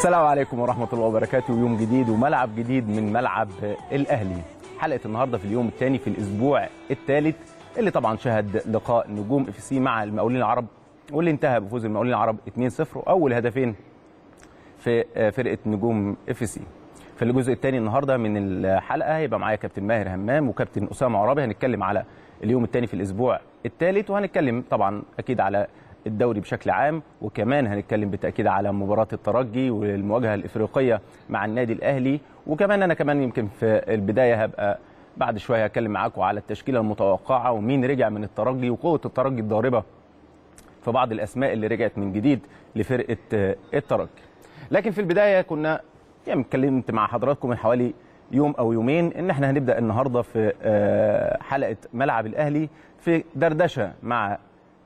السلام عليكم ورحمة الله وبركاته يوم جديد وملعب جديد من ملعب الأهلي حلقة النهاردة في اليوم الثاني في الأسبوع الثالث اللي طبعا شهد لقاء نجوم اف سي مع المقاولين العرب واللي انتهى بفوز المقاولين العرب 2-0 وأول هدفين في فرقة نجوم اف سي في الجزء الثاني النهارده من الحلقه هيبقى معايا كابتن ماهر همام وكابتن اسامه عرابي هنتكلم على اليوم الثاني في الاسبوع الثالث وهنتكلم طبعا اكيد على الدوري بشكل عام وكمان هنتكلم بالتاكيد على مباراه الترجي والمواجهه الافريقيه مع النادي الاهلي وكمان انا كمان يمكن في البدايه هبقى بعد شويه هتكلم معاكم على التشكيله المتوقعه ومين رجع من الترجي وقوه الترجي الضاربه في بعض الاسماء اللي رجعت من جديد لفرقه الترجي لكن في البدايه كنا يعني اتكلمت مع حضراتكم من حوالي يوم او يومين ان احنا هنبدا النهارده في حلقه ملعب الاهلي في دردشه مع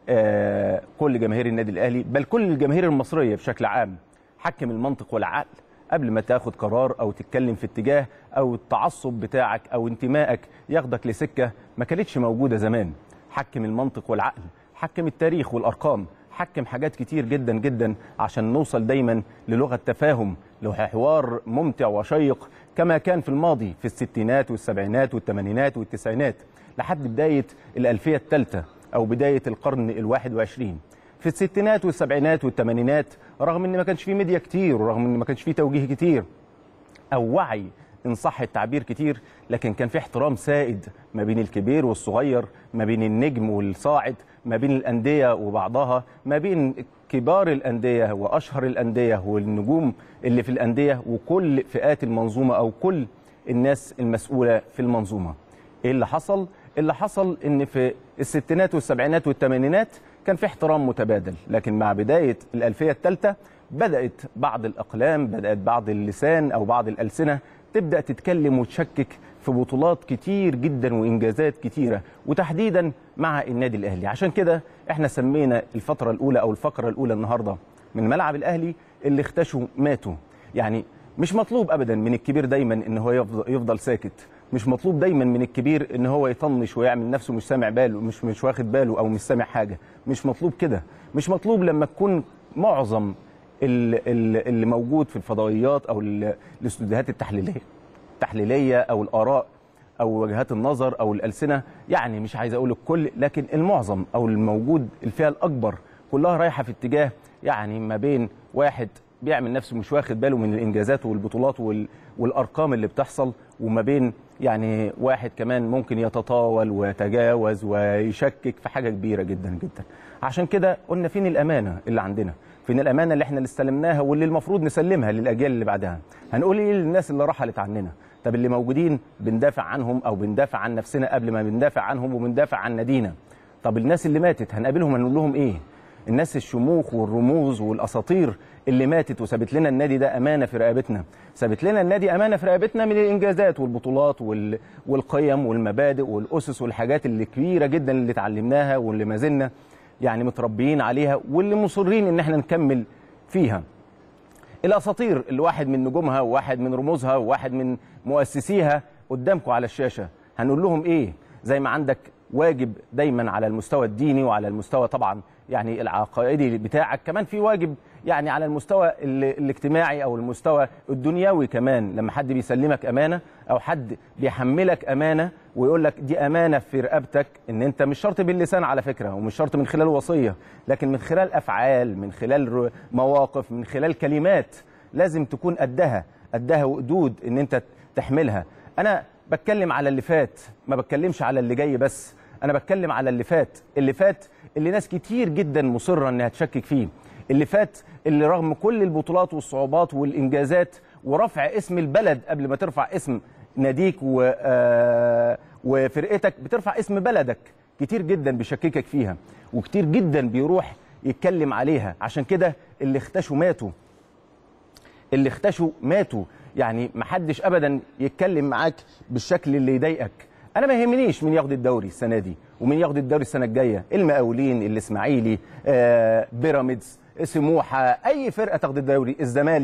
كل جماهير النادي الاهلي بل كل الجماهير المصريه بشكل عام حكم المنطق والعقل قبل ما تاخد قرار او تتكلم في اتجاه او التعصب بتاعك او انتمائك ياخدك لسكه ما كانتش موجوده زمان حكم المنطق والعقل حكم التاريخ والارقام حكم حاجات كتير جدا جدا عشان نوصل دايما للغه تفاهم لحوار ممتع وشيق كما كان في الماضي في الستينات والسبعينات والثمانينات والتسعينات لحد بدايه الالفيه الثالثه او بدايه القرن الواحد وعشرين في الستينات والسبعينات والثمانينات رغم ان ما كانش فيه ميديا كتير ورغم ان ما كانش فيه توجيه كتير او وعي ان صح التعبير كتير لكن كان في احترام سائد ما بين الكبير والصغير ما بين النجم والصاعد ما بين الانديه وبعضها ما بين كبار الانديه واشهر الانديه والنجوم اللي في الانديه وكل فئات المنظومه او كل الناس المسؤوله في المنظومه ايه اللي حصل اللي حصل ان في الستينات والسبعينات والثمانينات كان في احترام متبادل لكن مع بدايه الالفيه الثالثه بدات بعض الاقلام بدات بعض اللسان او بعض الالسنه تبدا تتكلم وتشكك في بطولات كتير جدا وانجازات كتيره وتحديدا مع النادي الاهلي عشان كده احنا سمينا الفتره الاولى او الفقره الاولى النهارده من ملعب الاهلي اللي اختشوا ماتوا يعني مش مطلوب ابدا من الكبير دايما ان هو يفضل, يفضل ساكت مش مطلوب دايما من الكبير ان هو يطنش ويعمل نفسه مش سامع باله مش مش واخد باله او مش سامع حاجه مش مطلوب كده مش مطلوب لما تكون معظم اللي موجود في الفضائيات او الاستوديوهات التحليليه التحليليه او الاراء او وجهات النظر او الالسنه يعني مش عايز اقول الكل لكن المعظم او الموجود الفئه الاكبر كلها رايحه في اتجاه يعني ما بين واحد بيعمل نفسه مش واخد باله من الانجازات والبطولات والارقام اللي بتحصل وما بين يعني واحد كمان ممكن يتطاول ويتجاوز ويشكك في حاجه كبيره جدا جدا عشان كده قلنا فين الامانه اللي عندنا فين الامانه اللي احنا اللي استلمناها واللي المفروض نسلمها للاجيال اللي بعدها هنقول ايه للناس اللي رحلت عننا طب اللي موجودين بندافع عنهم او بندافع عن نفسنا قبل ما بندافع عنهم وبندافع عن نادينا طب الناس اللي ماتت هنقابلهم هنقول لهم ايه الناس الشموخ والرموز والاساطير اللي ماتت وسابت لنا النادي ده امانه في رقبتنا سابت لنا النادي امانه في رقبتنا من الانجازات والبطولات وال... والقيم والمبادئ والاسس والحاجات اللي كبيره جدا اللي اتعلمناها واللي ما زلنا يعني متربيين عليها واللي مصرين ان احنا نكمل فيها الاساطير اللي واحد من نجومها وواحد من رموزها وواحد من مؤسسيها قدامكم على الشاشه هنقول لهم ايه زي ما عندك واجب دايما على المستوى الديني وعلى المستوى طبعا يعني العقائدي بتاعك كمان في واجب يعني على المستوى الاجتماعي او المستوى الدنيوي كمان لما حد بيسلمك امانه او حد بيحملك امانه ويقول لك دي امانه في رقبتك ان انت مش شرط باللسان على فكره ومش شرط من خلال وصيه لكن من خلال افعال من خلال مواقف من خلال كلمات لازم تكون قدها قدها وقدود ان انت تحملها انا بتكلم على اللي فات ما بتكلمش على اللي جاي بس انا بتكلم على اللي فات اللي فات اللي ناس كتير جدا مصره انها تشكك فيه اللي فات اللي رغم كل البطولات والصعوبات والانجازات ورفع اسم البلد قبل ما ترفع اسم ناديك و وفرقتك بترفع اسم بلدك كتير جدا بيشككك فيها وكتير جدا بيروح يتكلم عليها عشان كده اللي اختشوا ماتوا اللي اختشوا ماتوا يعني محدش ابدا يتكلم معاك بالشكل اللي يضايقك انا ما يهمنيش مين ياخد الدوري السنه دي ومين ياخد الدوري السنه الجايه المقاولين الاسماعيلي آه بيراميدز سموحه اي فرقه تاخد الدوري الزمالك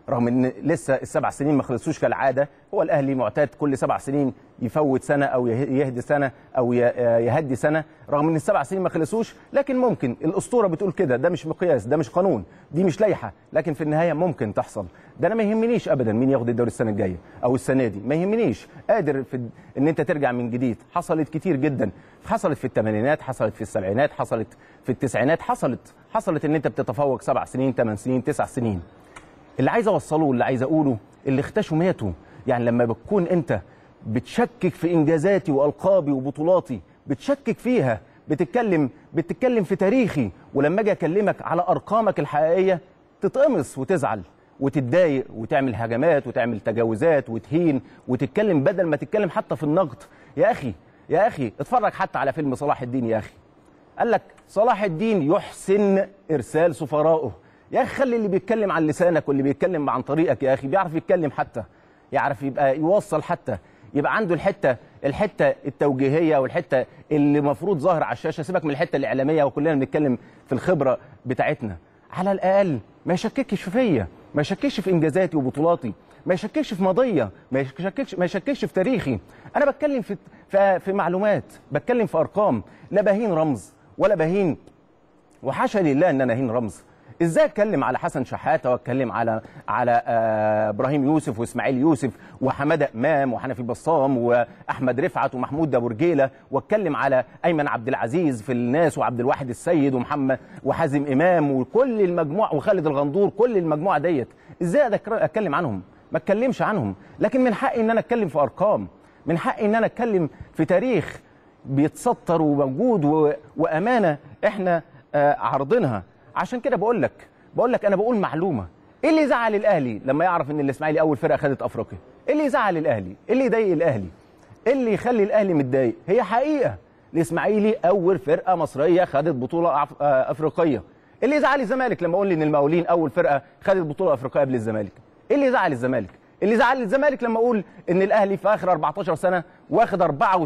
رغم ان لسه السبع سنين ما خلصوش كالعاده هو الاهلي معتاد كل سبع سنين يفوت سنه او يه- يهدي سنه او ي- يهدي سنه رغم ان السبع سنين ما خلصوش لكن ممكن الاسطوره بتقول كده ده مش مقياس ده مش قانون دي مش لائحه لكن في النهايه ممكن تحصل ده انا ما يهمنيش ابدا مين ياخد الدوري السنه الجايه او السنه دي ما يهمنيش قادر في الد- ان انت ترجع من جديد حصلت كتير جدا حصلت في الثمانينات حصلت في السبعينات حصلت في التسعينات حصلت حصلت ان انت بتتفوق سبع سنين ثمان سنين تسع سنين اللي عايز اوصله واللي عايز اقوله اللي اختشوا ماتوا يعني لما بتكون انت بتشكك في انجازاتي والقابي وبطولاتي بتشكك فيها بتتكلم بتتكلم في تاريخي ولما اجي اكلمك على ارقامك الحقيقيه تتقمص وتزعل وتتضايق وتعمل هجمات وتعمل تجاوزات وتهين وتتكلم بدل ما تتكلم حتى في النقد يا اخي يا اخي اتفرج حتى على فيلم صلاح الدين يا اخي قال لك صلاح الدين يحسن ارسال سفرائه يا اخي خلي اللي بيتكلم عن لسانك واللي بيتكلم عن طريقك يا اخي بيعرف يتكلم حتى يعرف يبقى يوصل حتى يبقى عنده الحته الحته التوجيهيه والحته اللي المفروض ظاهر على الشاشه سيبك من الحته الاعلاميه وكلنا بنتكلم في الخبره بتاعتنا على الاقل ما يشككش فيا ما يشككش في انجازاتي وبطولاتي ما يشككش في ماضيه ما يشككش ما يشككش في تاريخي انا بتكلم في في, في معلومات بتكلم في ارقام لا بهين رمز ولا بهين وحاشا لله ان انا اهين رمز ازاي اتكلم على حسن شحاته واتكلم على على آه ابراهيم يوسف واسماعيل يوسف وحماده امام وحنفي بسام واحمد رفعت ومحمود ابو رجيله واتكلم على ايمن عبد العزيز في الناس وعبد الواحد السيد ومحمد وحازم امام وكل المجموعه وخالد الغندور كل المجموعه ديت ازاي أذكر- اتكلم عنهم ما اتكلمش عنهم لكن من حقي ان انا اتكلم في ارقام من حقي ان انا اتكلم في تاريخ بيتسطر وموجود و... وامانه احنا آه عارضينها عشان كده بقول لك بقول لك انا بقول معلومه ايه اللي يزعل الاهلي لما يعرف ان الاسماعيلي اول فرقه خدت افريقيا ايه اللي يزعل الاهلي ايه اللي يضايق الاهلي ايه اللي يخلي الاهلي متضايق هي حقيقه الاسماعيلي اول فرقه مصريه خدت بطوله أف... آه افريقيه ايه اللي يزعل الزمالك لما اقول ان المقاولين اول فرقه خدت بطوله افريقيه قبل الزمالك ايه اللي يزعل الزمالك اللي زعل الزمالك لما اقول ان الاهلي في اخر 14 سنه واخد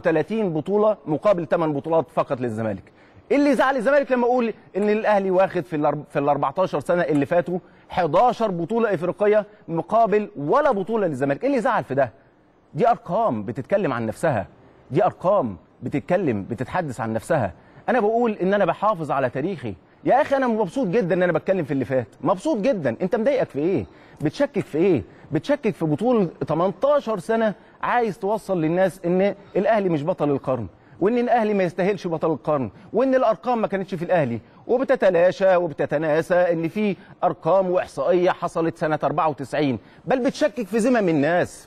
34 بطوله مقابل 8 بطولات فقط للزمالك إيه اللي زعل الزمالك لما اقول ان الاهلي واخد في ال في ال 14 سنه اللي فاتوا 11 بطوله افريقيه مقابل ولا بطوله للزمالك ايه اللي زعل في ده دي ارقام بتتكلم عن نفسها دي ارقام بتتكلم بتتحدث عن نفسها انا بقول ان انا بحافظ على تاريخي يا اخي انا مبسوط جدا ان انا بتكلم في اللي فات مبسوط جدا انت مضايقك في ايه بتشكك في ايه بتشكك في بطوله 18 سنه عايز توصل للناس ان الاهلي مش بطل القرن وان الاهلي ما يستاهلش بطل القرن وان الارقام ما كانتش في الاهلي وبتتلاشى وبتتناسى ان في ارقام واحصائيه حصلت سنه 94 بل بتشكك في ذمم الناس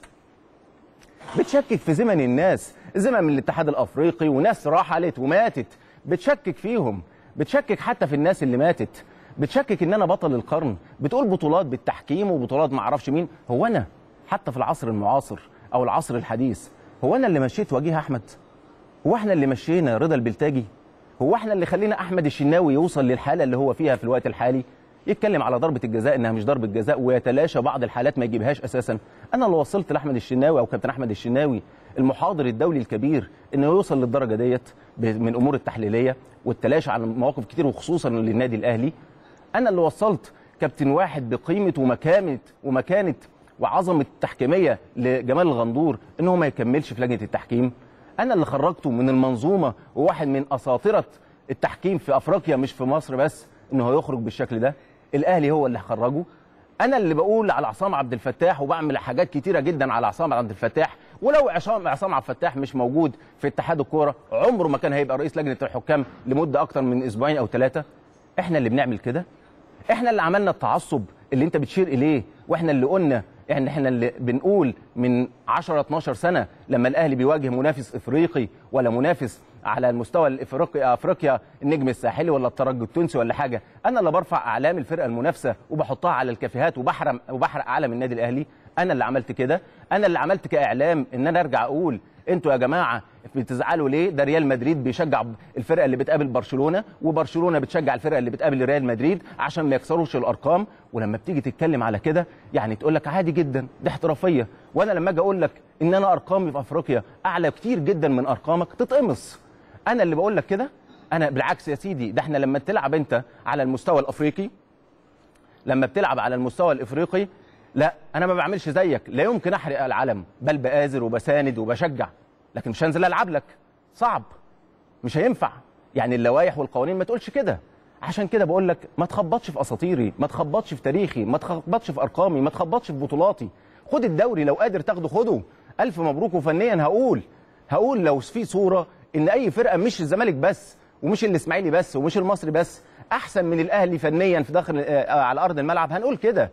بتشكك في زمن الناس زمن من الاتحاد الافريقي وناس رحلت وماتت بتشكك فيهم بتشكك حتى في الناس اللي ماتت بتشكك ان انا بطل القرن بتقول بطولات بالتحكيم وبطولات ما اعرفش مين هو انا حتى في العصر المعاصر او العصر الحديث هو انا اللي مشيت وجيه احمد هو احنا اللي مشينا رضا البلتاجي هو احنا اللي خلينا احمد الشناوي يوصل للحاله اللي هو فيها في الوقت الحالي يتكلم على ضربه الجزاء انها مش ضربه جزاء ويتلاشى بعض الحالات ما يجيبهاش اساسا انا اللي وصلت لاحمد الشناوي او كابتن احمد الشناوي المحاضر الدولي الكبير انه يوصل للدرجه ديت من الامور التحليليه والتلاشى على مواقف كتير وخصوصا للنادي الاهلي انا اللي وصلت كابتن واحد بقيمه ومكانه ومكانه وعظمه التحكيميه لجمال الغندور ان هو ما يكملش في لجنه التحكيم انا اللي خرجته من المنظومه وواحد من اساطره التحكيم في افريقيا مش في مصر بس انه هيخرج بالشكل ده الاهلي هو اللي خرجه انا اللي بقول على عصام عبد الفتاح وبعمل حاجات كتيره جدا على عصام عبد الفتاح ولو عصام عصام عبد الفتاح مش موجود في اتحاد الكوره عمره ما كان هيبقى رئيس لجنه الحكام لمده اكتر من اسبوعين او ثلاثه احنا اللي بنعمل كده احنا اللي عملنا التعصب اللي انت بتشير اليه واحنا اللي قلنا يعني احنا اللي بنقول من 10 12 سنه لما الاهلي بيواجه منافس افريقي ولا منافس على المستوى الافريقي افريقيا النجم الساحلي ولا الترجي التونسي ولا حاجه انا اللي برفع اعلام الفرقه المنافسه وبحطها على الكافيهات وبحرم وبحرق علم النادي الاهلي انا اللي عملت كده انا اللي عملت كاعلام ان انا ارجع اقول انتوا يا جماعه بتزعلوا ليه ده ريال مدريد بيشجع الفرقه اللي بتقابل برشلونه وبرشلونه بتشجع الفرقه اللي بتقابل ريال مدريد عشان ما يكسروش الارقام ولما بتيجي تتكلم على كده يعني تقول لك عادي جدا دي احترافيه وانا لما اجي اقول لك ان انا ارقامي في افريقيا اعلى كتير جدا من ارقامك تتقمص انا اللي بقول لك كده انا بالعكس يا سيدي ده احنا لما تلعب انت على المستوى الافريقي لما بتلعب على المستوى الافريقي لا انا ما بعملش زيك لا يمكن احرق العلم بل بآزر وبساند وبشجع لكن مش هنزل العب لك صعب مش هينفع يعني اللوائح والقوانين ما تقولش كده عشان كده بقول لك ما تخبطش في اساطيري ما تخبطش في تاريخي ما تخبطش في ارقامي ما تخبطش في بطولاتي خد الدوري لو قادر تاخده خده الف مبروك وفنيا هقول هقول لو في صوره ان اي فرقه مش الزمالك بس ومش الاسماعيلي بس ومش المصري بس احسن من الاهلي فنيا في داخل آه، على ارض الملعب هنقول كده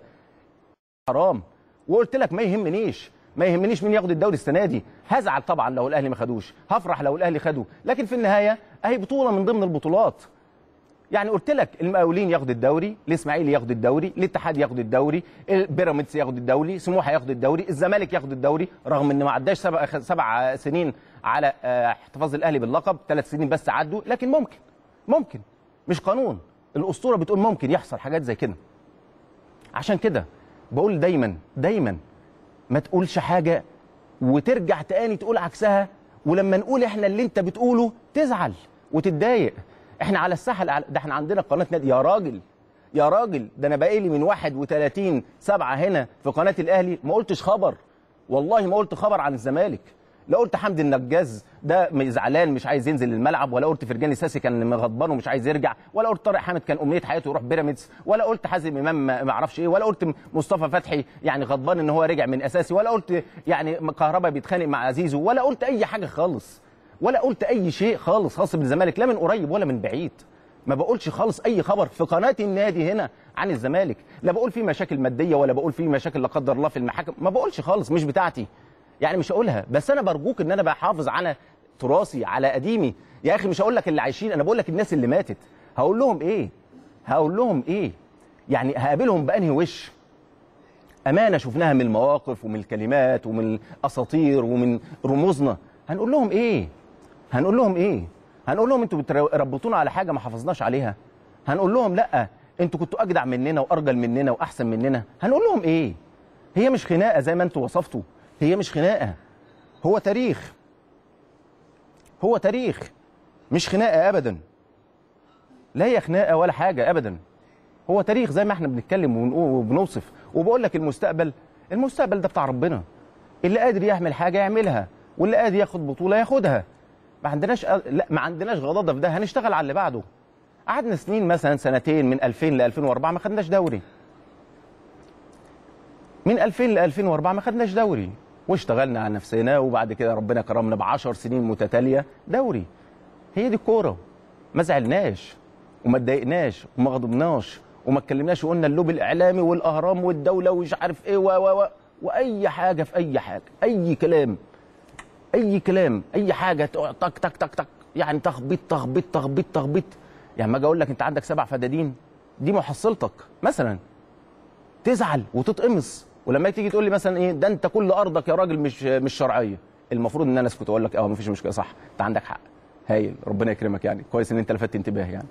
حرام وقلت لك ما يهمنيش ما يهمنيش مين ياخد الدوري السنه دي هزعل طبعا لو الاهلي ما خدوش هفرح لو الاهلي خده لكن في النهايه اهي بطوله من ضمن البطولات يعني قلت لك المقاولين ياخد الدوري الاسماعيلي ياخد الدوري الاتحاد ياخد الدوري بيراميدز ياخد الدوري سموحه ياخد الدوري الزمالك ياخد الدوري رغم ان ما عداش سبع, سبع سنين على آه، احتفاظ الاهلي باللقب ثلاث سنين بس عدوا لكن ممكن ممكن مش قانون الاسطوره بتقول ممكن يحصل حاجات زي كده عشان كده بقول دايما دايما ما تقولش حاجه وترجع تاني تقول عكسها ولما نقول احنا اللي انت بتقوله تزعل وتتضايق احنا على الساحه الأعلى- ده احنا عندنا قناه نادي يا راجل يا راجل ده انا بقالي من 31 سبعة هنا في قناه الاهلي ما قلتش خبر والله ما قلت خبر عن الزمالك لا قلت حمدي النجاز ده م- زعلان مش عايز ينزل الملعب ولا قلت فرجاني ساسي كان غضبان ومش عايز يرجع ولا قلت طارق حامد كان امنيه حياته يروح بيراميدز ولا قلت حازم امام ما ما اعرفش ايه ولا قلت م- مصطفى فتحي يعني غضبان ان هو رجع من اساسي ولا قلت يعني كهربا بيتخانق مع زيزو ولا قلت اي حاجه خالص ولا قلت اي شيء خالص خاص بالزمالك لا من قريب ولا من بعيد ما بقولش خالص اي خبر في قناه النادي هنا عن الزمالك لا بقول فيه مشاكل ماديه ولا بقول فيه مشاكل لا قدر الله في المحاكم ما بقولش خالص مش بتاعتي يعني مش هقولها بس انا برجوك ان انا بحافظ على تراثي على قديمي يا اخي مش هقول لك اللي عايشين انا بقول لك الناس اللي ماتت هقول لهم ايه هقول لهم ايه يعني هقابلهم بانهي وش امانه شفناها من المواقف ومن الكلمات ومن الاساطير ومن رموزنا هنقول لهم ايه هنقول لهم ايه هنقول لهم انتوا بتربطونا على حاجه ما حافظناش عليها هنقول لهم لا انتوا كنتوا اجدع مننا وارجل مننا واحسن مننا هنقول لهم ايه هي مش خناقه زي ما انتوا وصفتوا هي مش خناقه هو تاريخ هو تاريخ مش خناقه ابدا لا هي خناقه ولا حاجه ابدا هو تاريخ زي ما احنا بنتكلم ونقول وبنوصف وبقول لك المستقبل المستقبل ده بتاع ربنا اللي قادر يعمل حاجه يعملها واللي قادر ياخد بطوله ياخدها ما عندناش لا ما عندناش غضاضه في ده هنشتغل على اللي بعده قعدنا سنين مثلا سنتين من 2000 ل 2004 ما خدناش دوري من 2000 ل 2004 ما خدناش دوري واشتغلنا على نفسنا وبعد كده ربنا كرمنا ب 10 سنين متتاليه دوري هي دي الكوره ما زعلناش وما اتضايقناش وما غضبناش وما اتكلمناش وقلنا اللوب الاعلامي والاهرام والدوله ومش عارف ايه و و و واي حاجه في اي حاجه اي كلام اي كلام اي حاجه تقعد تك تك تك تك يعني تخبيط تخبيط تخبيط تخبيط يعني ما اجي اقول لك انت عندك سبع فدادين دي محصلتك مثلا تزعل وتتقمص ولما تيجي تقول لي مثلا ايه ده انت كل ارضك يا راجل مش مش شرعيه المفروض ان انا اسكت واقول لك اه مفيش مشكله صح انت عندك حق هايل ربنا يكرمك يعني كويس ان انت لفتت انتباه يعني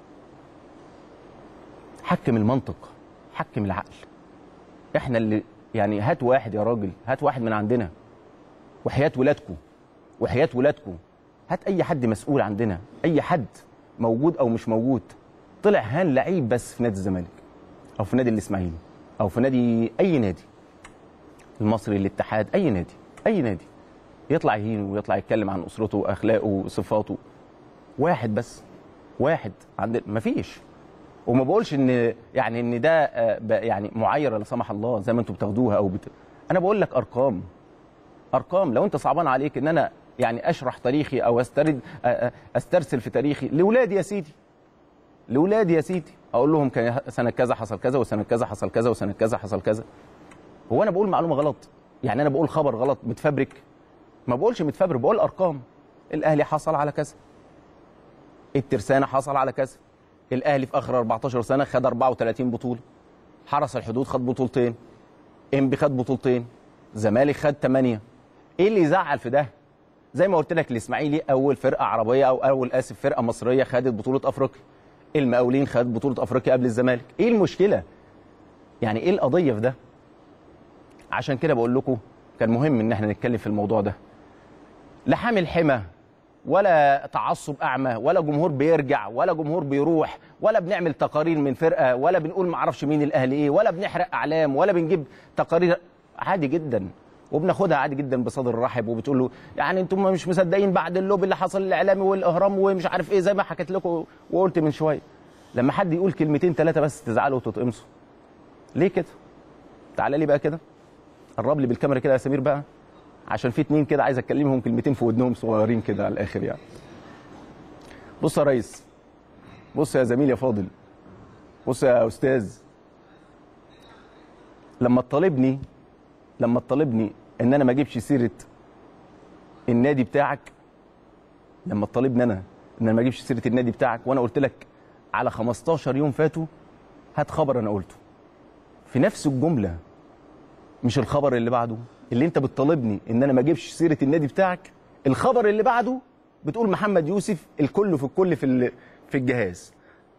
حكم المنطق حكم العقل احنا اللي يعني هات واحد يا راجل هات واحد من عندنا وحياه ولادكم وحياه ولادكم هات اي حد مسؤول عندنا اي حد موجود او مش موجود طلع هان لعيب بس في نادي الزمالك او في نادي الاسماعيلي او في نادي اي نادي المصري الاتحاد اي نادي اي نادي يطلع يهين ويطلع يتكلم عن اسرته واخلاقه وصفاته واحد بس واحد عند مفيش وما بقولش ان يعني ان ده آه، ب- يعني معايره لا سمح الله زي ما انتم بتاخدوها او بت... انا بقول لك ارقام ارقام لو انت صعبان عليك ان انا يعني اشرح تاريخي او استرد آه، آه، استرسل في تاريخي لاولادي يا سيدي لاولادي يا سيدي اقول لهم كان سنه كذا حصل كذا وسنه كذا حصل كذا وسنه كذا حصل كذا هو انا بقول معلومه غلط يعني انا بقول خبر غلط متفبرك ما بقولش متفبرك بقول ارقام الاهلي حصل على كذا الترسانه حصل على كذا الاهلي في اخر 14 سنه خد 34 بطوله حرس الحدود خد بطولتين انبي خد بطولتين زمالك خد 8 ايه اللي يزعل في ده زي ما قلت لك الاسماعيلي اول فرقه عربيه او اول اسف فرقه مصريه خدت بطوله افريقيا المقاولين خد بطوله افريقيا قبل الزمالك ايه المشكله يعني ايه القضيه في ده عشان كده بقول لكم كان مهم ان احنا نتكلم في الموضوع ده لا حامل حمى ولا تعصب اعمى ولا جمهور بيرجع ولا جمهور بيروح ولا بنعمل تقارير من فرقه ولا بنقول ما اعرفش مين الاهلي ايه ولا بنحرق اعلام ولا بنجيب تقارير عادي جدا وبناخدها عادي جدا بصدر رحب وبتقول له يعني انتم مش مصدقين بعد اللوب اللي حصل الاعلامي والاهرام ومش عارف ايه زي ما حكيت لكم وقلت من شويه لما حد يقول كلمتين ثلاثه بس تزعلوا وتتقمصوا ليه كده تعالى لي بقى كده قرب لي بالكاميرا كده يا سمير بقى عشان في اتنين كده عايز اتكلمهم كلمتين في ودنهم صغيرين كده على الاخر يعني بص يا ريس بص يا زميل يا فاضل بص يا استاذ لما تطالبني لما تطالبني ان انا ما اجيبش سيره النادي بتاعك لما تطالبني انا ان انا ما اجيبش سيره النادي بتاعك وانا قلت لك على 15 يوم فاتوا هات خبر انا قلته في نفس الجمله مش الخبر اللي بعده اللي انت بتطالبني ان انا ما اجيبش سيره النادي بتاعك الخبر اللي بعده بتقول محمد يوسف الكل في الكل في ال- في الجهاز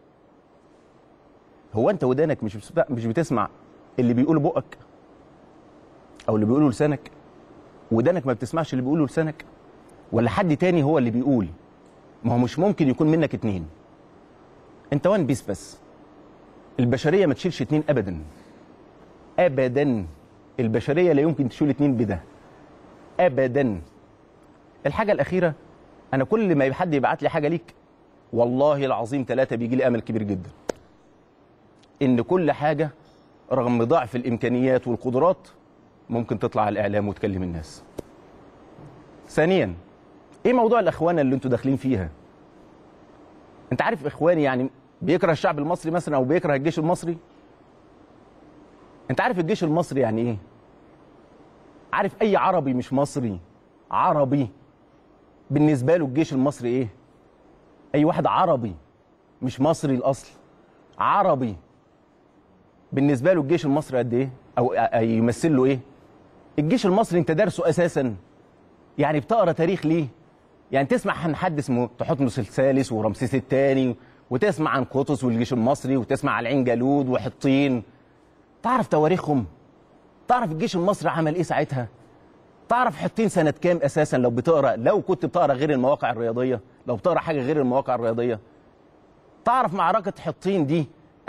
هو انت ودانك مش بتسمع- مش بتسمع اللي بيقوله بقك او اللي بيقوله لسانك ودانك ما بتسمعش اللي بيقوله لسانك ولا حد تاني هو اللي بيقول ما هو مش ممكن يكون منك اتنين انت وان بيس بس البشريه ما تشيلش اتنين ابدا ابدا البشريه لا يمكن تشيل اتنين بده ابدا الحاجه الاخيره انا كل ما حد يبعت لي حاجه ليك والله العظيم ثلاثه بيجي لي امل كبير جدا ان كل حاجه رغم ضعف الامكانيات والقدرات ممكن تطلع على الاعلام وتكلم الناس ثانيا ايه موضوع الاخوانه اللي انتوا داخلين فيها انت عارف اخواني يعني بيكره الشعب المصري مثلا او بيكره الجيش المصري انت عارف الجيش المصري يعني ايه عارف اي عربي مش مصري عربي بالنسبه له الجيش المصري ايه اي واحد عربي مش مصري الاصل عربي بالنسبه له الجيش المصري قد ايه او أ- يمثل له ايه الجيش المصري انت دارسه اساسا يعني بتقرا تاريخ ليه يعني تسمع عن حد اسمه تحتمس الثالث ورمسيس الثاني وتسمع عن قطز والجيش المصري وتسمع عن عين جالود وحطين تعرف تواريخهم تعرف الجيش المصري عمل ايه ساعتها تعرف حطين سنة كام أساسا لو بتقرأ لو كنت بتقرأ غير المواقع الرياضية لو بتقرأ حاجة غير المواقع الرياضية تعرف معركة حطين دي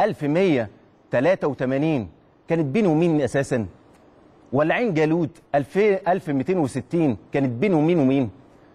1183 كانت بين ومين أساسا ولا عين جالوت 2000 1260 كانت بين ومين ومين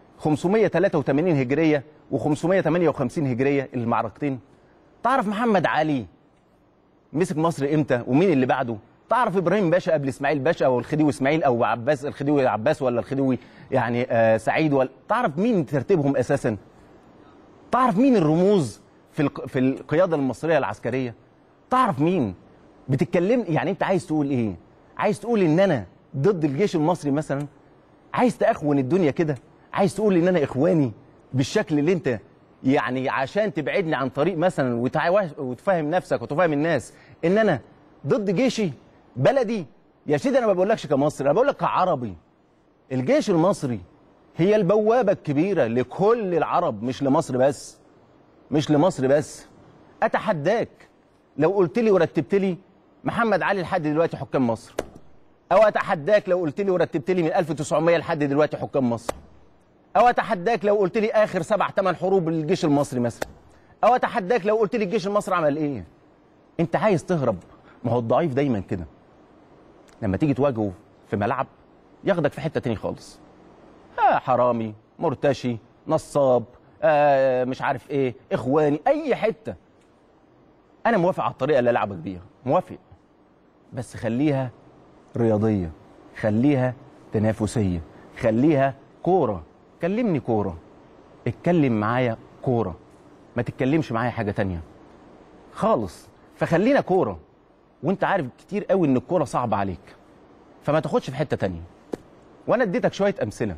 583 هجرية و558 هجرية المعركتين تعرف محمد علي مسك مصر امتى ومين اللي بعده تعرف ابراهيم باشا قبل اسماعيل باشا او الخديوي اسماعيل او عباس الخديوي عباس ولا الخديوي يعني آه سعيد ولا تعرف مين ترتيبهم اساسا تعرف مين الرموز في الق... في القياده المصريه العسكريه تعرف مين بتتكلم يعني انت عايز تقول ايه عايز تقول ان انا ضد الجيش المصري مثلا عايز تأخون الدنيا كده عايز تقول ان انا اخواني بالشكل اللي انت يعني عشان تبعدني عن طريق مثلا وتع- وتفهم نفسك وتفهم الناس ان انا ضد جيشي بلدي يا سيدي انا ما بقولكش كمصري انا بقول لك كعربي الجيش المصري هي البوابه الكبيره لكل العرب مش لمصر بس مش لمصر بس اتحداك لو قلت لي ورتبت لي محمد علي لحد دلوقتي حكام مصر او اتحداك لو قلت لي ورتبت لي من 1900 لحد دلوقتي حكام مصر او اتحداك لو قلت لي اخر سبع ثمان حروب للجيش المصري مثلا او اتحداك لو قلت لي الجيش المصري عمل ايه انت عايز تهرب ما هو الضعيف دايما كده لما تيجي تواجهه في ملعب ياخدك في حته تاني خالص آه حرامي مرتشي نصاب آه مش عارف ايه اخواني اي حته انا موافق على الطريقه اللي العبك بيها موافق بس خليها رياضيه خليها تنافسيه خليها كوره كلمني كوره اتكلم معايا كوره ما تتكلمش معايا حاجه تانية خالص فخلينا كوره وانت عارف كتير قوي ان الكوره صعبه عليك فما تاخدش في حته تانية وانا اديتك شويه امثله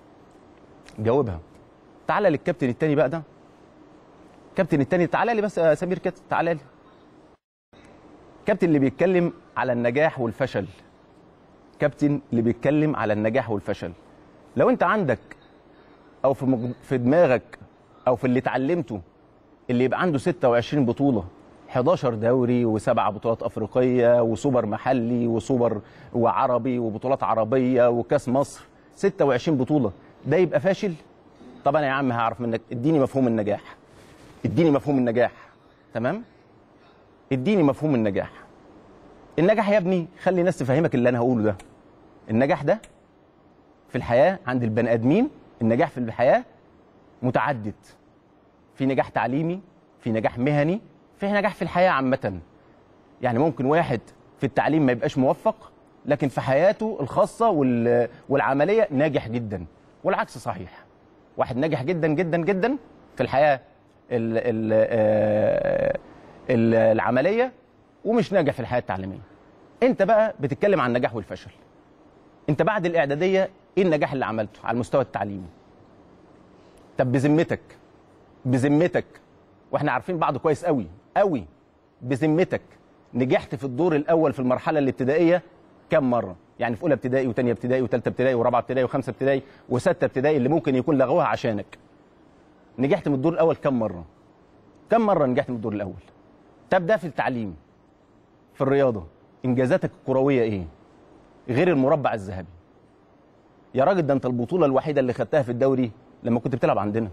جاوبها تعالى للكابتن التاني بقى ده الكابتن التاني تعالى لي بس يا سمير كده تعالى لي كابتن اللي بيتكلم على النجاح والفشل كابتن اللي بيتكلم على النجاح والفشل لو انت عندك او في مج- في دماغك او في اللي اتعلمته اللي يبقى عنده 26 بطوله 11 دوري وسبع بطولات افريقيه وسوبر محلي وسوبر وعربي وبطولات عربيه وكاس مصر 26 بطوله ده يبقى فاشل طب انا يا عم هعرف منك اديني مفهوم النجاح اديني مفهوم النجاح تمام اديني مفهوم النجاح النجاح يا ابني خلي الناس تفهمك اللي انا هقوله ده النجاح ده في الحياه عند البني ادمين النجاح في الحياه متعدد في نجاح تعليمي في نجاح مهني في نجاح في الحياه عامه يعني ممكن واحد في التعليم ما يبقاش موفق لكن في حياته الخاصه وال- والعمليه ناجح جدا والعكس صحيح واحد ناجح جدا جدا جدا في الحياه ال ال آه، ال- العمليه ومش ناجح في الحياه التعليميه انت بقى بتتكلم عن النجاح والفشل انت بعد الاعداديه ايه النجاح اللي عملته على المستوى التعليمي طب بذمتك بذمتك واحنا عارفين بعض كويس قوي قوي بذمتك نجحت في الدور الاول في المرحله الابتدائيه كم مره يعني في اولى ابتدائي وثانيه ابتدائي وثالثه ابتدائي ورابعه ابتدائي وخمسه ابتدائي وسته ابتدائي اللي ممكن يكون لغوها عشانك نجحت من الدور الاول كم مره كم مره نجحت من الدور الاول طب ده في التعليم في الرياضه انجازاتك الكرويه ايه غير المربع الذهبي يا راجل ده انت البطوله الوحيده اللي خدتها في الدوري لما كنت بتلعب عندنا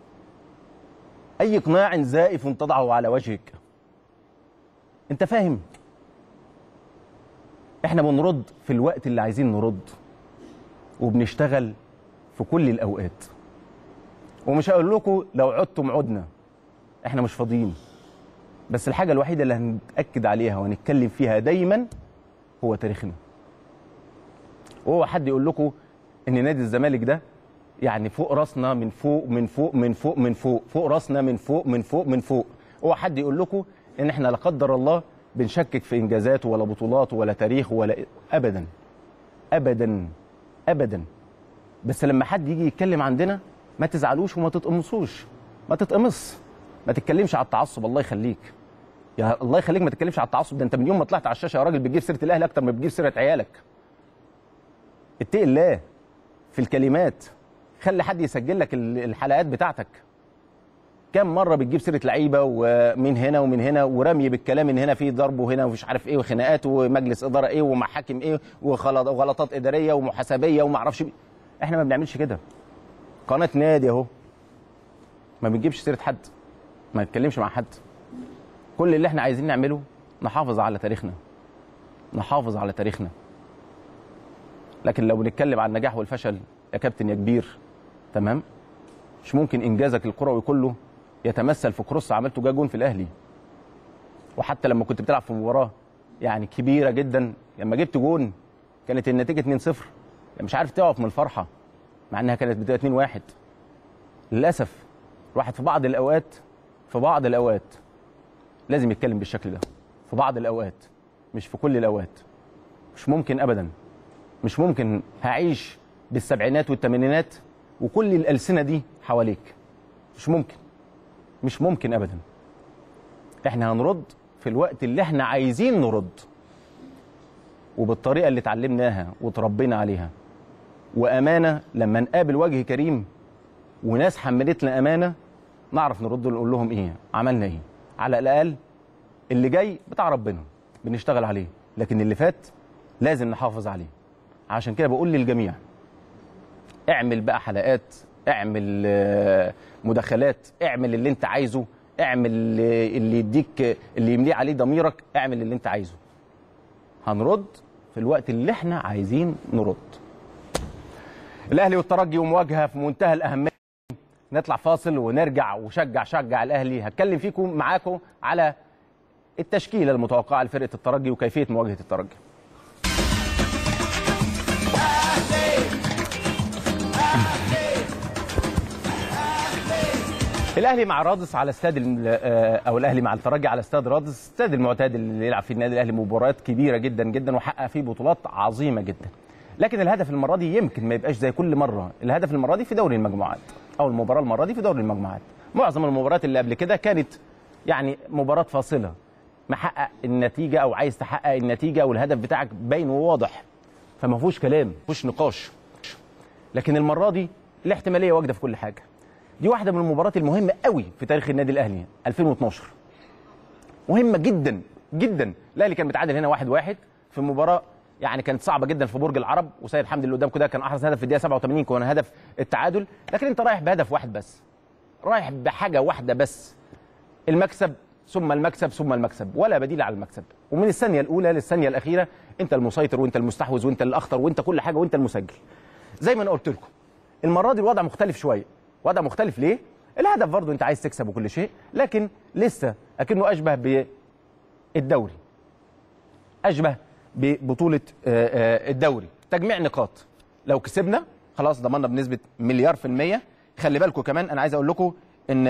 اي قناع زائف تضعه على وجهك انت فاهم احنا بنرد في الوقت اللي عايزين نرد وبنشتغل في كل الاوقات ومش هقول لكم لو عدتم عدنا احنا مش فاضيين بس الحاجه الوحيده اللي هنتاكد عليها وهنتكلم فيها دايما هو تاريخنا وهو حد يقول لكم ان نادي الزمالك ده يعني فوق راسنا من فوق من فوق من فوق من فوق فوق راسنا من فوق من فوق من فوق هو حد يقول لكم ان احنا لا قدر الله بنشكك في انجازاته ولا بطولاته ولا تاريخه ولا ابدا ابدا ابدا بس لما حد يجي يتكلم عندنا ما تزعلوش وما تتقمصوش ما تتقمص ما تتكلمش على التعصب الله يخليك يا الله يخليك ما تتكلمش على التعصب ده انت من يوم ما طلعت على الشاشه يا راجل بتجيب سيره الاهلي اكتر ما بتجيب سيره عيالك اتقي الله في الكلمات خلي حد يسجل لك ال- الحلقات بتاعتك كم مره بتجيب سيره لعيبه ومن هنا ومن هنا ورمي بالكلام من هنا في ضرب وهنا ومش عارف ايه وخناقات ومجلس اداره ايه ومحاكم ايه وغلط- وغلطات اداريه ومحاسبيه وما اعرفش إيه. احنا ما بنعملش كده قناه نادي اهو ما بنجيبش سيره حد ما نتكلمش مع حد كل اللي احنا عايزين نعمله نحافظ على تاريخنا نحافظ على تاريخنا لكن لو بنتكلم عن النجاح والفشل يا كابتن يا كبير تمام مش ممكن انجازك الكروي كله يتمثل في كروس عملته جا جون في الاهلي وحتى لما كنت بتلعب في مباراه يعني كبيره جدا لما جبت جون كانت النتيجه 2-0 مش عارف تقف من الفرحه مع انها كانت بدايه 2-1 للاسف الواحد في بعض الاوقات في بعض الاوقات لازم يتكلم بالشكل ده في بعض الاوقات مش في كل الاوقات مش ممكن ابدا مش ممكن هعيش بالسبعينات والثمانينات وكل الألسنة دي حواليك مش ممكن مش ممكن أبدا احنا هنرد في الوقت اللي احنا عايزين نرد وبالطريقة اللي اتعلمناها وتربينا عليها وأمانة لما نقابل وجه كريم وناس حملتنا أمانة نعرف نرد ونقول لهم إيه عملنا إيه على الأقل اللي جاي بتاع ربنا بنشتغل عليه لكن اللي فات لازم نحافظ عليه عشان كده بقول للجميع اعمل بقى حلقات اعمل آه، مداخلات اعمل اللي انت عايزه اعمل اللي اللي يديك اللي يمليه عليه ضميرك اعمل اللي انت عايزه هنرد في الوقت اللي احنا عايزين نرد الاهلي والترجي ومواجهه في منتهى الاهميه نطلع فاصل ونرجع وشجع شجع الاهلي هتكلم فيكم معاكم على التشكيله المتوقعه لفرقه الترجي وكيفيه مواجهه الترجي الاهلي مع رادس على استاد ال- آه، او الاهلي مع الترجي على استاد رادس استاد المعتاد اللي يلعب فيه النادي الاهلي مباريات كبيره جدا جدا وحقق فيه بطولات عظيمه جدا لكن الهدف المره دي يمكن ما يبقاش زي كل مره الهدف المره دي في دوري المجموعات او المباراه المره دي في دوري المجموعات معظم المباريات اللي قبل كده كانت يعني مباراه فاصله محقق النتيجه او عايز تحقق النتيجه والهدف بتاعك باين وواضح فما فيهوش كلام ما فيهوش نقاش لكن المره دي الاحتماليه واجده في كل حاجه دي واحده من المباريات المهمه قوي في تاريخ النادي الاهلي 2012 مهمه جدا جدا الاهلي كان متعادل هنا واحد واحد في مباراه يعني كانت صعبه جدا في برج العرب وسيد حمدي اللي قدامكم ده كان احرز هدف في الدقيقه 87 كان هدف التعادل لكن انت رايح بهدف واحد بس رايح بحاجه واحده بس المكسب ثم المكسب ثم المكسب ولا بديل على المكسب ومن الثانيه الاولى للثانيه الاخيره انت المسيطر وانت المستحوذ وانت الاخطر وانت كل حاجه وانت المسجل زي ما انا قلت لكم المره دي الوضع مختلف شويه وضع مختلف ليه الهدف برضه انت عايز تكسب وكل شيء لكن لسه اكنه اشبه بالدوري اشبه ببطوله الدوري تجميع نقاط لو كسبنا خلاص ضمننا بنسبه مليار في الميه خلي بالكم كمان انا عايز اقول لكم ان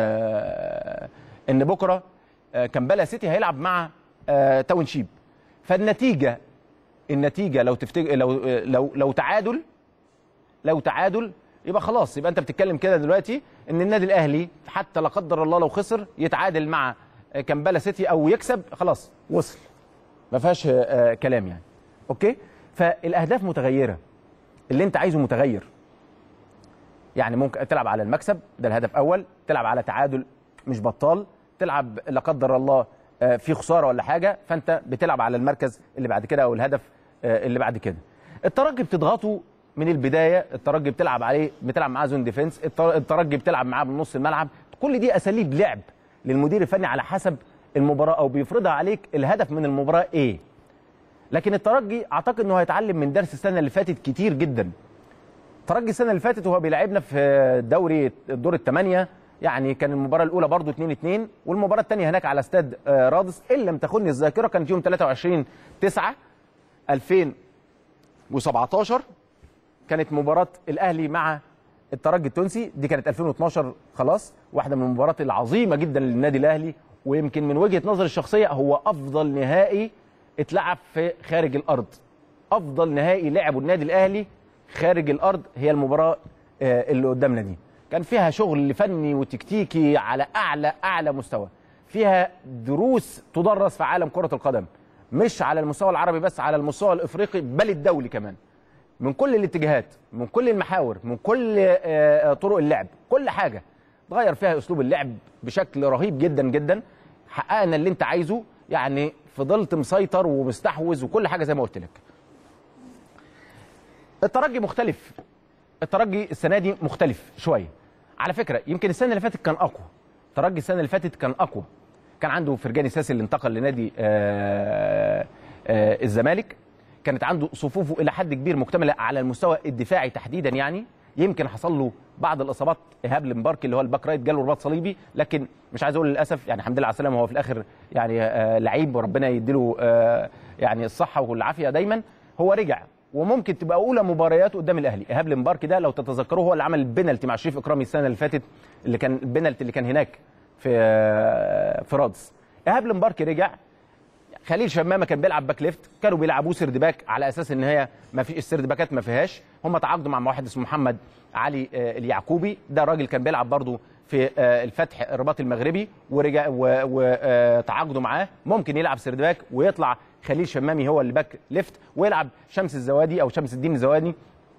ان بكره كامبالا سيتي هيلعب مع تاون شيب فالنتيجه النتيجه لو تفتكر لو لو لو تعادل لو تعادل يبقى خلاص يبقى انت بتتكلم كده دلوقتي ان النادي الاهلي حتى لا قدر الله لو خسر يتعادل مع كامبالا سيتي او يكسب خلاص وصل ما فيهاش كلام يعني اوكي فالاهداف متغيره اللي انت عايزه متغير يعني ممكن تلعب على المكسب ده الهدف اول تلعب على تعادل مش بطال تلعب لا قدر الله في خساره ولا حاجه فانت بتلعب على المركز اللي بعد كده او الهدف اللي بعد كده الترجي بتضغطه من البدايه الترجي بتلعب عليه بتلعب معاه زون ديفنس الترجي بتلعب معاه من نص الملعب كل دي اساليب لعب للمدير الفني على حسب المباراه او بيفرضها عليك الهدف من المباراه ايه لكن الترجي اعتقد انه هيتعلم من درس السنه اللي فاتت كتير جدا الترجي السنه اللي فاتت وهو بيلعبنا في الدوري الدور الثمانيه يعني كان المباراه الاولى برضو 2 2 والمباراه الثانيه هناك على استاد رادس ان لم تخني الذاكره كانت يوم 23 9 2017 كانت مباراه الاهلي مع الترجي التونسي دي كانت 2012 خلاص واحده من المباريات العظيمه جدا للنادي الاهلي ويمكن من وجهه نظري الشخصيه هو افضل نهائي اتلعب في خارج الارض افضل نهائي لعبه النادي الاهلي خارج الارض هي المباراه اللي قدامنا دي كان فيها شغل فني وتكتيكي على اعلى اعلى مستوى فيها دروس تدرس في عالم كره القدم مش على المستوى العربي بس على المستوى الافريقي بل الدولي كمان من كل الاتجاهات من كل المحاور من كل طرق اللعب كل حاجه اتغير فيها اسلوب اللعب بشكل رهيب جدا جدا حققنا اللي انت عايزه يعني فضلت مسيطر ومستحوذ وكل حاجه زي ما قلت لك الترجي مختلف الترجي السنه دي مختلف شويه على فكره يمكن السنه اللي فاتت كان اقوى الترجي السنه اللي فاتت كان اقوى كان عنده فرجاني ساسي اللي انتقل لنادي آآ آآ الزمالك كانت عنده صفوفه الى حد كبير مكتمله على المستوى الدفاعي تحديدا يعني يمكن حصل له بعض الاصابات ايهاب المباركي اللي هو الباك رايت جاله رباط صليبي لكن مش عايز اقول للاسف يعني الحمد لله على السلامه هو في الاخر يعني آه لعيب وربنا يديله آه يعني الصحه والعافيه دايما هو رجع وممكن تبقى اولى مباريات قدام الاهلي ايهاب المباركي ده لو تتذكروه هو اللي عمل البنالتي مع شريف اكرامي السنه اللي فاتت اللي كان البنالتي اللي كان هناك في آه في رادس ايهاب المباركي رجع خليل شمامه كان بيلعب باك ليفت كانوا بيلعبوه سرد باك على اساس ان هي ما فيش السرد باكات ما فيهاش هم تعاقدوا مع واحد اسمه محمد علي اليعقوبي ده راجل كان بيلعب برضه في الفتح الرباط المغربي ورجع وتعاقدوا معاه ممكن يلعب سرد باك ويطلع خليل شمامي هو اللي باك ليفت ويلعب شمس الزوادي او شمس الدين الزوادي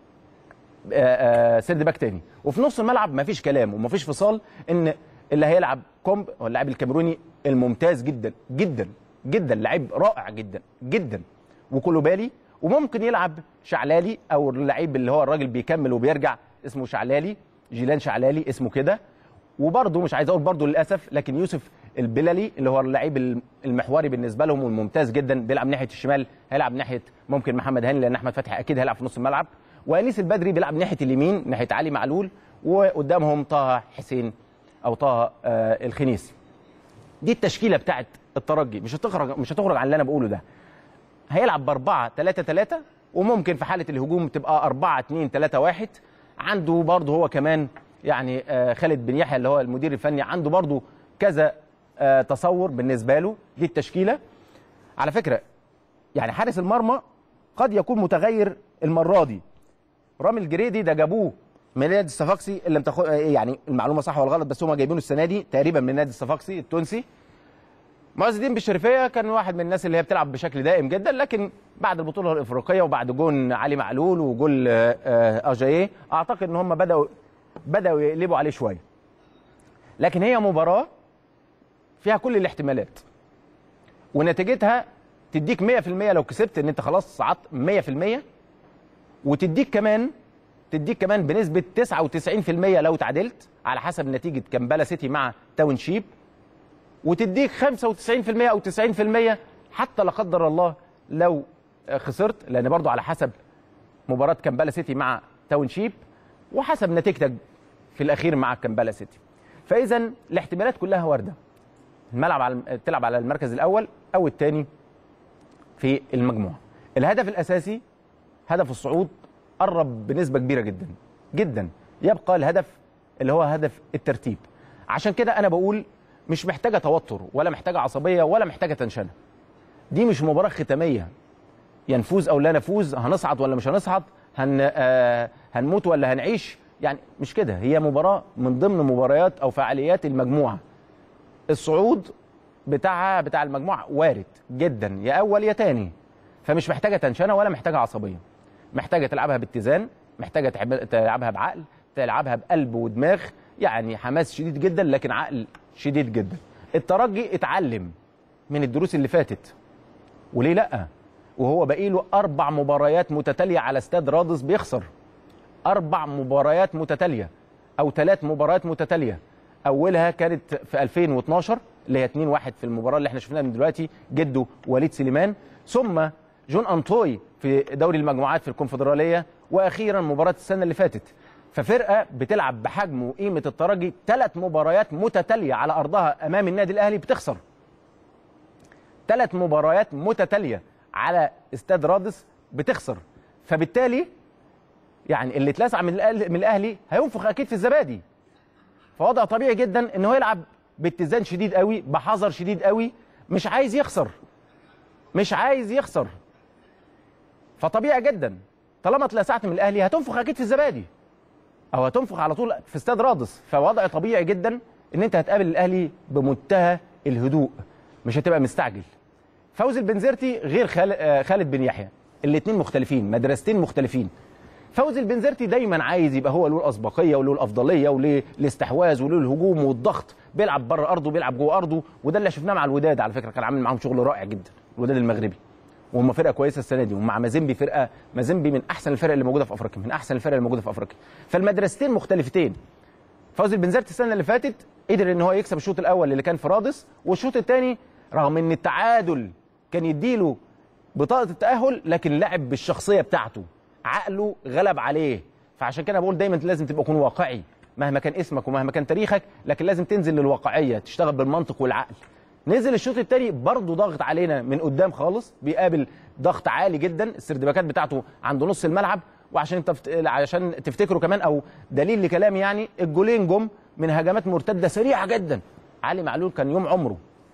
سرد باك تاني وفي نص الملعب ما فيش كلام وما فيش فصال ان اللي هيلعب كومب هو اللاعب الكاميروني الممتاز جدا جدا جدا لعيب رائع جدا جدا وكولوبالي وممكن يلعب شعلالي او اللعيب اللي هو الراجل بيكمل وبيرجع اسمه شعلالي جيلان شعلالي اسمه كده وبرده مش عايز اقول برده للاسف لكن يوسف البلالي اللي هو اللعيب المحوري بالنسبه لهم والممتاز جدا بيلعب ناحيه الشمال هيلعب ناحيه ممكن محمد هاني لان احمد فتحي اكيد هيلعب في نص الملعب وانيس البدري بيلعب ناحيه اليمين ناحيه علي معلول وقدامهم طه حسين او طه آه الخنيسي دي التشكيله بتاعت الترجي مش هتخرج مش هتخرج عن اللي انا بقوله ده هيلعب ب 4 3 3 وممكن في حاله الهجوم تبقى 4 2 3 1 عنده برضه هو كمان يعني آه خالد بن يحيى اللي هو المدير الفني عنده برضه كذا آه تصور بالنسبه له دي التشكيله على فكره يعني حارس المرمى قد يكون متغير المره دي رامي الجريدي ده جابوه من نادي الصفاقسي اللي متخ... يعني المعلومه صح ولا غلط بس هم جايبينه السنه دي تقريبا من نادي الصفاقسي التونسي معز الدين بالشريفيه كان واحد من الناس اللي هي بتلعب بشكل دائم جدا لكن بعد البطوله الافريقيه وبعد جون علي معلول وجول اجاييه اعتقد ان هم بداوا بداوا يقلبوا عليه شويه لكن هي مباراه فيها كل الاحتمالات ونتيجتها تديك 100% لو كسبت ان انت خلاص صعدت 100% وتديك كمان تديك كمان بنسبه 99% لو تعادلت على حسب نتيجه كامبالا سيتي مع تاون شيب وتديك 95% او 90% حتى لا قدر الله لو خسرت لان برضو على حسب مباراه كامبالا سيتي مع تاون شيب وحسب نتيجتك في الاخير مع كامبالا سيتي فاذا الاحتمالات كلها وارده الملعب على تلعب على المركز الاول او الثاني في المجموعه الهدف الاساسي هدف الصعود قرب بنسبه كبيره جدا جدا يبقى الهدف اللي هو هدف الترتيب عشان كده انا بقول مش محتاجه توتر ولا محتاجه عصبيه ولا محتاجه تنشنه دي مش مباراه ختاميه ينفوز او لا نفوز هنصعد ولا مش هنصعد هن آه هنموت ولا هنعيش يعني مش كده هي مباراه من ضمن مباريات او فعاليات المجموعه الصعود بتاعها بتاع المجموعه وارد جدا يا اول يا تاني فمش محتاجه تنشنه ولا محتاجه عصبيه محتاجه تلعبها باتزان محتاجه تلعبها بعقل تلعبها بقلب ودماغ يعني حماس شديد جدا لكن عقل شديد جدا الترجي اتعلم من الدروس اللي فاتت وليه لا وهو باقي له اربع مباريات متتاليه على استاد رادس بيخسر اربع مباريات متتاليه او ثلاث مباريات متتاليه اولها كانت في 2012 اللي هي 2-1 في المباراه اللي احنا شفناها من دلوقتي جده وليد سليمان ثم جون انطوي في دوري المجموعات في الكونفدراليه واخيرا مباراه السنه اللي فاتت ففرقه بتلعب بحجم وقيمه الترجي ثلاث مباريات متتاليه على ارضها امام النادي الاهلي بتخسر ثلاث مباريات متتاليه على استاد رادس بتخسر فبالتالي يعني اللي اتلسع من الاهلي من الاهلي هينفخ اكيد في الزبادي فوضع طبيعي جدا ان هو يلعب باتزان شديد قوي بحذر شديد قوي مش عايز يخسر مش عايز يخسر فطبيعي جدا طالما اتلسعت من الاهلي هتنفخ اكيد في الزبادي او هتنفخ على طول في استاد رادس فوضع طبيعي جدا ان انت هتقابل الاهلي بمنتهى الهدوء مش هتبقى مستعجل فوز البنزرتي غير خالد بن يحيى الاثنين مختلفين مدرستين مختلفين فوز البنزرتي دايما عايز يبقى هو له الاسبقيه وله الافضليه وله الاستحواذ وله الهجوم والضغط بيلعب بره ارضه بيلعب جوه ارضه وده اللي شفناه مع الوداد على فكره كان عامل معاهم شغل رائع جدا الوداد المغربي وهم فرقه كويسه السنه دي ومع مازيمبي فرقه مازيمبي من احسن الفرق اللي موجوده في افريقيا من احسن الفرق اللي موجوده في افريقيا فالمدرستين مختلفتين فوز البنزرتي السنه اللي فاتت قدر ان هو يكسب الشوط الاول اللي كان في رادس والشوط الثاني رغم ان التعادل كان يديله بطاقه التاهل لكن لعب بالشخصيه بتاعته عقله غلب عليه فعشان كده بقول دايما لازم تبقى تكون واقعي مهما كان اسمك ومهما كان تاريخك لكن لازم تنزل للواقعيه تشتغل بالمنطق والعقل نزل الشوط الثاني برضه ضغط علينا من قدام خالص بيقابل ضغط عالي جدا السردباكات بتاعته عند نص الملعب وعشان تفت... عشان تفتكروا كمان او دليل لكلامي يعني الجولين جم من هجمات مرتده سريعه جدا علي معلول كان يوم عمره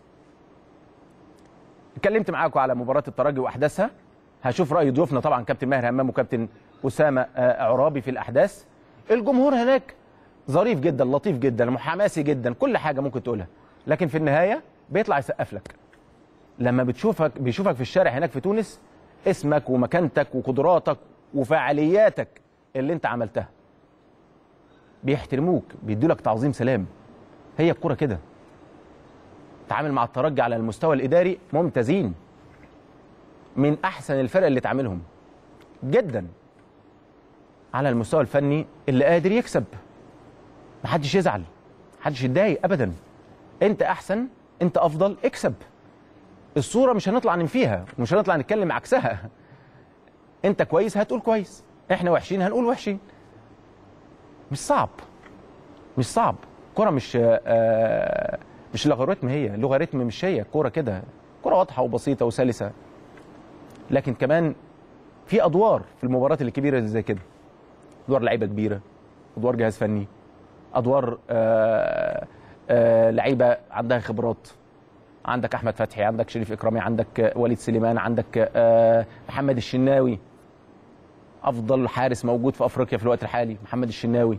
اتكلمت معاكم على مباراه الترجي واحداثها هشوف راي ضيوفنا طبعا كابتن ماهر همام وكابتن اسامه عرابي في الاحداث الجمهور هناك ظريف جدا لطيف جدا حماسي جدا كل حاجه ممكن تقولها لكن في النهايه بيطلع يسقف لك لما بتشوفك بيشوفك في الشارع هناك في تونس اسمك ومكانتك وقدراتك وفعالياتك اللي انت عملتها بيحترموك بيدوا لك تعظيم سلام هي الكوره كده تعامل مع الترجي على المستوى الاداري ممتازين من احسن الفرق اللي تعاملهم جدا على المستوى الفني اللي قادر يكسب محدش يزعل محدش يتضايق ابدا انت احسن انت افضل اكسب الصوره مش هنطلع ننفيها ومش هنطلع نتكلم عكسها انت كويس هتقول كويس احنا وحشين هنقول وحشين مش صعب مش صعب كرة مش آه مش لوغاريتم هي لوغاريتم مش هي كرة كده كرة واضحة وبسيطة وسلسة لكن كمان في ادوار في المباريات الكبيرة اللي زي كده ادوار لعيبة كبيرة ادوار جهاز فني ادوار آه آه لعيبة عندها خبرات عندك احمد فتحي عندك شريف اكرامي عندك وليد سليمان عندك آه محمد الشناوي افضل حارس موجود في افريقيا في الوقت الحالي محمد الشناوي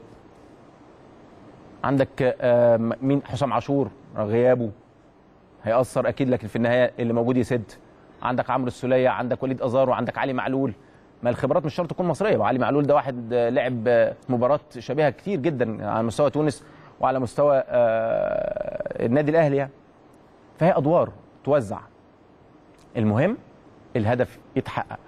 عندك آه مين حسام عاشور غيابه هيأثر اكيد لكن في النهايه اللي موجود يسد عندك عمرو السوليه عندك وليد ازار وعندك علي معلول ما الخبرات مش شرط تكون مصريه وعلي معلول ده واحد لعب مباراه شبيهه كتير جدا على مستوى تونس وعلى مستوى آه النادي الاهلي يعني فهي ادوار توزع المهم الهدف يتحقق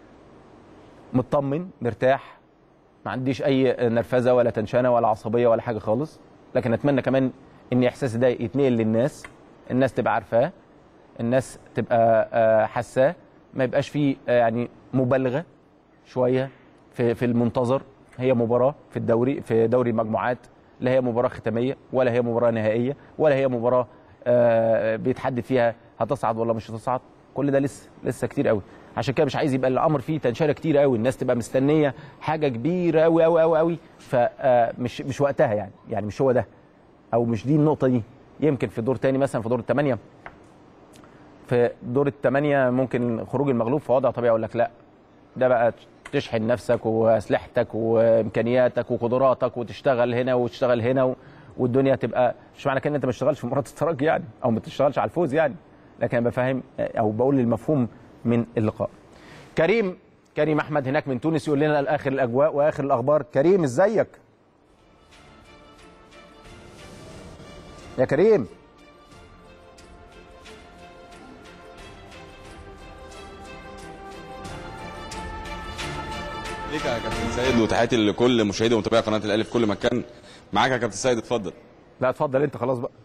مطمن مرتاح ما عنديش اي نرفزه ولا تنشنه ولا عصبيه ولا حاجه خالص لكن اتمنى كمان ان احساسي ده يتنقل للناس الناس تبقى عارفاه الناس تبقى آه، حاساه ما يبقاش فيه آه، يعني مبالغه شويه في في المنتظر هي مباراه في الدوري في دوري المجموعات لا هي مباراه ختاميه ولا هي مباراه نهائيه ولا هي مباراه آه، بيتحدد فيها هتصعد ولا مش هتصعد كل ده لسه لسه كتير قوي عشان كده مش عايز يبقى الامر فيه تنشره كتير قوي الناس تبقى مستنيه حاجه كبيره قوي قوي قوي قوي فمش مش وقتها يعني يعني مش هو ده او مش دي النقطه دي يمكن في دور تاني مثلا في دور الثمانيه في دور الثمانيه ممكن خروج المغلوب في وضع طبيعي اقول لك لا ده بقى تشحن نفسك واسلحتك وامكانياتك وقدراتك وتشتغل هنا وتشتغل هنا و... والدنيا تبقى مش معنى كده ان انت ما تشتغلش في مباراه الترجي يعني او ما تشتغلش على الفوز يعني لكن انا بفهم او بقول المفهوم من اللقاء. كريم كريم احمد هناك من تونس يقول لنا اخر الاجواء واخر الاخبار كريم ازيك؟ يا كريم ليك يا كابتن سيد وتحياتي لكل مشاهدي ومتابعي قناه الاهلي في كل مكان معاك يا كابتن سيد اتفضل لا اتفضل انت خلاص بقى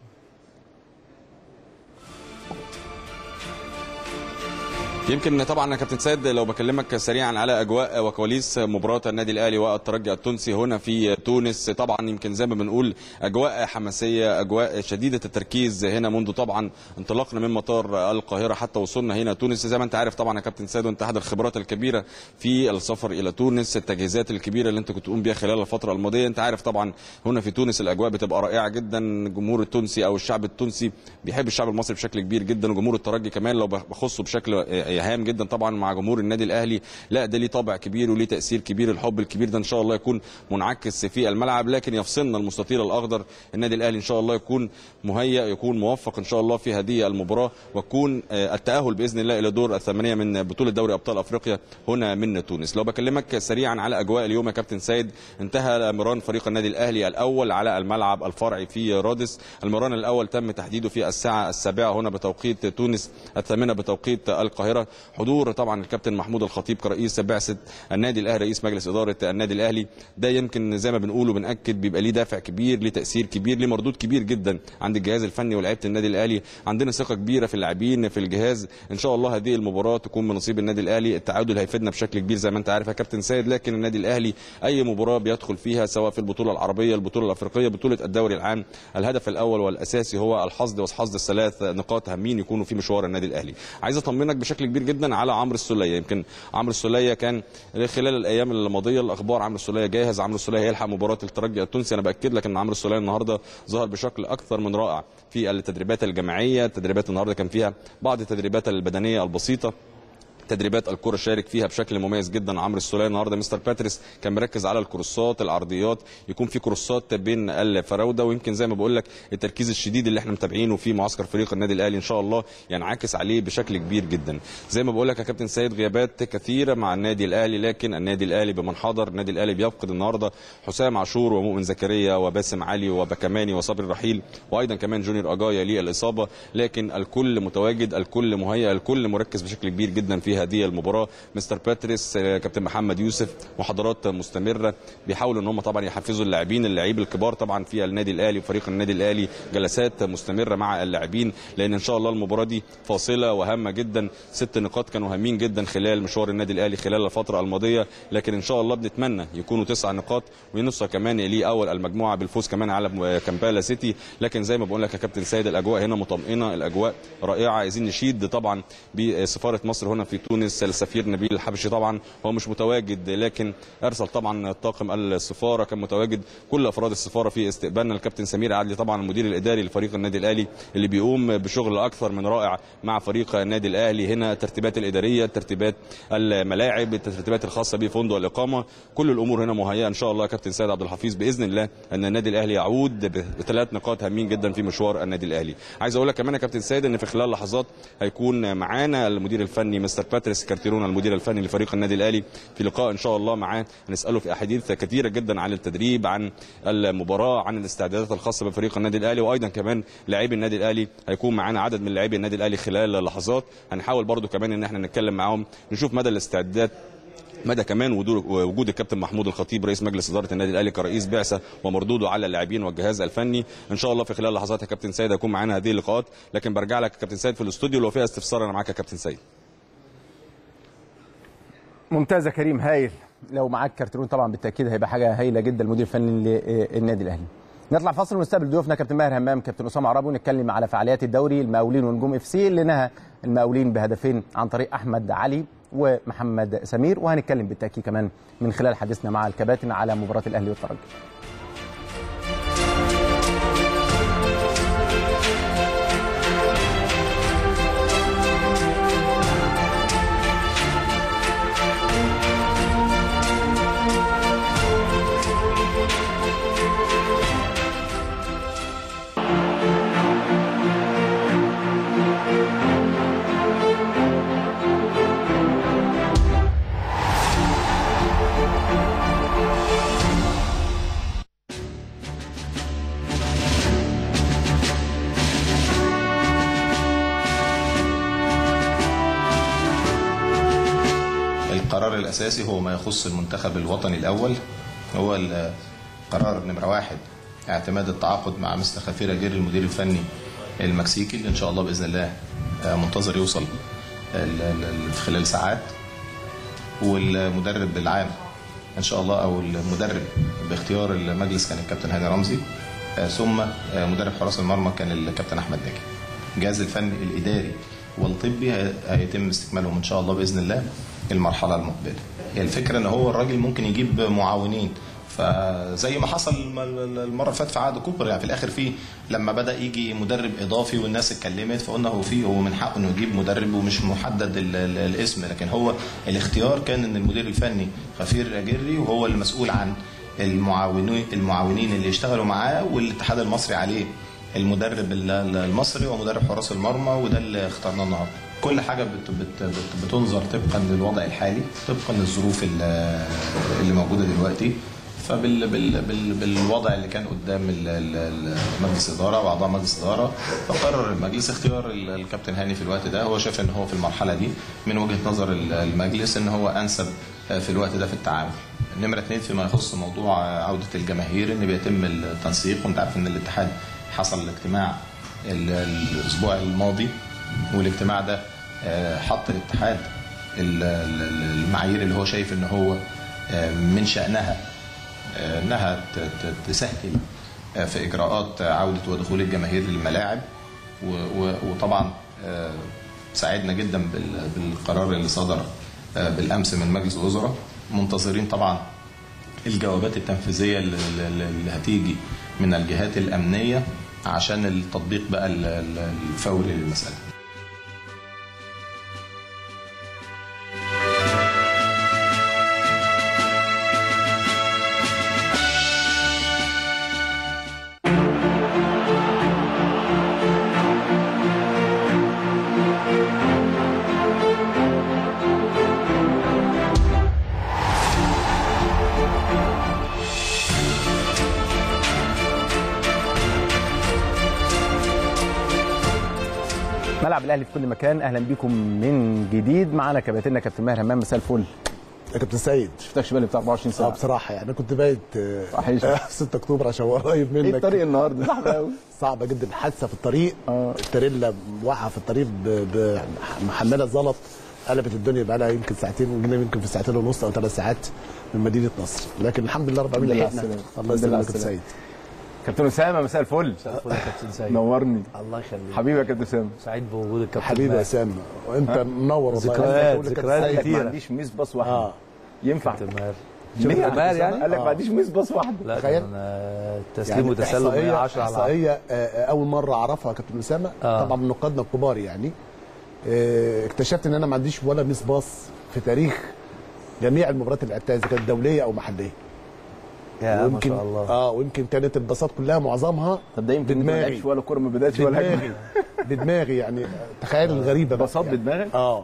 يمكن طبعا يا كابتن سيد لو بكلمك سريعا على اجواء وكواليس مباراه النادي الاهلي والترجي التونسي هنا في تونس طبعا يمكن زي ما بنقول اجواء حماسيه اجواء شديده التركيز هنا منذ طبعا انطلاقنا من مطار القاهره حتى وصلنا هنا تونس زي ما انت عارف طبعا يا كابتن سيد وانت احد الخبرات الكبيره في السفر الى تونس التجهيزات الكبيره اللي انت كنت تقوم بيها خلال الفتره الماضيه انت عارف طبعا هنا في تونس الاجواء بتبقى رائعه جدا الجمهور التونسي او الشعب التونسي بيحب الشعب المصري بشكل كبير جدا وجمهور الترجي كمان لو بخصه بشكل هام جدا طبعا مع جمهور النادي الاهلي لا ده ليه طابع كبير وليه تاثير كبير الحب الكبير ده ان شاء الله يكون منعكس في الملعب لكن يفصلنا المستطيل الاخضر النادي الاهلي ان شاء الله يكون مهيئ يكون موفق ان شاء الله في هذه المباراه ويكون آه، التاهل باذن الله الى دور الثمانيه من بطوله دوري ابطال افريقيا هنا من تونس لو بكلمك سريعا على اجواء اليوم يا كابتن سيد انتهى مران فريق النادي الاهلي الاول على الملعب الفرعي في رادس المران الاول تم تحديده في الساعه السابعه هنا بتوقيت تونس الثامنه بتوقيت القاهره حضور طبعا الكابتن محمود الخطيب كرئيس بعثه النادي الاهلي رئيس مجلس اداره النادي الاهلي ده يمكن زي ما بنقول وبناكد بيبقى ليه دافع كبير ليه تاثير كبير ليه مردود كبير جدا عند الجهاز الفني ولاعيبه النادي الاهلي عندنا ثقه كبيره في اللاعبين في الجهاز ان شاء الله هذه المباراه تكون من نصيب النادي الاهلي التعادل هيفيدنا بشكل كبير زي ما انت عارف يا كابتن سيد لكن النادي الاهلي اي مباراه بيدخل فيها سواء في البطوله العربيه البطوله الافريقيه بطوله الدوري العام الهدف الاول والاساسي هو الحصد وحصد الثلاث نقاط هامين يكونوا في مشوار النادي الاهلي عايز اطمنك بشكل كبير جدا على عمرو السوليه يمكن عمرو السوليه كان خلال الايام الماضيه الاخبار عمرو السوليه جاهز عمرو السوليه هيلحق مباراه الترجي التونسي انا باكد لك ان عمرو السوليه النهارده ظهر بشكل اكثر من رائع في التدريبات الجماعيه التدريبات النهارده كان فيها بعض التدريبات البدنيه البسيطه تدريبات الكره شارك فيها بشكل مميز جدا عمرو السوليه النهارده مستر باتريس كان مركز على الكروسات العرضيات يكون في كروسات بين الفراوده ويمكن زي ما بقول لك التركيز الشديد اللي احنا متابعينه في معسكر فريق النادي الاهلي ان شاء الله ينعكس عليه بشكل كبير جدا زي ما بقول لك يا كابتن سيد غيابات كثيره مع النادي الاهلي لكن النادي الاهلي بمن حضر النادي الاهلي بيفقد النهارده حسام عاشور ومؤمن زكريا وباسم علي وبكماني وصبري رحيل وايضا كمان جونيور اجايا للاصابه لكن الكل متواجد الكل مهيئ الكل مركز بشكل كبير جدا في هذه المباراه مستر باتريس آه، كابتن محمد يوسف محاضرات مستمره بيحاولوا ان هم طبعا يحفزوا اللاعبين اللعيب الكبار طبعا في النادي الاهلي وفريق النادي الاهلي جلسات مستمره مع اللاعبين لان ان شاء الله المباراه دي فاصله وهامه جدا ست نقاط كانوا هامين جدا خلال مشوار النادي الاهلي خلال الفتره الماضيه لكن ان شاء الله بنتمنى يكونوا تسع نقاط ونوصل كمان ليه اول المجموعه بالفوز كمان على كامبالا سيتي لكن زي ما بقول لك يا كابتن سيد الاجواء هنا مطمئنه الاجواء رائعه عايزين نشيد طبعا بسفاره مصر هنا في تونس السفير نبيل الحبشي طبعا هو مش متواجد لكن ارسل طبعا طاقم السفاره كان متواجد كل افراد السفاره في استقبالنا الكابتن سمير عدلي طبعا المدير الاداري لفريق النادي الاهلي اللي بيقوم بشغل اكثر من رائع مع فريق النادي الاهلي هنا الترتيبات الاداريه ترتيبات الملاعب الترتيبات الخاصه بفندق الاقامه كل الامور هنا مهيئه ان شاء الله يا كابتن سيد عبد الحفيظ باذن الله ان النادي الاهلي يعود بثلاث نقاط هامين جدا في مشوار النادي الاهلي عايز اقول لك كمان يا كابتن سيد ان في خلال لحظات هيكون معانا المدير الفني مستر باتريك باتريس كارتيرونا المدير الفني لفريق النادي الاهلي في لقاء ان شاء الله معاه هنساله في احاديث كثيره جدا عن التدريب عن المباراه عن الاستعدادات الخاصه بفريق النادي الاهلي وايضا كمان لاعبي النادي الاهلي هيكون معانا عدد من لاعبي النادي الاهلي خلال لحظات هنحاول برضو كمان ان احنا نتكلم معاهم نشوف مدى الاستعداد مدى كمان وجود الكابتن محمود الخطيب رئيس مجلس اداره النادي الاهلي كرئيس بعثه ومردوده على اللاعبين والجهاز الفني ان شاء الله في خلال لحظات يا كابتن سيد هيكون معانا هذه اللقاءات لكن برجع لك كابتن سيد في الاستوديو لو فيها استفسار انا معاك يا كابتن سيد ممتاز يا كريم هايل لو معاك كارترون طبعا بالتاكيد هيبقى حاجه هايله جدا المدير الفني للنادي الاهلي نطلع فاصل ونستقبل ضيوفنا كابتن ماهر همام كابتن اسامه عرابي ونتكلم على فعاليات الدوري المقاولين ونجوم اف سي اللي نهى المقاولين بهدفين عن طريق احمد علي ومحمد سمير وهنتكلم بالتاكيد كمان من خلال حديثنا مع الكباتن على مباراه الاهلي والترجي القرار الأساسي هو ما يخص المنتخب الوطني الأول هو القرار نمرة واحد اعتماد التعاقد مع مستر خفيرة جير المدير الفني المكسيكي اللي إن شاء الله بإذن الله منتظر يوصل في خلال ساعات والمدرب العام إن شاء الله أو المدرب باختيار المجلس كان الكابتن هاني رمزي ثم مدرب حراس المرمى كان الكابتن أحمد ناجي الجهاز الفني الإداري والطبي هيتم استكمالهم إن شاء الله بإذن الله المرحله المقبله هي الفكره ان هو الراجل ممكن يجيب معاونين فزي ما حصل المره اللي فاتت في عقد كوبر يعني في الاخر في لما بدا يجي مدرب اضافي والناس اتكلمت فقلنا هو في هو من حقه انه يجيب مدرب ومش محدد ال ال الاسم لكن هو الاختيار كان ان المدير الفني خفير جري وهو المسؤول عن المعاونين المعاونين اللي يشتغلوا معاه والاتحاد المصري عليه المدرب المصري ومدرب حراس المرمى وده اللي اخترناه النهارده كل حاجه بت بت بت بتنظر طبقا للوضع الحالي طبقا للظروف اللي موجوده دلوقتي فبال بال بال بالوضع اللي كان قدام مجلس الاداره واعضاء مجلس الاداره فقرر المجلس اختيار الكابتن هاني في الوقت ده هو شاف ان هو في المرحله دي من وجهه نظر المجلس ان هو انسب في الوقت ده في التعامل. نمره اثنين فيما يخص موضوع عوده الجماهير ان بيتم التنسيق وانت عارف ان الاتحاد حصل الاجتماع الاسبوع الماضي والاجتماع ده حط الاتحاد المعايير اللي هو شايف ان هو من شأنها انها تسهل في اجراءات عوده ودخول الجماهير للملاعب وطبعا ساعدنا جدا بالقرار اللي صدر بالامس من مجلس الوزراء منتظرين طبعا الجوابات التنفيذيه اللي هتيجي من الجهات الامنيه عشان التطبيق بقى الفوري للمساله ملعب الاهلي في كل مكان اهلا بكم من جديد معانا كباتننا كابتن ماهر همام مساء الفل يا كابتن سيد شفتكش بالي بتاع 24 اه ساعه بصراحه يعني انا كنت بايت آه، وحش. آه، في 6 اكتوبر عشان هو قريب منك ايه الطريق النهارده صعب قوي صعبه جدا حادثه في الطريق آه. التريلا واقعه في الطريق ب- ب- محمله زلط قلبت الدنيا بقى لها يمكن ساعتين وجينا يمكن في ساعتين ونص او ثلاث ساعات من مدينه نصر لكن الحمد لله رب العالمين الحمد لله على لحقنا السلامة. الله الحمد لله على يسلمك يا كابتن السلامة. سيد كابتن اسامه مساء الفل الفل يا كابتن سعيد نورني الله يخليك حبيبي يا كابتن اسامه سعيد بوجودك كابتن حبيبي يا ماهر. سام وانت منور والله ذكريات- أنا بقول لك يا كابتن ذكريات سيد، قال لك ما كتيرة. عنديش ميس باص واحده اه ينفع كابتن ماهر ليه كابتن ماهر يعني قال لك ما عنديش ميس باص واحده لا تخيل. ده انا تسليم وتسلم إحصائية- 110 على 10 احصائيه آه، اول مره اعرفها كابتن اسامه آه. طبعا من نقادنا الكبار يعني آه، اكتشفت ان انا ما عنديش ولا ميس باص في تاريخ جميع المباريات اللي لعبتها اذا كانت دوليه او محليه يا ما ويمكن شاء الله اه ويمكن كانت الباصات كلها معظمها طب ده يمكن ما بدماغي. لعبش ولا كوره ما بداتش ولا بدماغي حاجه بدماغي يعني تخيل الغريبه بقى باصات يعني. بدماغك اه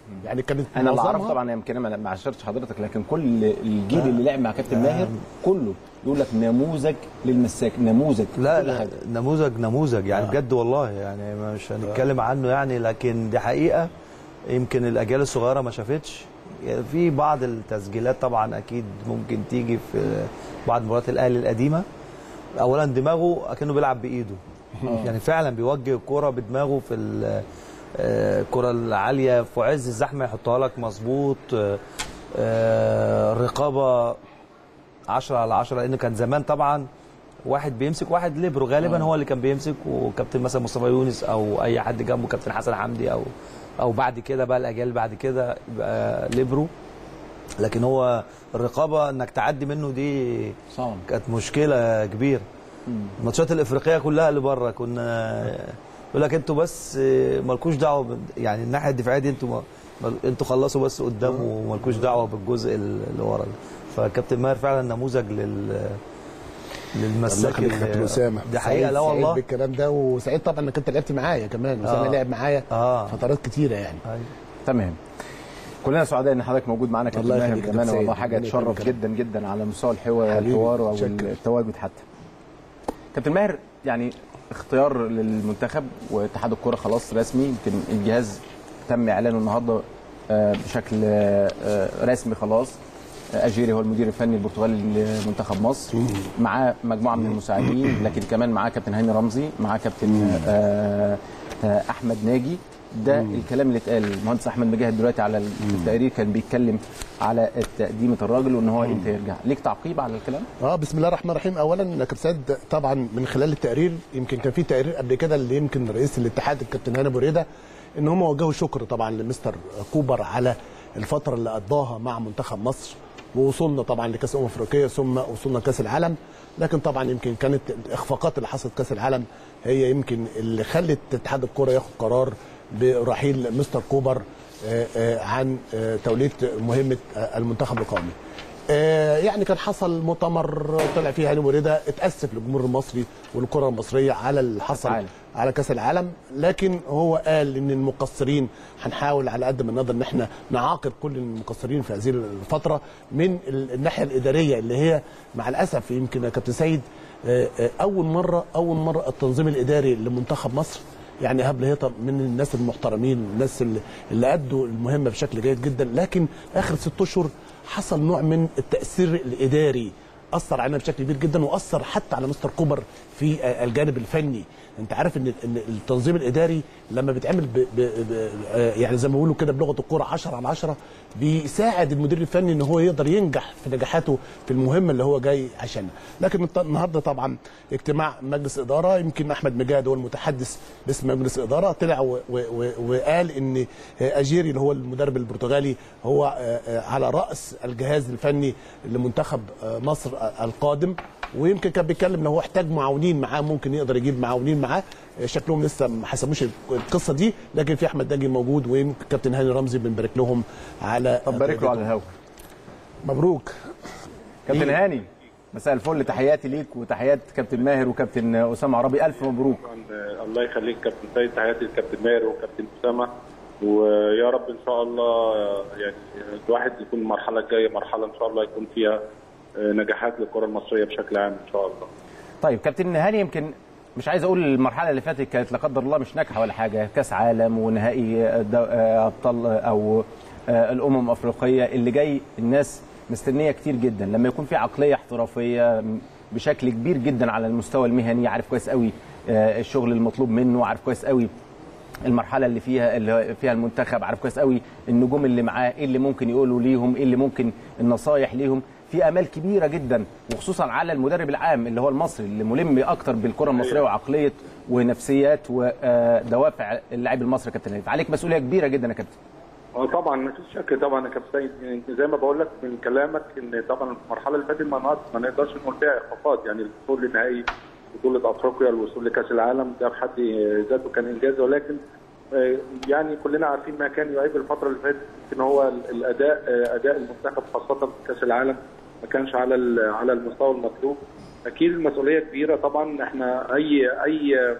يعني كانت انا اللي اعرف معظمها- طبعا يمكن انا ما عاشرتش حضرتك لكن كل الجيل اللي لعب مع كابتن ماهر كله يقول لك نموذج للمساك نموذج لا كل لا حاجة. نموذج نموذج يعني بجد والله يعني مش هنتكلم عنه يعني لكن دي حقيقه يمكن الاجيال الصغيره ما شافتش يعني في بعض التسجيلات طبعا اكيد ممكن تيجي في بعض مباريات الاهلي القديمه اولا دماغه اكنه بيلعب بايده يعني فعلا بيوجه الكوره بدماغه في ال- آه، الكره العاليه في عز الزحمه يحطها لك مظبوط آه، آه، الرقابه 10 على 10 لان كان زمان طبعا واحد بيمسك واحد ليبرو غالبا هو اللي كان بيمسك وكابتن مثلا مصطفى يونس او اي حد جنبه كابتن حسن حمدي او او بعد كده بقى الاجيال بعد كده يبقى ليبرو لكن هو الرقابه انك تعدي منه دي صعب كانت مشكله كبيره الماتشات الافريقيه كلها اللي بره كنا يقول لك انتوا بس مالكوش دعوه بال- يعني الناحيه الدفاعيه دي انتوا ما- انتوا خلصوا بس قدام ومالكوش دعوه بالجزء اللي ورا ده. فكابتن ماهر فعلا نموذج لل الله للمساك يخليك يا اللي- كابتن اسامه دي حقيقه سعيد- لا سعيد والله بالكلام ده وسعيد طبعا انك انت لعبت معايا كمان اسامه آه. لعب معايا اه فترات كتيره يعني أيوة. تمام كلنا سعداء ان حضرتك موجود معانا كابتن الله ماهر يخليك يا بامانه كابتن والله سيد. حاجه ربنا تشرف يخليك. جدا جدا على مستوى الحوار حبيبي، الحوار او شكرا. التواجد حتى كابتن ماهر يعني اختيار للمنتخب واتحاد الكره خلاص رسمي يمكن الجهاز تم اعلانه النهارده آه، بشكل آه، آه، رسمي خلاص آه، اجيري هو المدير الفني البرتغالي لمنتخب مصر معاه مجموعه من المساعدين لكن كمان معاه كابتن هاني رمزي معاه كابتن آه، آه، احمد ناجي ده الكلام اللي اتقال المهندس احمد مجاهد دلوقتي على التقرير كان بيتكلم على تقديمه الراجل وان هو امتى يرجع ليك تعقيب على الكلام اه بسم الله الرحمن الرحيم اولا يا كابتن سيد طبعا من خلال التقرير يمكن كان في تقرير قبل كده اللي يمكن رئيس الاتحاد الكابتن هاني بريده ان هم وجهوا شكر طبعا لمستر كوبر على الفتره اللي قضاها مع منتخب مصر ووصولنا طبعا لكاس امم افريقيا ثم وصولنا كاس العالم لكن طبعا يمكن كانت الاخفاقات اللي حصلت كاس العالم هي يمكن اللي خلت اتحاد الكره ياخد قرار برحيل مستر كوبر آه، آه، عن آه، توليه مهمه آه، المنتخب القومي آه، يعني كان حصل مؤتمر طلع فيه هاني مريده اتاسف للجمهور المصري والكره المصريه على اللي حصل العالم. على كاس العالم لكن هو قال ان المقصرين هنحاول على قد ما نقدر ان احنا نعاقب كل المقصرين في هذه الفتره من ال- الناحيه الاداريه اللي هي مع الاسف يمكن يا كابتن سيد آه، آه، اول مره اول مره التنظيم الاداري لمنتخب مصر يعني ايهاب لهيطه من الناس المحترمين الناس اللي, اللي ادوا المهمه بشكل جيد جدا لكن اخر ست اشهر حصل نوع من التاثير الاداري اثر علينا بشكل كبير جدا واثر حتى على مستر كوبر في آه، الجانب الفني انت عارف ان ان التنظيم الاداري لما بيتعمل ب ب ب آه، يعني زي ما بيقولوا كده بلغه الكوره 10 على 10 بيساعد المدير الفني ان هو يقدر ينجح في نجاحاته في المهمه اللي هو جاي عشانها لكن الت- النهارده طبعا اجتماع مجلس اداره يمكن احمد مجاهد هو المتحدث باسم مجلس الاداره طلع و و و وقال ان آه، اجيري اللي هو المدرب البرتغالي هو آه، آه، على راس الجهاز الفني لمنتخب آه، مصر آه، القادم ويمكن كان بيتكلم لو هو احتاج معاونين معاه ممكن يقدر يجيب معاونين معاه شكلهم لسه ما حسموش القصه دي لكن في احمد ناجي موجود ويمكن كابتن هاني رمزي بنبارك لهم على طب بارك له على الهوا مبروك كابتن هاني مساء الفل تحياتي ليك وتحيات كابتن ماهر وكابتن اسامه عربي الف مبروك طبعاً، الله يخليك كابتن سيد تحياتي للكابتن ماهر وكابتن اسامه ويا رب ان شاء الله يعني الواحد يكون المرحله الجايه مرحله ان شاء الله يكون فيها نجاحات للكره المصريه بشكل عام ان شاء الله. طيب كابتن هاني يمكن مش عايز اقول المرحله اللي فاتت كانت لا قدر الله مش ناجحه ولا حاجه كاس عالم ونهائي دو- آه، ابطال او آه، الامم الافريقيه اللي جاي الناس مستنيه كتير جدا لما يكون في عقليه احترافيه بشكل كبير جدا على المستوى المهني عارف كويس قوي آه، الشغل المطلوب منه عارف كويس قوي المرحله اللي فيها اللي فيها المنتخب عارف كويس قوي النجوم اللي معاه ايه اللي ممكن يقولوا ليهم ايه اللي ممكن النصايح ليهم في امال كبيره جدا وخصوصا على المدرب العام اللي هو المصري اللي ملم اكتر بالكره المصريه وعقليه ونفسيات ودوافع اللاعب المصري يا كابتن هاني عليك مسؤوليه كبيره جدا يا كابتن اه طبعا ما فيش شك طبعا يا كابتن سيد يعني زي ما بقول لك من كلامك ان طبعا المرحله اللي فاتت ما نقدر- ما نقدرش نقول فيها اخفاقات يعني الوصول لنهائي بطوله افريقيا الوصول لكاس العالم ده في حد ذاته كان انجاز ولكن آه، يعني كلنا عارفين ما كان يعيب الفتره اللي فاتت ان هو الاداء آه، اداء المنتخب خاصه في كاس العالم ما كانش على ال- على المستوى المطلوب اكيد المسؤوليه كبيره طبعا احنا اي اي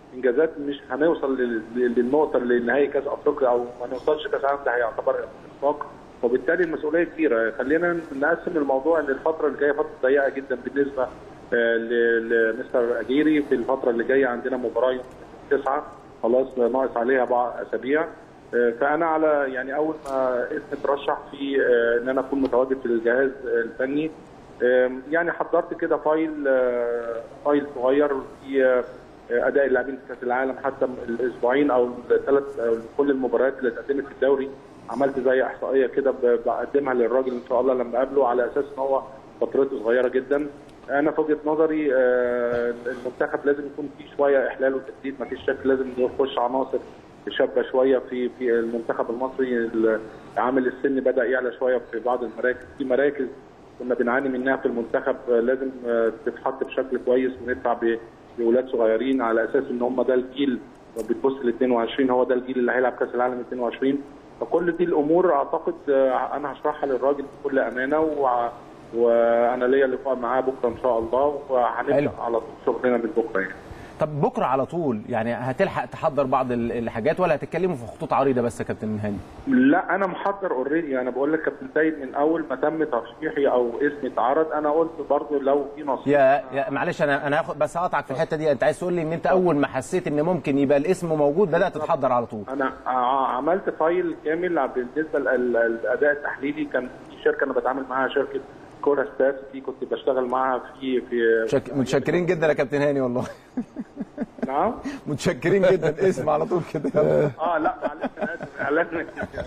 انجازات مش هنوصل لل- للنقطه لنهائي كاس افريقيا او ما نوصلش كاس العالم ده هيعتبر اخفاق وبالتالي المسؤوليه كبيره خلينا نقسم الموضوع ان الفتره اللي جايه فتره ضيقه جدا بالنسبه آه، ل- لمستر اجيري في الفتره اللي جايه عندنا مباراه يوم تسعه خلاص ناقص عليها بعض اسابيع آه، فانا على يعني اول ما اسمي ترشح في آه، ان انا اكون متواجد في الجهاز الفني آم، يعني حضرت كده فايل آه، فايل صغير في آه، اداء اللاعبين في كاس العالم حتى الاسبوعين او الثلاث كل المباريات اللي اتقدمت في الدوري عملت زي احصائيه كده ب- بقدمها للراجل ان شاء الله لما اقابله على اساس ان هو فترته صغيره جدا انا في وجهه نظري آه، المنتخب لازم يكون فيه شويه احلال وتجديد ما فيش شك لازم يخش عناصر شابه شويه في في المنتخب المصري عامل السن بدا يعلى شويه في بعض المراكز في مراكز كنا بنعاني منها في المنتخب آه، لازم آه، تتحط بشكل كويس وندفع ب- باولاد صغيرين على اساس ان هم ده الجيل لو بتبص ل 22 هو ده الجيل اللي هيلعب كاس العالم 22 فكل دي الامور اعتقد آه، انا هشرحها للراجل بكل امانه وع- وانا ليا لقاء معاه بكره ان شاء الله حلو. وهنبدا على طول شغلنا من بكره يعني. طب بكره على طول يعني هتلحق تحضر بعض ال- الحاجات ولا هتتكلموا في خطوط عريضه بس يا كابتن هاني لا انا محضر اوريدي انا بقول لك كابتن سيد من اول ما تم ترشيحي او اسمي اتعرض انا قلت برضو لو في نصيب يا, يا معلش انا انا هاخد بس هقطعك في الحته دي انت عايز تقول لي ان انت اول ما حسيت ان ممكن يبقى الاسم موجود بدات تتحضر على طول انا ع- عملت فايل كامل بالنسبه للاداء التحليلي كان في شركه انا بتعامل معاها شركه كورا ستات دي كنت بشتغل معاها في في شك... متشكرين جدا يا كابتن هاني والله نعم متشكرين جدا اسم على طول كده يلا. اه لا معلش انا اسف اعلان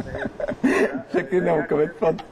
متشكرين يا كمان اتفضل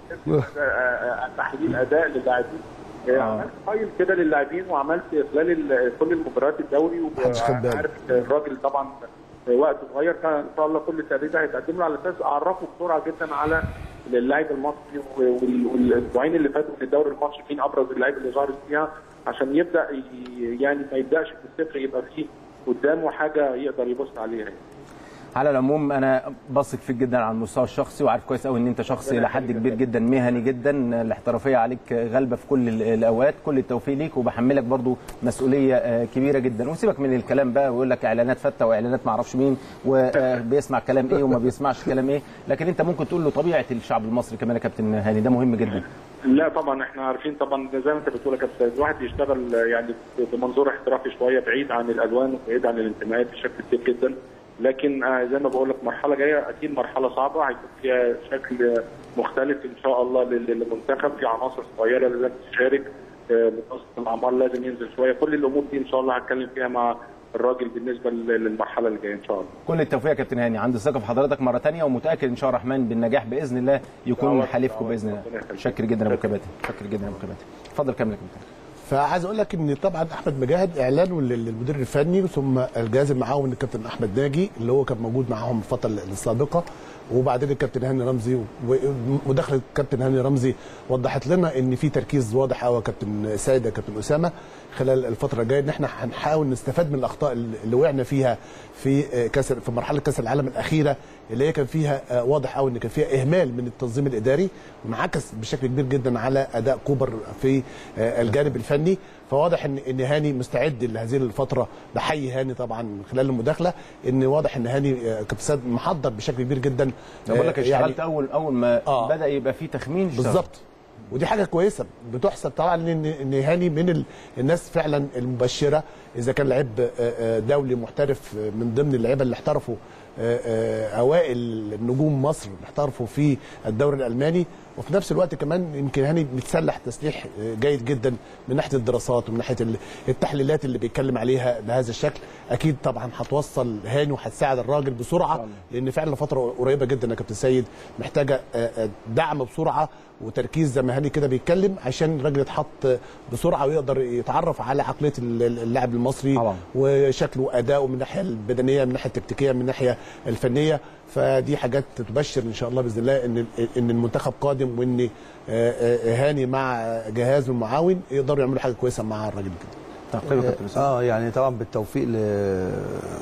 تحليل اداء للاعبين آه، عملت فايل كده للاعبين وعملت خلال ال- كل المباريات الدوري محدش خد باله. وعارف الراجل طبعا وقت صغير كان ان شاء الله كل تقرير ده هيتقدم له على اساس اعرفه بسرعه جدا على اللاعب المصري وال- والاسبوعين اللي فاتوا في الدوري المصري مين ابرز اللعيبه اللي ظهرت فيها عشان يبدا ي- يعني ما يبداش في الصفر يبقى فيه قدامه حاجه يقدر يبص عليها يعني. على العموم انا بثق فيك جدا على المستوى الشخصي وعارف كويس قوي ان انت شخص الى حد كبير جدا مهني جدا الاحترافيه عليك غالبه في كل ال- الاوقات كل التوفيق ليك وبحملك برضو مسؤوليه آه، كبيره جدا وسيبك من الكلام بقى ويقول لك اعلانات فته واعلانات ما اعرفش مين وبيسمع كلام ايه وما بيسمعش كلام ايه لكن انت ممكن تقول له طبيعه الشعب المصري كمان يا كابتن هاني ده مهم جدا لا طبعا احنا عارفين طبعا زي ما انت بتقول يا كابتن الواحد يشتغل يعني بمنظور احترافي شويه بعيد عن الالوان وبعيد عن الانتماءات بشكل كبير جدا لكن آه، زي ما بقول لك مرحله جايه اكيد مرحله صعبه هيكون فيها شكل مختلف ان شاء الله لل- للمنتخب في عناصر صغيره لازم تشارك آه، متوسط الاعمار لازم ينزل شويه كل الامور دي ان شاء الله هتكلم فيها مع الراجل بالنسبه لل- للمرحله اللي جايه ان شاء الله كل التوفيق يا كابتن هاني عندي ثقه في حضرتك مره ثانيه ومتاكد ان شاء الله الرحمن بالنجاح باذن الله يكون دعوات- حليفكم دعوات باذن الله ربنا يخليك. شكر جدا يا ابو كباتن شكر جدا يا ابو كباتن اتفضل كمل يا كابتن فعايز اقول لك ان طبعا احمد مجاهد اعلانه لل- للمدير الفني ثم الجهاز المعاون الكابتن احمد ناجي اللي هو كان موجود معاهم الفتره السابقه وبعدين الكابتن هاني رمزي ومداخله الكابتن هاني رمزي وضحت لنا ان في تركيز واضح قوي يا كابتن سيد يا كابتن اسامه خلال الفتره الجايه ان احنا هنحاول نستفاد من الاخطاء اللي وقعنا فيها في كاس في مرحله كاس العالم الاخيره اللي هي كان فيها آه، واضح قوي ان كان فيها اهمال من التنظيم الاداري وانعكس بشكل كبير جدا على اداء كوبر في آه، الجانب الفني فواضح ان ان هاني مستعد لهذه الفتره بحيي هاني طبعا من خلال المداخله ان واضح ان هاني آه، كابتن سيد محضر بشكل كبير جدا أنا بقول لك آه، اشتغلت اول اول ما آه. بدا يبقى في تخمين اشتغلت. بالظبط ودي حاجه كويسه بتحسب طبعا ان ان هاني من ال- الناس فعلا المبشره اذا كان لعيب آه، آه، دولي محترف آه، من ضمن اللعيبه اللي احترفوا آه، آه، اوائل نجوم مصر اللي احترفوا في الدوري الالماني وفي نفس الوقت كمان يمكن هاني متسلح تسليح آه، جيد جدا من ناحيه الدراسات ومن ناحيه ال- التحليلات اللي بيتكلم عليها بهذا الشكل اكيد طبعا هتوصل هاني وهتساعد الراجل بسرعه لان فعلا فتره قريبه جدا يا كابتن سيد محتاجه آه، آه، دعم بسرعه وتركيز زي ما هاني كده بيتكلم عشان الراجل يتحط بسرعه ويقدر يتعرف على عقليه اللاعب المصري طبعا. وشكله واداؤه من الناحيه البدنيه من الناحيه التكتيكيه من الناحيه الفنيه فدي حاجات تبشر ان شاء الله باذن الله ان ان المنتخب قادم وان آه، آه، هاني مع جهازه المعاون يقدروا يعملوا حاجه كويسه مع الراجل كده تعقيب يا كابتن أسامة. اه يعني طبعا بالتوفيق ل-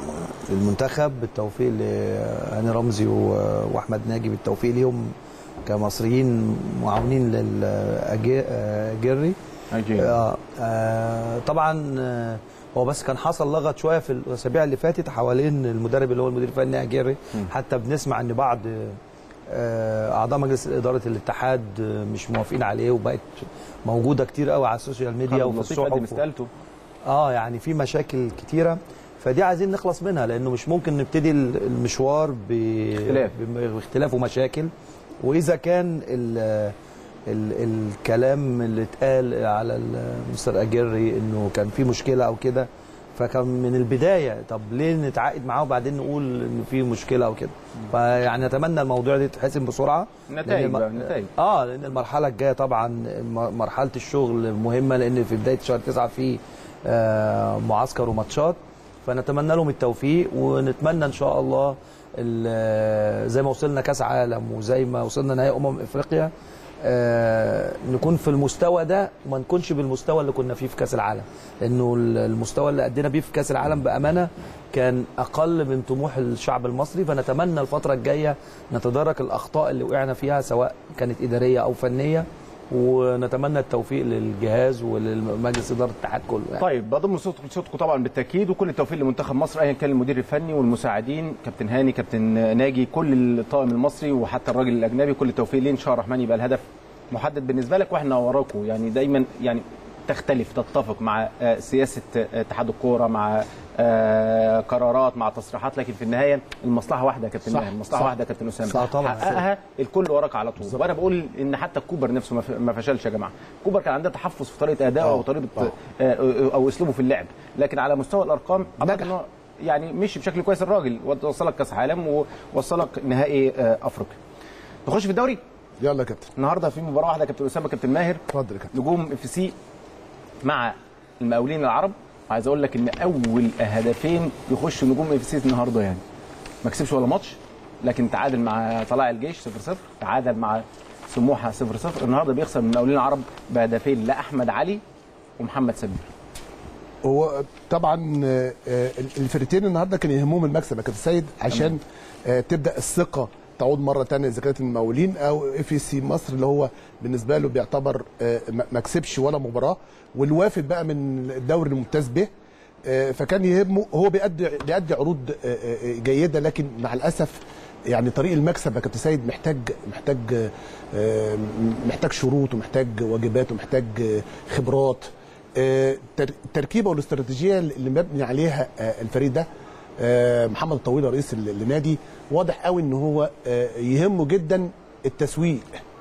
للمنتخب بالتوفيق لهاني رمزي و- واحمد ناجي بالتوفيق ليهم كمصريين معاونين للجري أجي. آه آه طبعا آه هو بس كان حصل لغط شويه في الاسابيع اللي فاتت حوالين المدرب اللي هو المدير الفني اجيري حتى بنسمع ان بعض آه، اعضاء مجلس اداره الاتحاد آه، مش موافقين عليه وبقت موجوده كتير قوي على السوشيال ميديا وفي لطيف قدم الصحف استقالته اه يعني في مشاكل كتيره فدي عايزين نخلص منها لانه مش ممكن نبتدي ال- المشوار ب- اختلاف. بم- باختلاف ومشاكل واذا كان ال ال الكلام اللي اتقال على ال- مستر اجري انه كان في مشكله او كده فكان من البدايه طب ليه نتعاقد معاه وبعدين نقول ان في مشكله او كده فيعني نتمنى الموضوع ده يتحسم بسرعه نتائج لأن الم- بقى، نتائج. اه لان المرحله الجايه طبعا م- مرحله الشغل مهمه لان في بدايه شهر تسعة في آه، معسكر وماتشات فنتمنى لهم التوفيق ونتمنى ان شاء الله ال- زي ما وصلنا كاس عالم وزي ما وصلنا نهائي امم افريقيا آه، نكون في المستوى ده وما نكونش بالمستوى اللي كنا فيه في كاس العالم لانه ال- المستوى اللي ادينا بيه في كاس العالم بامانه كان اقل من طموح الشعب المصري فنتمنى الفتره الجايه نتدارك الاخطاء اللي وقعنا فيها سواء كانت اداريه او فنيه ونتمنى التوفيق للجهاز ولمجلس اداره الاتحاد كله يعني. طيب بضم صوت صوتكم طبعا بالتاكيد وكل التوفيق لمنتخب مصر ايا كان المدير الفني والمساعدين كابتن هاني كابتن ناجي كل الطاقم المصري وحتى الراجل الاجنبي كل التوفيق ليه ان شاء الله الرحمن يبقى الهدف محدد بالنسبه لك واحنا وراكم يعني دايما يعني تختلف تتفق مع آه، سياسه آه، اتحاد الكوره مع آه، قرارات مع تصريحات لكن في النهايه المصلحه واحده يا كابتن صح، ماهر المصلحه صح. واحده يا كابتن اسامه صح طبعاً. حققها الكل وراك على طول وانا بقول ان حتى الكوبر نفسه ما ف- ما فشلش يا جماعه كوبر كان عنده تحفظ في طريقه ادائه او طريقه آه، او اسلوبه في اللعب لكن على مستوى الارقام اعتقد انه يعني مشي بشكل كويس الراجل وصلك كاس عالم ووصلك نهائي آه، افريقيا نخش في الدوري يلا يا كابتن النهارده في مباراه واحده كابتن اسامه كابتن ماهر اتفضل يا كابتن نجوم اف سي مع المقاولين العرب عايز اقول لك ان اول هدفين يخشوا نجوم اف سي النهارده يعني ما كسبش ولا ماتش لكن تعادل مع طلائع الجيش 0 0 تعادل مع سموحه 0 0 النهارده بيخسر من المقاولين العرب بهدفين لاحمد علي ومحمد سمير هو طبعا آه، آه، الفرقتين النهارده كان يهمهم المكسب يا كابتن سيد عشان آه، تبدا الثقه تعود مره ثانيه اذا كانت المقاولين او اف سي مصر اللي هو بالنسبه له بيعتبر آه، ما ما كسبش ولا مباراه والوافد بقى من الدوري الممتاز به آه، فكان يهمه هو بيأدي بيأدي عروض آه، آه، جيده لكن مع الاسف يعني طريق المكسب يا كابتن سيد محتاج محتاج آه، محتاج شروط ومحتاج واجبات ومحتاج آه، خبرات آه، تر- التركيبه والاستراتيجيه اللي مبني عليها آه، الفريق ده آه، محمد الطويل رئيس ال- النادي واضح قوي ان هو آه، يهمه جدا التسويق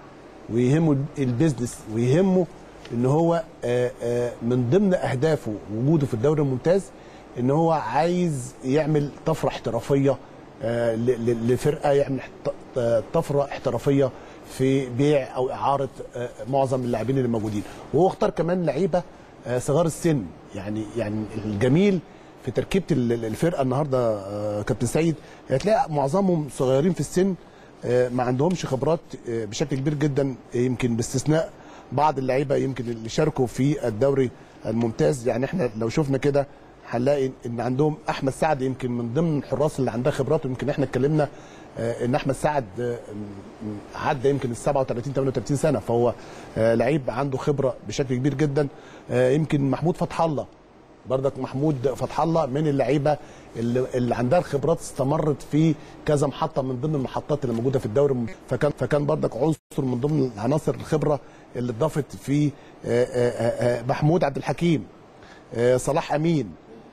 ويهمه البيزنس ويهمه ان هو آه، آه، من ضمن اهدافه وجوده في الدوري الممتاز ان هو عايز يعمل طفره احترافيه آه، ل- ل- لفرقه يعمل احت- آه، طفره احترافيه في بيع او اعاره آه، معظم اللاعبين اللي موجودين وهو اختار كمان لعيبه آه، صغار السن يعني يعني الجميل في تركيبه ال- ال- الفرقه النهارده آه، كابتن سيد هتلاقي معظمهم صغيرين في السن آه، ما عندهمش خبرات آه، بشكل كبير جدا آه، يمكن باستثناء بعض اللعيبه يمكن اللي شاركوا في الدوري الممتاز يعني احنا لو شفنا كده هنلاقي ان عندهم احمد سعد يمكن من ضمن الحراس اللي عندها خبرات ويمكن احنا اتكلمنا آه، ان احمد سعد آه، م- م- عدى يمكن ال 37 38 سنه فهو آه، لعيب عنده خبره بشكل كبير جدا آه، يمكن محمود فتح الله برضك محمود فتح الله من اللعيبه اللي, اللي عندها الخبرات استمرت في كذا محطه من ضمن المحطات اللي موجوده في الدوري فكان فكان برضك عنصر من ضمن عناصر الخبره اللي اتضافت في آه، آه، آه، محمود عبد الحكيم آه، صلاح امين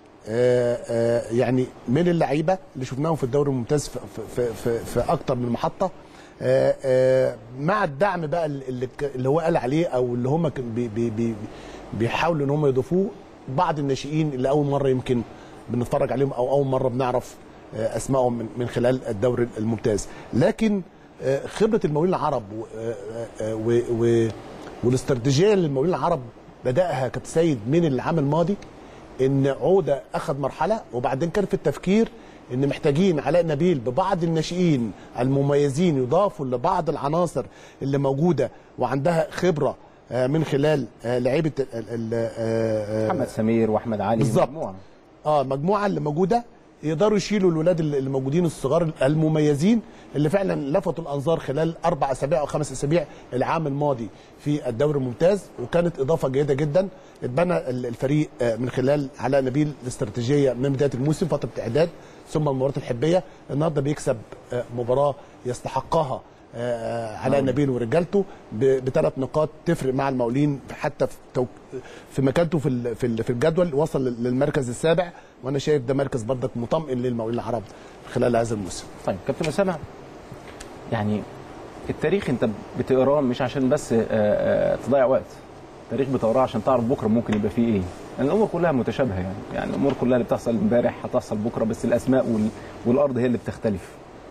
آه، آه، يعني من اللعيبه اللي شفناهم في الدوري الممتاز في, في, في, في اكتر من محطه آه، آه، مع الدعم بقى اللي, اللي هو قال عليه او اللي هم كان بي بي بي بيحاولوا ان هم يضيفوه بعض الناشئين اللي اول مره يمكن بنتفرج عليهم او اول مره بنعرف آه، اسمائهم من, من خلال الدوري الممتاز لكن آه، خبره المقاولين العرب و- آه، آه، و- و- والاستراتيجيه اللي المقاولين العرب بداها كابتن سيد من العام الماضي ان عوده اخذ مرحله وبعدين كان في التفكير ان محتاجين علاء نبيل ببعض الناشئين المميزين يضافوا لبعض العناصر اللي موجوده وعندها خبره آه، من خلال آه، لعيبه ال- ال- آه، آه، محمد سمير واحمد علي بالظبط. مجموعة. اه المجموعه اللي موجوده يقدروا يشيلوا الولاد اللي اللي موجودين الصغار المميزين اللي فعلا لفتوا الانظار خلال اربع اسابيع او خمس اسابيع العام الماضي في الدوري الممتاز وكانت اضافه جيده جدا اتبنى ال- الفريق آه، من خلال علاء نبيل الاستراتيجيه من بدايه الموسم فتره اعداد ثم المباراه الحبيه النهارده بيكسب آه، مباراه يستحقها آه، علاء نبيل ورجالته ب- بثلاث نقاط تفرق مع المقاولين حتى في توك... في مكانته في ال- في ال- في الجدول وصل لل- للمركز السابع وانا شايف ده مركز برضك مطمئن للمقاولين العرب خلال هذا الموسم طيب كابتن اسامه يعني التاريخ انت بتقراه مش عشان بس آه، آه، تضيع وقت التاريخ بتقراه عشان تعرف بكره ممكن يبقى فيه ايه يعني الامور كلها متشابهه يعني يعني الامور كلها اللي بتحصل امبارح هتحصل بكره بس الاسماء وال... والارض هي اللي بتختلف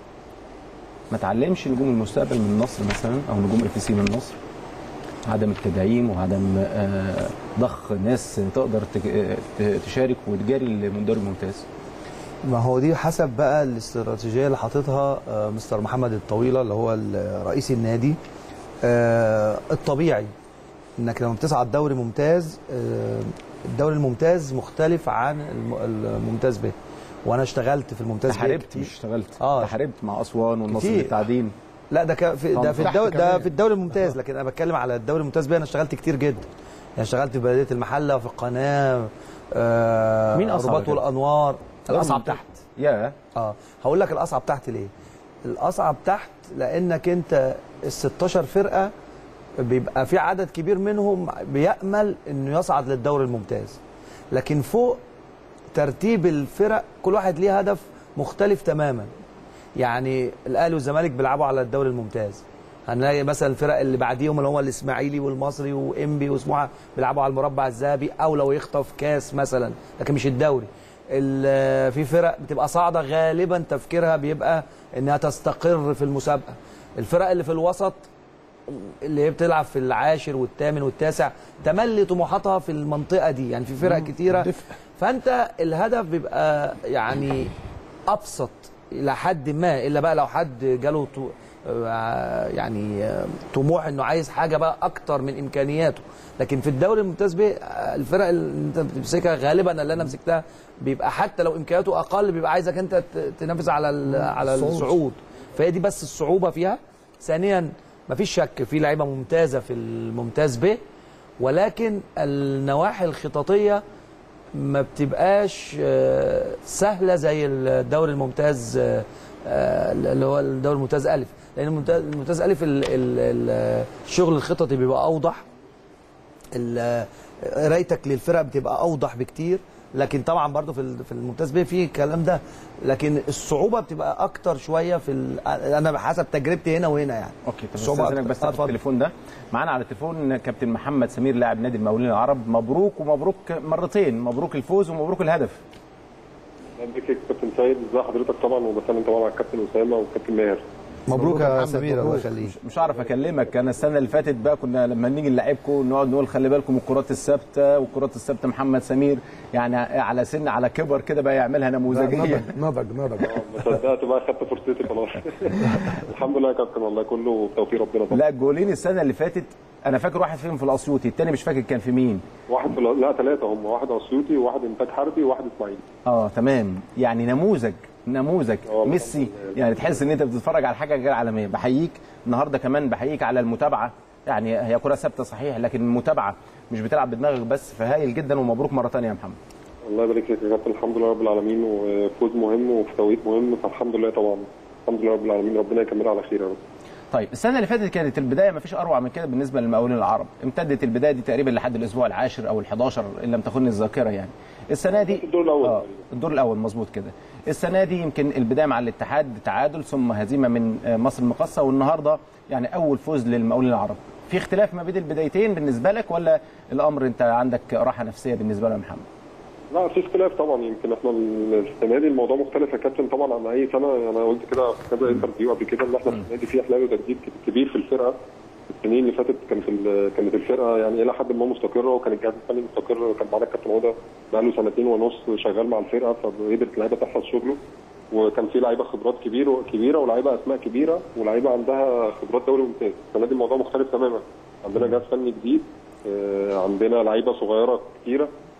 ما تعلمش نجوم المستقبل من النصر مثلا او نجوم اف سي من النصر عدم التدعيم وعدم آه، ضخ ناس تقدر تج- ت- تشارك وتجاري المدرب الممتاز ما هو دي حسب بقى الاستراتيجيه اللي حاططها آه، مستر محمد الطويله اللي هو ال- رئيس النادي آه، الطبيعي انك لما بتصعد دوري ممتاز آه، الدوري الممتاز مختلف عن الم- الممتاز به وانا اشتغلت في الممتاز به حاربت كتير. مش اشتغلت آه. حاربت مع اسوان والنصر كتير. للتعدين لا ده ك- في ده في تحت الدوري ده كمان. في الدوري الممتاز لكن انا بتكلم على الدوري الممتاز بيه انا اشتغلت كتير جدا يعني اشتغلت في بلديه المحله في القناه آه مين أصعب رباط كده؟ والانوار الاصعب تحت يا اه هقول لك الاصعب تحت ليه الاصعب تحت لانك انت ال 16 فرقه بيبقى في عدد كبير منهم بيامل انه يصعد للدوري الممتاز لكن فوق ترتيب الفرق كل واحد ليه هدف مختلف تماما يعني الاهلي والزمالك بيلعبوا على الدوري الممتاز هنلاقي مثلا الفرق اللي بعديهم اللي هو الاسماعيلي والمصري وانبي وسموحه بيلعبوا على المربع الذهبي او لو يخطف كاس مثلا لكن مش الدوري ال- في فرق بتبقى صاعده غالبا تفكيرها بيبقى انها تستقر في المسابقه الفرق اللي في الوسط اللي هي بتلعب في العاشر والثامن والتاسع تملي طموحاتها في المنطقه دي يعني في فرق كتيره دفء. فانت الهدف بيبقى يعني ابسط الى حد ما الا بقى لو حد جاله طو- آه، يعني آه، طموح انه عايز حاجه بقى اكتر من امكانياته لكن في الدوري الممتاز بيه آه، الفرق اللي انت بتمسكها غالبا اللي انا مسكتها بيبقى حتى لو امكانياته اقل بيبقى عايزك انت ت- تنافس على ال- على الصعود. الصعود فهي دي بس الصعوبه فيها ثانيا مفيش شك في لعيبه ممتازه في الممتاز ب ولكن النواحي الخططيه ما بتبقاش آه، سهله زي الدوري الممتاز آه، آه، اللي هو الدوري الممتاز الف لان الممتاز الممتاز الف ال- ال- ال- الشغل الخططي بيبقى اوضح ال- قرايتك للفرق بتبقى اوضح بكتير لكن طبعا برضو في ال- في الممتاز بيه في الكلام ده لكن الصعوبه بتبقى اكتر شويه في ال- انا حسب تجربتي هنا وهنا يعني اوكي طب الصعوبة استاذنك أكتر. بس آه، تاخد اتفضل. التليفون ده معانا على التليفون كابتن محمد سمير لاعب نادي المقاولين العرب مبروك ومبروك مرتين مبروك الفوز ومبروك الهدف بك كابتن سيد ازي حضرتك طبعا وبسلم طبعا على الكابتن اسامه والكابتن ماهر مبروك يا محمد، سمير الله مبروك. يخليك مش هعرف اكلمك انا السنه اللي فاتت بقى كنا لما نيجي نلعبكم نقعد نقول خلي بالكم الكرات الثابته والكرات الثابته محمد سمير يعني على سن على كبر كده بقى يعملها نموذجيه نضج نضج نضج ما صدقت بقى خدت فرصتي خلاص الحمد لله يا كابتن والله كله بتوفيق ربنا طبعا لا الجولين السنه اللي فاتت انا فاكر واحد فيهم في الاسيوطي الثاني مش فاكر كان في مين واحد في ال- لا ثلاثه هم واحد اسيوطي وواحد انتاج حربي وواحد اسماعيلي اه تمام يعني نموذج نموذج آه، ميسي الحمد لله. يعني تحس ان انت بتتفرج على حاجه غير عالميه بحييك النهارده كمان بحييك على المتابعه يعني هي كره ثابته صحيح لكن المتابعه مش بتلعب بدماغك بس فهايل جدا ومبروك مره ثانيه يا محمد الله يبارك فيك يا كابتن الحمد لله رب العالمين وفوز مهم وفي توقيت مهم فالحمد لله طبعا الحمد لله رب العالمين ربنا يكملها على خير يا رب طيب السنه اللي فاتت كانت البدايه ما فيش اروع من كده بالنسبه للمقاولين العرب امتدت البدايه دي تقريبا لحد الاسبوع العاشر او ال11 ان لم تخن الذاكره يعني السنه دي الدور الأول آه تقريباً. الدور الاول مظبوط كده السنه دي يمكن البدايه مع الاتحاد تعادل ثم هزيمه من آه، مصر المقاصه والنهارده يعني اول فوز للمقاولين العرب في اختلاف ما بين البدايتين بالنسبه لك ولا الامر انت عندك راحه نفسيه بالنسبه له يا محمد لا في اختلاف طبعا يمكن احنا السنه دي الموضوع مختلف يا كابتن طبعا عن اي سنه انا قلت كده في كذا انترفيو قبل كده ان احنا السنه دي في احلال وتجديد كبير في الفرقه السنين اللي فاتت كانت ال- كانت الفرقه يعني الى حد ما مستقره وكان الجهاز الفني مستقر كان معانا الكابتن هدى بقاله سنتين ونص شغال مع الفرقه فقدرت اللعيبه تحفظ شغله وكان في لعيبه خبرات كبيره كبيره ولاعيبه اسماء كبيره ولاعيبه عندها خبرات دوري ممتاز السنه دي الموضوع مختلف تماما عندنا جهاز فني جديد آه، عندنا لعيبه صغيره كتيره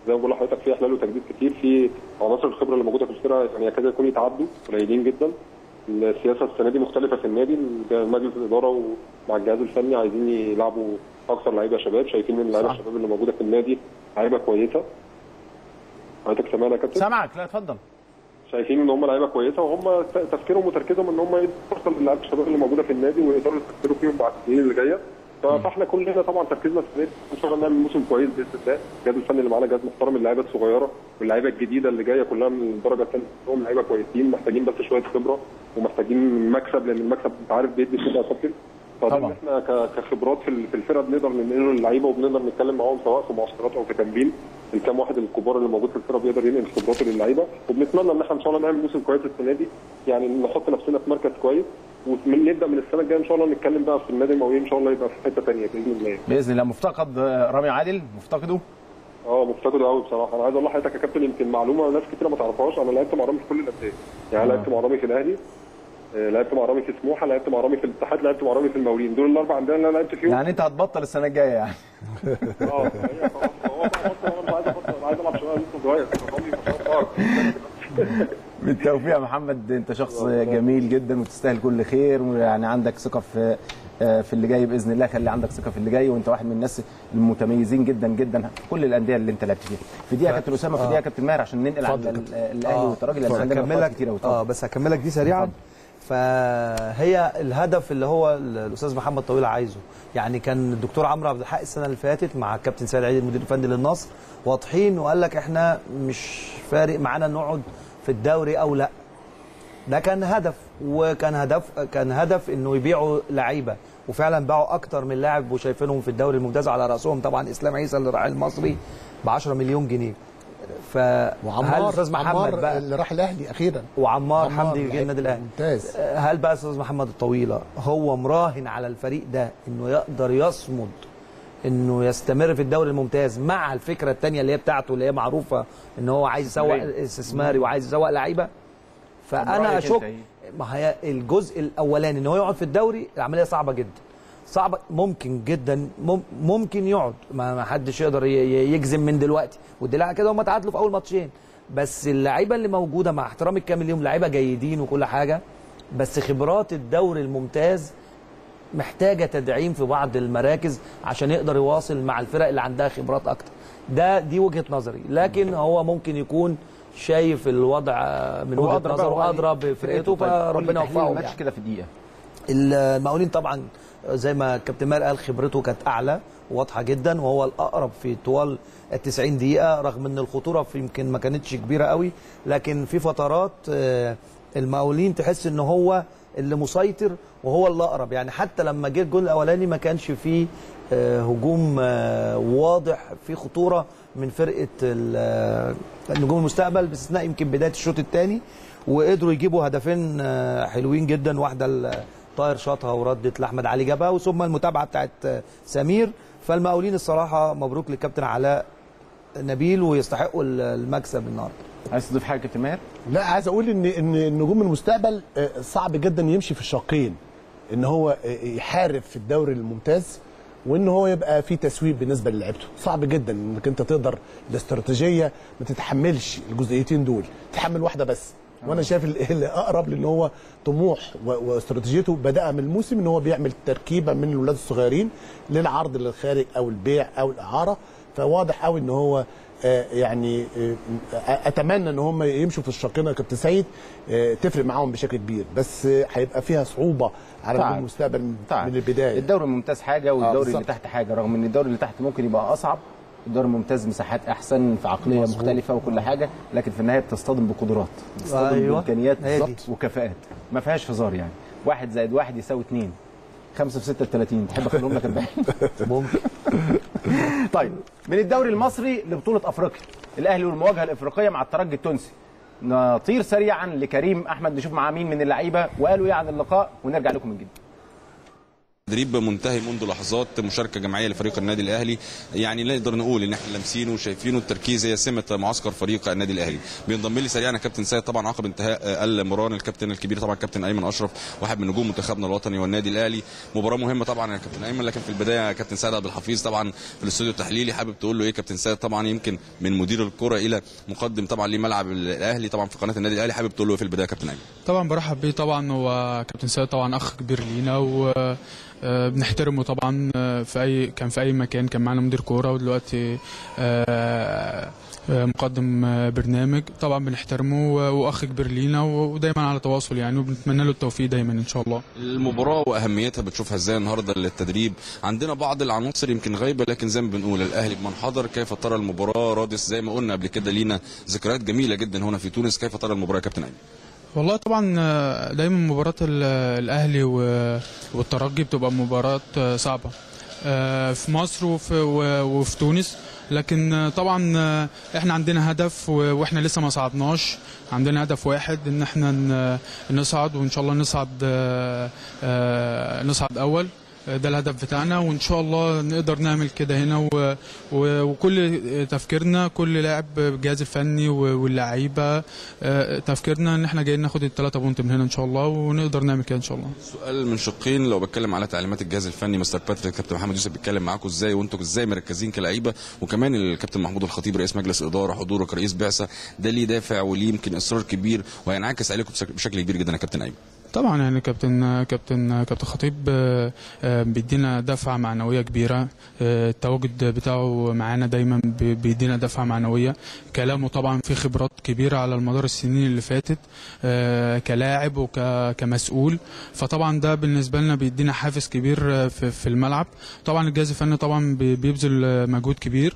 زي ما بقول لحضرتك في احلال وتجديد كتير في عناصر الخبره اللي موجوده في الفرقه يعني يكاد يكون يتعدوا قليلين جدا السياسه السنه دي مختلفه في النادي مجلس الاداره ومع الجهاز الفني عايزين يلعبوا اكثر لعيبه شباب شايفين ان اللعيبه الشباب اللي موجوده في النادي لعيبه كويسه حضرتك سامعنا يا كابتن سامعك لا اتفضل شايفين ان هم لعيبه كويسه وهم ت- تفكيرهم وتركيزهم ان هم يدوا فرصه للعيبه الشباب اللي موجوده في النادي ويقدروا يفكروا فيهم بعد السنين اللي جايه ف- فاحنا كلنا طبعا تركيزنا في النادي ان شاء الله نعمل موسم كويس باذن الله الجهاز الفني اللي معانا جهاز محترم اللعيبه الصغيره واللعيبه الجديده اللي جايه كلها من الدرجه الثانيه هم لعيبه كويسين محتاجين بس شويه خبره ومحتاجين مكسب لان المكسب انت عارف بيدي كده يا كابتن فده طبعاً. ان احنا ك- كخبرات في ال- في الفرقه بنقدر ننقله للعيبه وبنقدر نتكلم معاهم سواء في معسكرات او في تمرين الكام واحد الكبار اللي موجود في الفرقه بيقدر ينقل خبراته للعيبه وبنتمنى ان احنا ان شاء الله نعمل موسم كويس السنه دي يعني نحط نفسنا في مركز كويس ونبدا من السنه الجايه ان شاء الله نتكلم بقى في النادي المقاولين ان شاء الله يبقى في حته ثانيه باذن الله باذن الله مفتقد آه، رامي عادل مفتقده اه مفتقده قوي بصراحه انا عايز اقول لحضرتك يا كابتن يمكن معلومه ناس كتير ما تعرفهاش انا لعبت مع رامي في كل الانديه يعني لعبت مع رامي في الاهلي آه، لعبت مع رامي في سموحه لعبت مع رامي في الاتحاد لعبت مع رامي في المقاولين دول الاربع انديه اللي انا لعبت فيهم يعني انت هتبطل السنه الجايه يعني اه هي خلاص هو بقى بطل وانا مش عايز ابطل انا عايز العب شويه لسه صغير رامي ما شاء الله بالتوفيق يا محمد انت شخص جميل جدا وتستاهل كل خير ويعني عندك ثقه في آه، في اللي جاي باذن الله خلي عندك ثقه في اللي جاي وانت واحد من الناس المتميزين جدا جدا في كل الانديه اللي انت لعبت فيها في دقيقه يا كابتن اسامه في دقيقه يا كابتن ماهر عشان ننقل على اتفضل. ال- الاهلي والترجي لان عندنا هكمل نقاط لك كتير قوي اه بس هكمل لك دي سريعا فهي الهدف اللي هو الاستاذ محمد طويل عايزه يعني كان الدكتور عمرو عبد الحق السنه اللي فاتت مع الكابتن سيد عيد المدير الفني للنصر واضحين وقال لك احنا مش فارق معانا نقعد في الدوري او لا ده كان هدف وكان هدف كان هدف انه يبيعوا لعيبه وفعلا باعوا اكتر من لاعب وشايفينهم في الدوري الممتاز على راسهم طبعا اسلام عيسى اللي راح المصري ب 10 مليون جنيه فهل وعمار الاستاذ محمد عمار بقى اللي راح الاهلي اخيرا وعمار عمار حمدي جه لعيب النادي الاهلي ممتاز هل بقى استاذ محمد الطويله هو مراهن على الفريق ده انه يقدر يصمد انه يستمر في الدوري الممتاز مع الفكره الثانيه اللي هي بتاعته اللي هي معروفه ان هو عايز يسوق استثماري وعايز يسوق لعيبه فانا رأيك اشك أنت إيه؟ ما هي الجزء الاولاني ان هو يقعد في الدوري العمليه صعبه جدا صعبه ممكن جدا مم- ممكن يقعد ما ما حدش يقدر ي- ي- يجزم من دلوقتي والدليل على كده هم تعادلوا في اول ماتشين بس اللعيبه اللي موجوده مع احترامي الكامل ليهم لعيبه جيدين وكل حاجه بس خبرات الدوري الممتاز محتاجه تدعيم في بعض المراكز عشان يقدر يواصل مع الفرق اللي عندها خبرات اكتر ده دي وجهه نظري لكن هو ممكن يكون شايف الوضع من هو وجهه أدرى بقى نظره هو ادرى بفرقته فربنا يوفقه الماتش يعني. كده في دقيقه المقاولين طبعا زي ما كابتن ماهر قال خبرته كانت اعلى واضحه جدا وهو الاقرب في طوال ال 90 دقيقه رغم ان الخطوره في يمكن ما كانتش كبيره قوي لكن في فترات آه، المقاولين تحس ان هو اللي مسيطر وهو اللي اقرب يعني حتى لما جه الجول الاولاني ما كانش فيه آه، هجوم آه، واضح في خطوره من فرقه ال- آه، نجوم المستقبل باستثناء يمكن بدايه الشوط الثاني وقدروا يجيبوا هدفين آه، حلوين جدا واحده ال- طاهر شاطها وردت لاحمد علي جابها ثم المتابعه بتاعت آه، سمير فالمقاولين الصراحه مبروك للكابتن علاء نبيل ويستحقوا ال- المكسب النهارده عايز تضيف حاجه يا كابتن ماهر لا عايز اقول ان ان نجوم المستقبل آه، صعب جدا يمشي في الشقين ان هو آه، يحارب في الدوري الممتاز وان هو يبقى في تسويق بالنسبه للعيبته صعب جدا انك انت تقدر الاستراتيجيه ما تتحملش الجزئيتين دول تحمل واحده بس وانا شايف ال- اللي اقرب لان هو طموح و- واستراتيجيته بدأ من الموسم ان هو بيعمل تركيبه من الولاد الصغيرين للعرض للخارج او البيع او الاعاره فواضح قوي ان هو آه، يعني آه، اتمنى ان هم يمشوا في الشقين يا كابتن سيد آه، تفرق معاهم بشكل كبير بس آه، هيبقى فيها صعوبه على تعب. نجوم المستقبل من- تعب. من البدايه الدوري الممتاز حاجه والدوري اللي بالظبط. تحت حاجه رغم ان الدوري اللي تحت ممكن يبقى اصعب الدوري الممتاز مساحات احسن في عقليه مظبوط. مختلفه وكل حاجه لكن في النهايه بتصطدم بقدرات بتصطدم أيوة. بامكانيات هي دي. بالظبط وكفاءات ما فيهاش هزار يعني واحد زائد واحد يساوي اثنين خمسة في ستة 30 تحب اخليهم لك 40 ممكن طيب من الدوري المصري لبطولة افريقيا الاهلي والمواجهة الافريقية مع الترجي التونسي نطير سريعا لكريم احمد نشوف معاه مين من اللعيبة وقالوا ايه عن اللقاء ونرجع لكم من جديد تدريب منتهي منذ لحظات مشاركه جماعيه لفريق النادي الاهلي يعني نقدر نقول ان احنا لامسينه وشايفينه التركيز هي سمه معسكر فريق النادي الاهلي بينضم لي سريعا كابتن سيد طبعا عقب انتهاء المران الكابتن الكبير طبعا كابتن ايمن اشرف واحد من نجوم منتخبنا الوطني والنادي الاهلي مباراه مهمه طبعا يا كابتن ايمن لكن في البدايه كابتن سيد عبد الحفيظ طبعا في الاستوديو التحليلي حابب تقول له ايه كابتن سيد طبعا يمكن من مدير الكره الى مقدم طبعا لملعب الاهلي طبعا في قناه النادي الاهلي حابب تقول له إيه في البدايه كابتن ايمن طبعا برحب بيه طبعا هو كابتن سيد طبعا اخ كبير لينا و آه، بنحترمه طبعا آه، في اي كان في اي مكان كان معانا مدير كوره ودلوقتي آه، آه، مقدم آه، برنامج طبعا بنحترمه و- واخ كبير لينا ودايما على تواصل يعني وبنتمنى له التوفيق دايما ان شاء الله المباراه واهميتها بتشوفها ازاي النهارده للتدريب عندنا بعض العناصر يمكن غايبه لكن زي ما بنقول الاهلي بمن حضر كيف ترى المباراه رادس زي ما قلنا قبل كده لينا ذكريات جميله جدا هنا في تونس كيف ترى المباراه يا كابتن ايمن والله طبعا آه، دايما مباراة ال- الأهلي و- والترجي بتبقى مباراة آه، صعبة آه، في مصر وفي, و- وفي تونس لكن آه، طبعا آه، احنا عندنا هدف و- واحنا لسه ما صعدناش عندنا هدف واحد ان احنا ن- نصعد وان شاء الله نصعد آه، آه، نصعد اول آه، ده الهدف بتاعنا وان شاء الله نقدر نعمل كده هنا و... و... وكل تفكيرنا كل لاعب الجهاز الفني و- واللعيبه آه، تفكيرنا ان احنا جايين ناخد الثلاثه بونت من هنا ان شاء الله ونقدر نعمل كده ان شاء الله سؤال من شقين لو بتكلم على تعليمات الجهاز الفني مستر باتريك كابتن محمد يوسف بيتكلم معاكم ازاي وانتم ازاي مركزين كلعيبه وكمان الكابتن محمود الخطيب رئيس مجلس اداره حضوره كرئيس بعثه ده ليه دافع وليه يمكن اصرار كبير وهينعكس عليكم بشكل- بشكل كبير جدا يا كابتن ايمن طبعا يعني كابتن كابتن كابتن خطيب آه، آه، بيدينا دفعه معنويه كبيره آه، التواجد بتاعه معانا دايما بي- بيدينا دفعه معنويه كلامه طبعا فيه خبرات كبيره على المدار السنين اللي فاتت آه، كلاعب وكمسؤول فطبعا ده بالنسبه لنا بيدينا حافز كبير آه، في في الملعب طبعا الجهاز الفني طبعا بي- بيبذل آه، مجهود كبير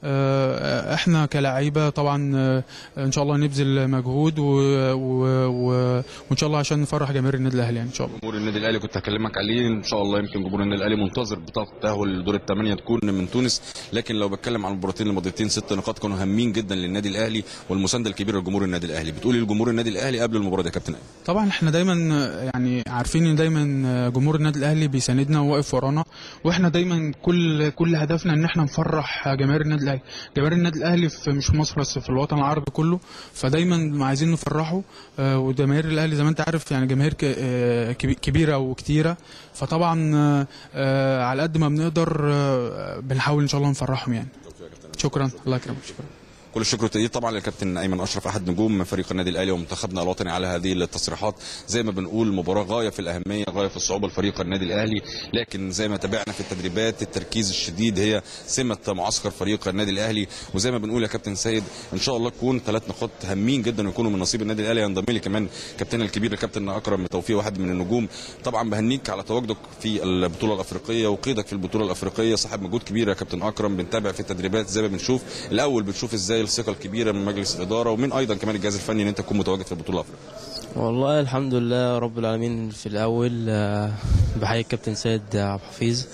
آه، احنا كلاعيبه طبعا آه، ان شاء الله نبذل مجهود و... و... و... وان شاء الله عشان نفرح جماهير النادي الاهلي يعني ان شاء الله جمهور النادي الاهلي كنت هكلمك عليه ان شاء الله يمكن جمهور النادي الاهلي منتظر بطاقه التاهل لدور الثمانيه تكون من تونس لكن لو بتكلم عن المباراتين الماضيتين ست نقاط كانوا هامين جدا للنادي الاهلي والمسانده الكبيره لجمهور النادي الاهلي بتقولي لجمهور النادي الاهلي قبل المباراه دي يا كابتن ايمن طبعا احنا دايما يعني عارفين ان دايما جمهور النادي الاهلي بيساندنا وواقف ورانا واحنا دايما كل كل هدفنا ان احنا نفرح جماهير النادي الاهلي جماهير النادي الاهلي في مش في مصر بس في الوطن العربي كله فدايما عايزين نفرحه آه، وجماهير الاهلي زي ما انت عارف يعني جماهير ك- آه، كبي- كبيره وكتيره فطبعا آه، آه، على قد ما بنقدر آه، بنحاول ان شاء الله نفرحهم يعني شكرا الله يكرمك شكرا كل الشكر والتقدير طبعا للكابتن ايمن اشرف احد نجوم فريق النادي الاهلي ومنتخبنا الوطني على هذه التصريحات زي ما بنقول مباراه غايه في الاهميه غايه في الصعوبه لفريق النادي الاهلي لكن زي ما تابعنا في التدريبات التركيز الشديد هي سمه معسكر فريق النادي الاهلي وزي ما بنقول يا كابتن سيد ان شاء الله تكون ثلاث نقاط هامين جدا ويكونوا من نصيب النادي الاهلي ينضم لي كمان كابتننا الكبير الكابتن اكرم توفيق واحد من النجوم طبعا بهنيك على تواجدك في البطوله الافريقيه وقيدك في البطوله الافريقيه صاحب مجهود كبير يا كابتن اكرم بنتابع في التدريبات زي ما بنشوف الاول بتشوف ازاي الثقه الكبيره من مجلس الاداره ومن ايضا كمان الجهاز الفني ان انت تكون متواجد في البطوله الافريقيه والله الحمد لله رب العالمين في الأول آه، بحيي الكابتن سيد عبد الحفيظ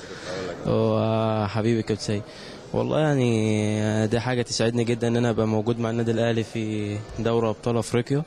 وحبيبي الكابتن سيد والله يعني آه، دي حاجة تسعدني جدا إن أنا أبقى موجود مع النادي الأهلي في دوري أبطال أفريقيا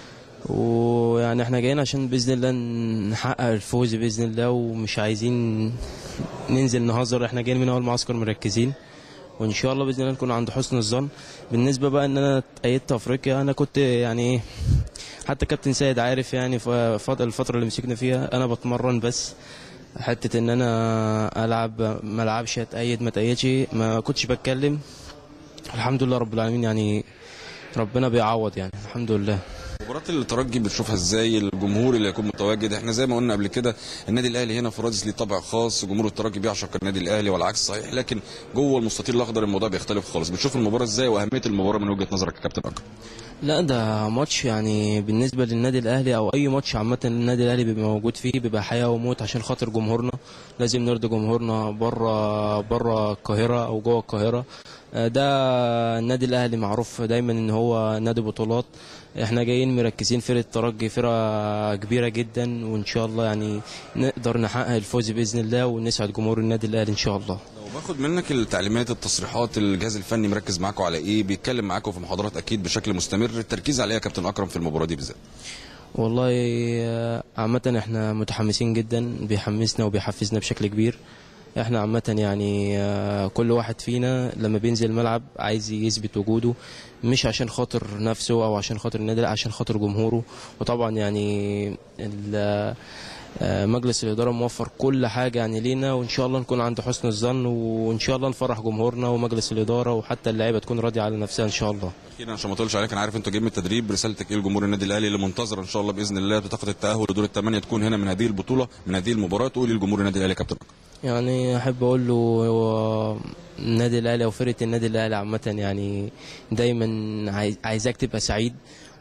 ويعني احنا جايين عشان بإذن الله نحقق الفوز بإذن الله ومش عايزين ننزل نهزر احنا جايين من أول معسكر مركزين وان شاء الله باذن الله نكون عند حسن الظن بالنسبه بقى ان انا اتأيدت افريقيا انا كنت يعني ايه حتى كابتن سيد عارف يعني ف- فضل الفتره اللي مسكنا فيها انا بتمرن بس حته ان انا العب ما العبش اتأيد ما اتأيدش ما كنتش بتكلم الحمد لله رب العالمين يعني ربنا بيعوض يعني الحمد لله مباراة الترجي بتشوفها ازاي الجمهور اللي يكون متواجد احنا زي ما قلنا قبل كده النادي الاهلي هنا في رادس ليه طابع خاص جمهور الترجي بيعشق النادي الاهلي والعكس صحيح لكن جوه المستطيل الاخضر الموضوع بيختلف خالص بتشوف المباراة ازاي واهمية المباراة من وجهة نظرك يا كابتن اكرم لا ده ماتش يعني بالنسبة للنادي الأهلي أو أي ماتش عامة النادي الأهلي بيبقى موجود فيه بيبقى حياة وموت عشان خاطر جمهورنا لازم نرضي جمهورنا بره بره القاهرة أو جوه القاهرة آه، ده النادي الأهلي معروف دايما إن هو نادي بطولات احنا جايين مركزين فرقة الترجي فرقة كبيرة جدا وإن شاء الله يعني نقدر نحقق الفوز بإذن الله ونسعد جمهور النادي الأهلي إن شاء الله لو باخد منك التعليمات التصريحات الجهاز الفني مركز معاكم على ايه بيتكلم معاكم في محاضرات اكيد بشكل مستمر التركيز على ايه يا كابتن اكرم في المباراة دي بالذات والله آه، عامة احنا متحمسين جدا بيحمسنا وبيحفزنا بشكل كبير احنا عامة يعني آه، كل واحد فينا لما بينزل الملعب عايز يثبت وجوده مش عشان خاطر نفسه او عشان خاطر النادي لا عشان خاطر جمهوره وطبعا يعني ال- آه، مجلس الإدارة موفر كل حاجة يعني لينا وإن شاء الله نكون عند حسن الظن وإن شاء الله نفرح جمهورنا ومجلس الإدارة وحتى اللعيبة تكون راضية على نفسها إن شاء الله اخيرا عشان ما اطولش عليك انا عارف انتوا جايين من التدريب رسالتك ايه لجمهور النادي الاهلي اللي منتظر ان شاء الله باذن الله بطاقه التاهل لدور الثمانيه تكون هنا من هذه البطوله من هذه المباراه تقولي لجمهور النادي الاهلي يا كابتن أكرم. يعني احب اقول له هو النادي الاهلي او فرقه النادي الاهلي عامه يعني دايما عايز- عايزاك تبقى سعيد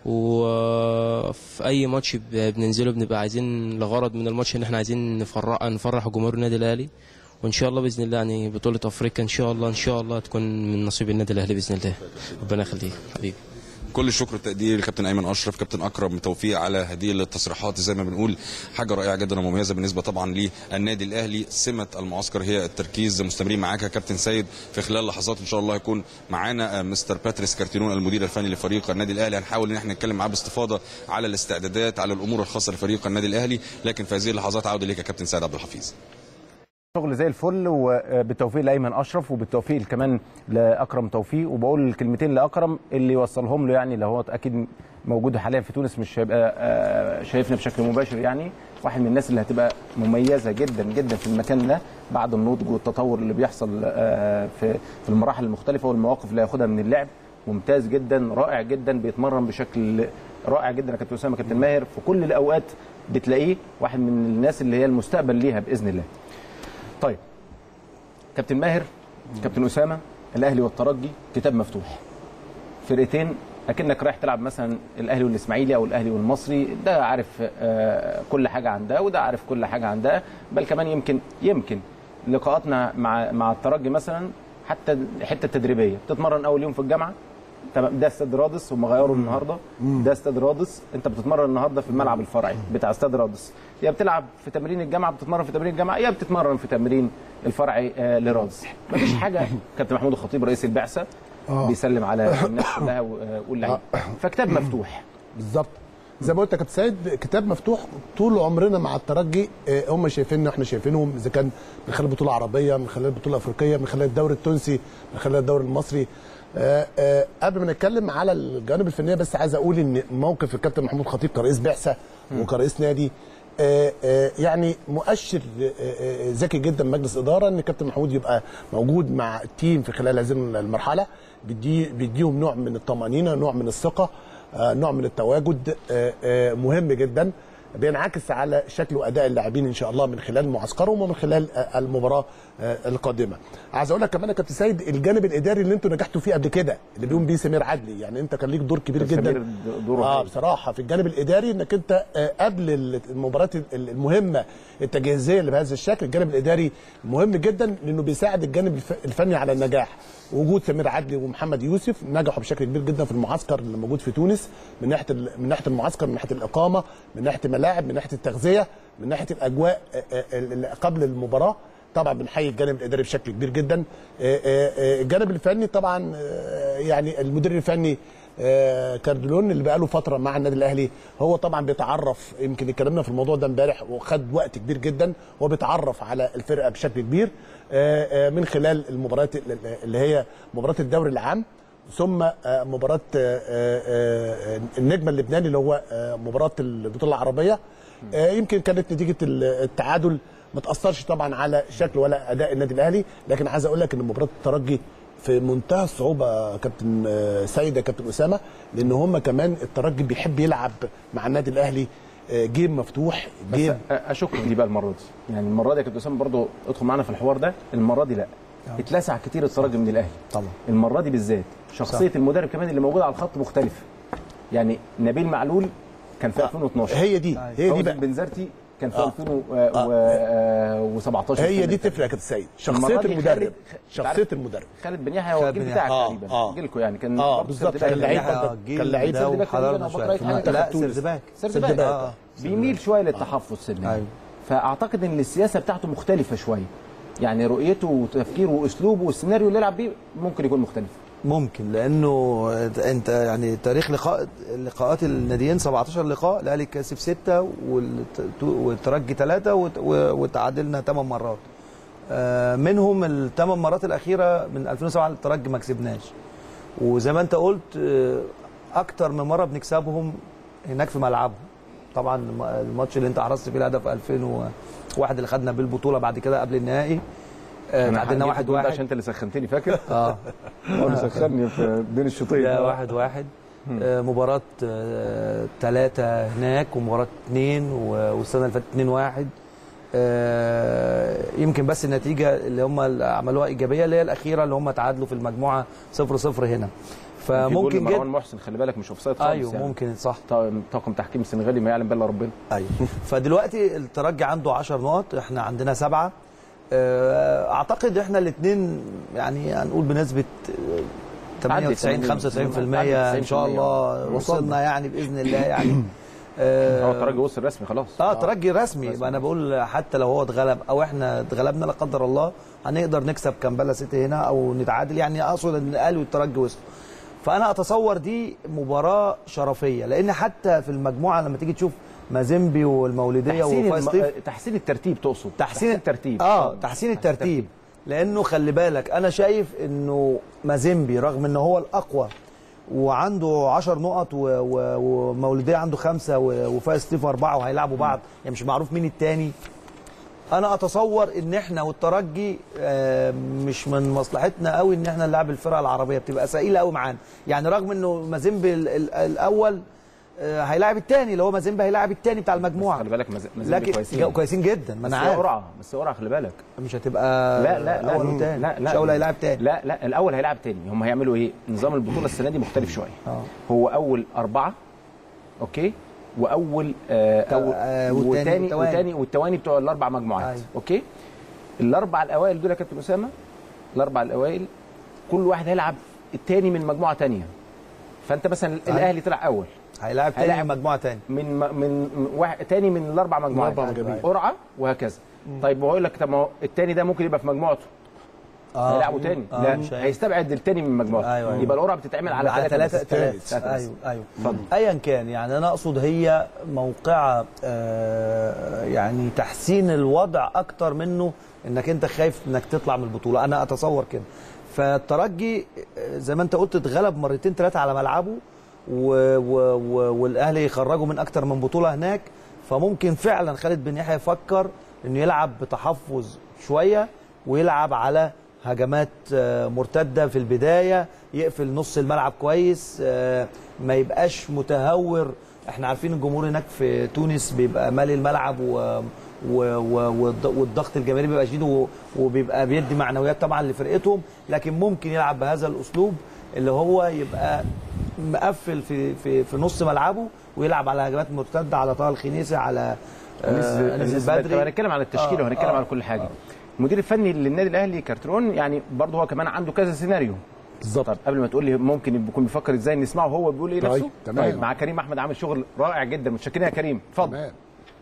وفي اي ماتش ب- بننزله بنبقى عايزين لغرض من الماتش ان احنا عايزين نفرح نفرح جمهور النادي الاهلي وان شاء الله باذن الله يعني بطوله افريقيا ان شاء الله ان شاء الله تكون من نصيب النادي الاهلي باذن الله ربنا يخليك حبيبي كل الشكر والتقدير لكابتن ايمن اشرف كابتن اكرم توفيق على هذه التصريحات زي ما بنقول حاجه رائعه جدا ومميزه بالنسبه طبعا للنادي الاهلي سمه المعسكر هي التركيز مستمرين معاك يا كابتن سيد في خلال لحظات ان شاء الله هيكون معانا آه، مستر باتريس كارتينون المدير الفني لفريق النادي الاهلي هنحاول ان احنا نتكلم معاه باستفاضه على الاستعدادات على الامور الخاصه لفريق النادي الاهلي لكن في هذه اللحظات عوده ليك يا كابتن سيد عبد الحفيظ شغل زي الفل وبالتوفيق لايمن اشرف وبالتوفيق كمان لاكرم توفيق وبقول الكلمتين لاكرم اللي يوصلهم له يعني لو هو اكيد موجود حاليا في تونس مش هيبقى آه، شايفنا بشكل مباشر يعني واحد من الناس اللي هتبقى مميزه جدا جدا في المكان ده بعد النضج والتطور اللي بيحصل آه، في في المراحل المختلفه والمواقف اللي هياخدها من اللعب ممتاز جدا رائع جدا بيتمرن بشكل رائع جدا يا كابتن اسامه كابتن ماهر في كل الاوقات بتلاقيه واحد من الناس اللي هي المستقبل ليها باذن الله طيب كابتن ماهر كابتن اسامه الاهلي والترجي كتاب مفتوح فرقتين اكنك رايح تلعب مثلا الاهلي والاسماعيلي او الاهلي والمصري ده عارف آه، كل حاجه عن ده وده عارف كل حاجه عن ده بل كمان يمكن يمكن لقاءاتنا مع مع الترجي مثلا حتى الحته التدريبيه بتتمرن اول يوم في الجامعه تمام ده استاد رادس هم غيروا النهارده ده استاد رادس انت بتتمرن النهارده في الملعب الفرعي بتاع استاد رادس يا بتلعب في تمرين الجامعه بتتمرن في تمرين الجامعه يا بتتمرن في تمرين الفرعي آه لرادس مفيش حاجه كابتن محمود الخطيب رئيس البعثه بيسلم على الناس كلها و- آه، واللعيبه فكتاب مفتوح بالظبط زي ما قلت يا كابتن سيد كتاب مفتوح طول عمرنا مع الترجي آه، هم شايفيننا احنا شايفينهم اذا كان من خلال بطوله عربيه من خلال بطوله افريقيه من خلال الدوري التونسي من خلال الدوري المصري آه، آه، قبل ما نتكلم على الجوانب الفنيه بس عايز اقول ان موقف الكابتن محمود خطيب كرئيس بعثه وكرئيس نادي آه، آه، يعني مؤشر آه، آه، ذكي جدا من مجلس اداره ان الكابتن محمود يبقى موجود مع التيم في خلال هذه المرحله بيدي بيديهم نوع من الطمانينه نوع من الثقه آه، نوع من التواجد آه، آه، مهم جدا بينعكس على شكل واداء اللاعبين ان شاء الله من خلال معسكرهم ومن خلال آه، المباراه آه، القادمه. عايز اقول لك كمان يا كابتن سيد الجانب الاداري اللي انتوا نجحتوا فيه قبل كده اللي بيقوم بيه سمير عدلي يعني انت كان ليك دور كبير سمير جدا دوره اه هايل. بصراحه في الجانب الاداري انك انت آه، قبل المباريات المهمه التجهيزيه اللي بهذا الشكل الجانب الاداري مهم جدا لانه بيساعد الجانب الف- الفني على النجاح وجود سمير عدلي ومحمد يوسف نجحوا بشكل كبير جدا في المعسكر اللي موجود في تونس من ناحيه ال- من ناحيه المعسكر من ناحيه الاقامه من ناحيه الملاعب من ناحيه التغذيه من ناحيه الاجواء آه، آه، ال- قبل المباراه طبعا بنحيي الجانب الاداري بشكل كبير جدا آه، آه، آه، الجانب الفني طبعا آه، يعني المدير الفني آه، كاردلون اللي بقاله فتره مع النادي الاهلي هو طبعا بيتعرف يمكن اتكلمنا في الموضوع ده امبارح وخد وقت كبير جدا هو بيتعرف على الفرقه بشكل كبير آه، آه، من خلال المباريات اللي هي مباراه الدوري العام ثم آه، مباراه آه، آه، آه، النجم اللبناني اللي هو آه، مباراه البطوله العربيه آه، يمكن كانت نتيجه التعادل ما تاثرش طبعا على شكل ولا اداء النادي الاهلي لكن عايز اقول لك ان مباراه الترجي في منتهى الصعوبه يا كابتن آه، سيد يا كابتن اسامه لان هم كمان الترجي بيحب يلعب مع النادي الاهلي آه، جيم مفتوح بس جيم اشك في دي بقى المره دي يعني المره دي يا كابتن اسامه برضه ادخل معانا في الحوار ده المره دي لا اتلسع كتير الترجي من الاهلي طبعا المره دي بالذات شخصيه المدرب كمان اللي موجوده على الخط مختلفه يعني نبيل معلول كان في 2012 هي دي هي دي فوزي بقى بنزرتي كان في آه. 2017 هي دي تفرق يا كابتن سيد شخصيه المرة دي المدرب خالد- شخصيه المدرب خالد بن يحيى هو خالد الجيل بن بتاعك يحيى. تقريبا آه، آه. جيلكم يعني كان اه برضه بالظبط سيرد باك كان لعيب يعني. برضه الجيل كان لعيب ده سيرد باك وحضرنا تقريباً أو شويه بكرة في حاجة الم- لا تونس. سيرد باك سيرد سيرد باك باك. آه. بيميل شويه للتحفظ سنة أيوة. فاعتقد ان السياسه بتاعته مختلفه شويه يعني رؤيته وتفكيره واسلوبه والسيناريو اللي يلعب بيه ممكن يكون مختلف ممكن لانه انت يعني تاريخ لقاء لقاءات الناديين 17 لقاء الاهلي كسب 6 والترجي 3 وتعادلنا 8 مرات آه، منهم الثمان مرات الاخيره من 2007 الترجي ما كسبناش وزي ما انت قلت آه، اكتر من مره بنكسبهم هناك في ملعبهم طبعا الم- الماتش اللي انت حرزت فيه الهدف 2001 اللي خدنا بيه البطوله بعد كده قبل النهائي آه، أنا تعادلنا حقيقة واحد الجول ده واحد عشان انت اللي سخنتني فاكر اه هو اللي سخني في بين الشوطين ده واحد واحد آه، مباراة آه، ثلاثة هناك ومباراة اثنين و- والسنة اللي فاتت اتنين واحد آه، يمكن بس النتيجة اللي هم اللي عملوها إيجابية اللي هي الأخيرة اللي هم تعادلوا في المجموعة صفر صفر هنا فممكن مروان جدا محسن خلي بالك مش اوفسايد خالص ايوه يعني. ممكن صح طاقم طاقم تحكيم السنغالي ما يعلم بالله ربنا ايوه فدلوقتي الترجي عنده 10 نقط احنا عندنا سبعه آه، اعتقد احنا الاثنين يعني هنقول بنسبه آه، 98 95% ان شاء الله وصلنا يعني باذن الله يعني آه، هو الترجي وصل رسمي خلاص اه ترجي رسمي ما انا بقول حتى لو هو اتغلب او احنا اتغلبنا لا قدر الله هنقدر نكسب كامبالا سيتي هنا او نتعادل يعني اقصد ان الاهلي والترجي وصلوا فانا اتصور دي مباراه شرفيه لان حتى في المجموعه لما تيجي تشوف مازيمبي والمولوديه تحسين وفاي الم... ستيف تحسين الترتيب تقصد تحسين الترتيب اه تحسين الترتيب لانه خلي بالك انا شايف انه مازيمبي رغم ان هو الاقوى وعنده 10 نقط و- و- ومولوديه عنده خمسه و- وفايز ستيف اربعه وهيلعبوا بعض يعني مش معروف مين التاني انا اتصور ان احنا والترجي آه، مش من مصلحتنا قوي ان احنا نلعب الفرقه العربيه بتبقى ثقيله قوي معانا يعني رغم انه مازيمبي ال- ال- الاول آه، هيلاعب الثاني اللي هو مازيمبي هيلاعب الثاني بتاع المجموعه خلي بالك مز- مازيمبي لكن كويسين كويسين جدا ما بس انا هي عارف قرعه بس هي قرعه خلي بالك مش هتبقى لا لا لا اول وتاني لا لا مش اول هيلاعب تاني لا لا الاول هيلاعب تاني هم هيعملوا ايه نظام البطوله السنه دي مختلف شويه اه هو اول اربعه اوكي واول آه تو- أول آه، والتاني- والتاني والتواني. والتاني والتواني بتوع الاربع مجموعات أيوة. اوكي الاربع الاوائل دول يا كابتن اسامه الاربع الاوائل كل واحد هيلعب التاني من مجموعه تانية فانت مثلا الاهلي طلع اول هيلاعب تاني هيلاعب- من مجموعه تاني من من من واحد تاني من الاربع مجموعات الأربع مجاميع. قرعه وهكذا طيب بقول لك طب ما هو التاني ده ممكن يبقى في مجموعته اه هيلعبوا تاني آه، لا مش هي- هيستبعد التاني من مجموعته أيوة، أيوة. يبقى القرعه بتتعمل على على ثلاثه ثلاثة بس. ثلاثة ثلاثة بس. ايوه ايوه اتفضل. ايا كان يعني انا اقصد هي موقعة آه يعني تحسين الوضع اكتر منه انك انت خايف انك تطلع من البطولة انا اتصور كده فالترجي آه، زي ما انت قلت اتغلب مرتين ثلاثة على ملعبه و و و والاهلي يخرجوا من اكتر من بطولة هناك فممكن فعلا خالد بن يحيى يفكر انه يلعب بتحفظ شوية ويلعب على هجمات آه، مرتده في البدايه يقفل نص الملعب كويس آه، ما يبقاش متهور احنا عارفين الجمهور هناك في تونس بيبقى مالي الملعب و و و والض- والضغط الجماهيري بيبقى شديد و- وبيبقى بيدي معنويات طبعا لفرقتهم لكن ممكن يلعب بهذا الاسلوب اللي هو يبقى مقفل في في في نص ملعبه ويلعب على هجمات مرتده على طه الخنيسي على آه، انس بدري بدري هنتكلم على التشكيله آه، وهنتكلم آه. على كل حاجه المدير الفني للنادي الاهلي كارترون يعني برضه هو كمان عنده كذا سيناريو بالظبط طب قبل ما تقول لي ممكن يكون بيفكر ازاي نسمعه هو بيقول ايه طيب، نفسه تمام. مع كريم احمد عامل شغل رائع جدا متشكرين يا كريم اتفضل تمام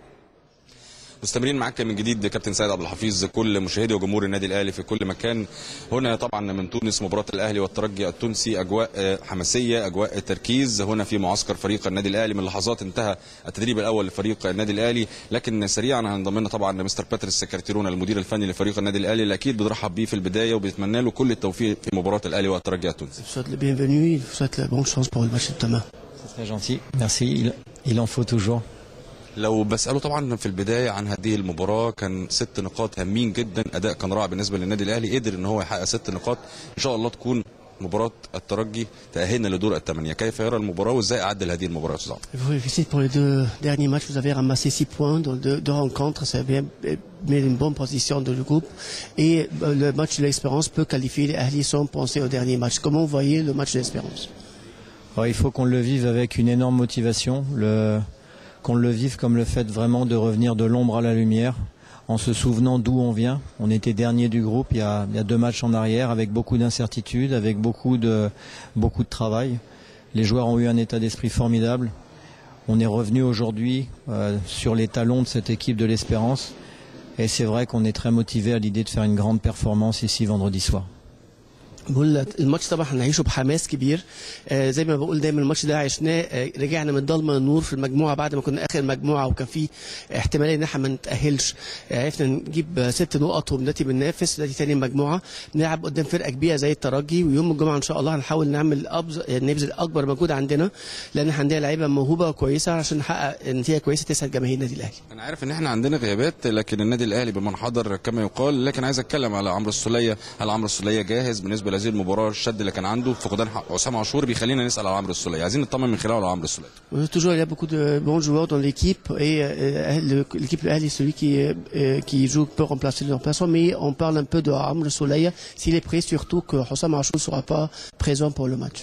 مستمرين معاك من جديد كابتن سيد عبد الحفيظ كل مشاهدي وجمهور النادي الاهلي في كل مكان هنا طبعا من تونس مباراه الاهلي والترجي التونسي اجواء آه، حماسيه اجواء تركيز هنا في معسكر فريق النادي الاهلي من لحظات انتهى التدريب الاول لفريق النادي الاهلي لكن سريعا هنضم لنا طبعا مستر باتريس كارتيرونا المدير الفني لفريق النادي الاهلي اللي اكيد بنرحب بيه في البدايه وبنتمنى له كل التوفيق في مباراه الاهلي والترجي التونسي Je vous souhaite le bienvenu et je vous souhaite la bonne chance pour le match de demain. C'est très gentil, merci. Il, il en faut toujours. لو بساله طبعا في البدايه عن هذه المباراه كان ست نقاط هامين جدا اداء كان رائع بالنسبه للنادي الاهلي قدر ان هو يحقق ست نقاط ان شاء الله تكون مباراه الترجي تاهلنا لدور الثمانيه كيف يرى المباراه وازاي اعدل هذه المباراه يا استاذ عمرو؟ Je vous félicite pour les deux derniers matchs. Vous avez ramassé six points dans deux, deux rencontres. Ça a bien mis une bonne position dans le groupe. Et euh, le match de l'Espérance peut qualifier les Ahli sans penser au dernier match. Comment vous voyez le match de l'Espérance Alors, il faut qu'on le vive avec une énorme motivation, le, qu'on le vive comme le fait vraiment de revenir de l'ombre à la lumière, en se souvenant d'où on vient. On était dernier du groupe il y a, il y a deux matchs en arrière, avec beaucoup d'incertitudes, avec beaucoup de, beaucoup de travail. Les joueurs ont eu un état d'esprit formidable. On est revenu aujourd'hui euh, sur les talons de cette équipe de l'Espérance. Et c'est vrai qu'on est très motivé à l'idée de faire une grande performance ici vendredi soir. بقول الماتش طبعا هنعيشه بحماس كبير آه زي ما بقول دايما الماتش ده عشناه آه رجعنا من ضلمه لنور في المجموعه بعد ما كنا اخر مجموعه وكان في احتماليه ان احنا ما نتاهلش آه عرفنا نجيب آه ست نقط ودلوقتي بننافس دلوقتي تاني مجموعه بنلعب قدام فرقه كبيره زي الترجي ويوم الجمعه ان شاء الله هنحاول نعمل أبز... يعني نبذل اكبر مجهود عندنا لان احنا عندنا لعيبه موهوبه وكويسه عشان نحقق نتيجه كويسه تسعد جماهير النادي الاهلي انا عارف ان احنا عندنا غيابات لكن النادي الاهلي بمنحدر كما يقال لكن عايز اتكلم على عمرو السوليه هل عمرو السوليه جاهز بالنسبه لهذه المباراه الشد اللي كان عنده فقدان حسام عاشور بيخلينا نسال على عمرو السوليه عايزين نطمن من خلاله على عمرو السوليه Toujours, il y a beaucoup de bons joueurs dans l'équipe et euh, le- l'équipe de est celui qui, euh, qui joue peut remplacer le remplaçant, mais on parle un peu de Amr Soleil s'il est prêt, surtout que Hossam Achour ne sera pas présent pour le match.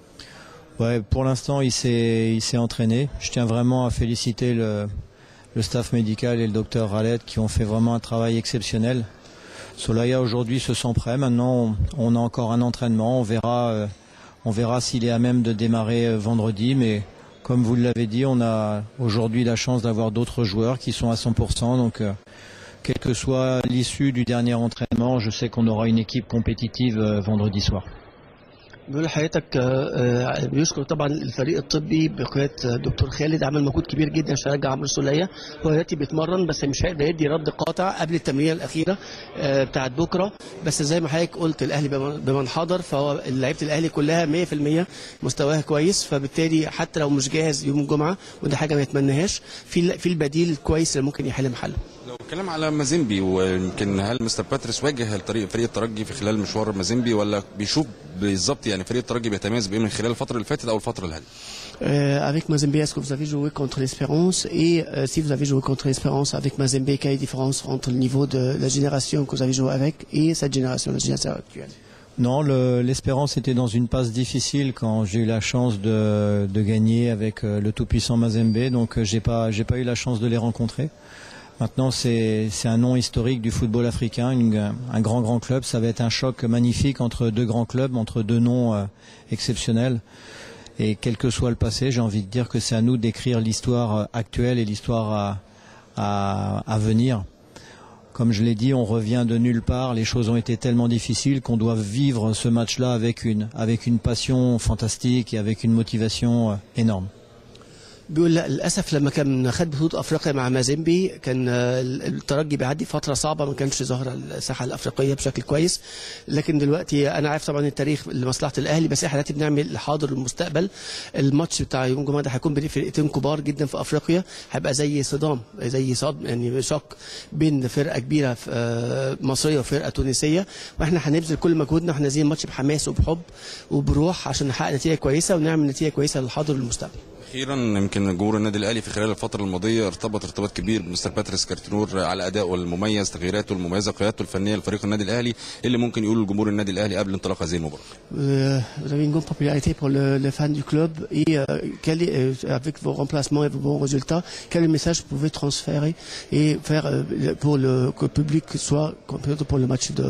Ouais, pour l'instant, il s'est, il s'est entraîné. Je tiens vraiment à féliciter le, le staff médical et le docteur Rallet qui ont fait vraiment un travail exceptionnel. Solaya aujourd'hui se sent prêt. Maintenant, on, on a encore un entraînement. On verra, euh, on verra s'il est à même de démarrer euh, vendredi. Mais comme vous l'avez dit, on a aujourd'hui la chance d'avoir d'autres joueurs qui sont à 100%. Donc, euh, quelle que soit l'issue du dernier entraînement, je sais qu'on aura une équipe compétitive euh, vendredi soir. بيقول لحضرتك آه، آه، بيشكر طبعا الفريق الطبي بقياده دكتور خالد عمل مجهود كبير جدا عشان يرجع عمرو السوليه هو دلوقتي بيتمرن بس مش هيقدر يدي رد قاطع قبل التمرينه الاخيره آه، بتاعت بكره بس زي ما حضرتك قلت الاهلي بمن- بمنحدر فهو لعيبه الاهلي كلها 100% مستواها كويس فبالتالي حتى لو مش جاهز يوم الجمعه وده حاجه ما يتمناهاش في في البديل الكويس اللي ممكن يحل محله لو اتكلم على مازيمبي ويمكن هل مستر باتريس واجه الطريق فريق الترجي في خلال مشوار مازيمبي ولا بيشوف بالظبط يعني فريق الترجي بيتميز بايه من خلال الفتره اللي فاتت او الفتره اللي هذه Euh, avec Mazembe, est-ce que vous avez joué contre l'Espérance Et euh, si vous avez joué contre l'Espérance avec Mazembe, quelle est la différence entre le niveau de la génération que vous avez joué avec et cette génération, la génération actuelle Non, le- l'Espérance était dans une passe difficile quand j'ai eu la chance de, de gagner avec euh, le tout-puissant Mazembe, donc euh, j'ai pas j'ai pas eu la chance de les rencontrer. Maintenant, c'est c'est un nom historique du football africain, une- un grand grand club. Ça va être un choc magnifique entre deux grands clubs, entre deux noms euh, exceptionnels. Et quel que soit le passé, j'ai envie de dire que c'est à nous d'écrire l'histoire euh, actuelle et l'histoire à, à, à venir. Comme je l'ai dit, on revient de nulle part. Les choses ont été tellement difficiles qu'on doit vivre ce match-là avec une, avec une passion fantastique et avec une motivation euh, énorme. بيقول لا للاسف لما كان خد بطوله افريقيا مع مازيمبي كان آه، الترجي بيعدي فتره صعبه ما كانش ظاهره الساحه الافريقيه بشكل كويس لكن دلوقتي انا عارف طبعا التاريخ لمصلحه الاهلي بس احنا دلوقتي بنعمل الحاضر والمستقبل الماتش بتاع يوم الجمعه ده هيكون بين فرقتين كبار جدا في افريقيا هيبقى زي صدام زي صدم يعني شق بين فرقه كبيره في- آه، مصريه وفرقه تونسيه واحنا هنبذل كل مجهودنا واحنا نازلين الماتش بحماس وبحب وبروح عشان نحقق نتيجه كويسه ونعمل نتيجه كويسه للحاضر والمستقبل اخيرا يمكن جمهور النادي الاهلي في خلال الفتره الماضيه ارتبط ارتباط كبير بمستر باتريس كارتنور على ادائه المميز تغييراته المميزه قيادته الفنيه لفريق النادي الاهلي إيه اللي ممكن يقوله لجمهور النادي الاهلي قبل انطلاق هذه المباراه Euh, vous avez une grande popularité pour le, les fans du club et euh, quel est, euh, avec vos remplacements et vos bons résultats, quel message vous pouvez transférer et faire euh, pour le, que le public soit complet pour le match de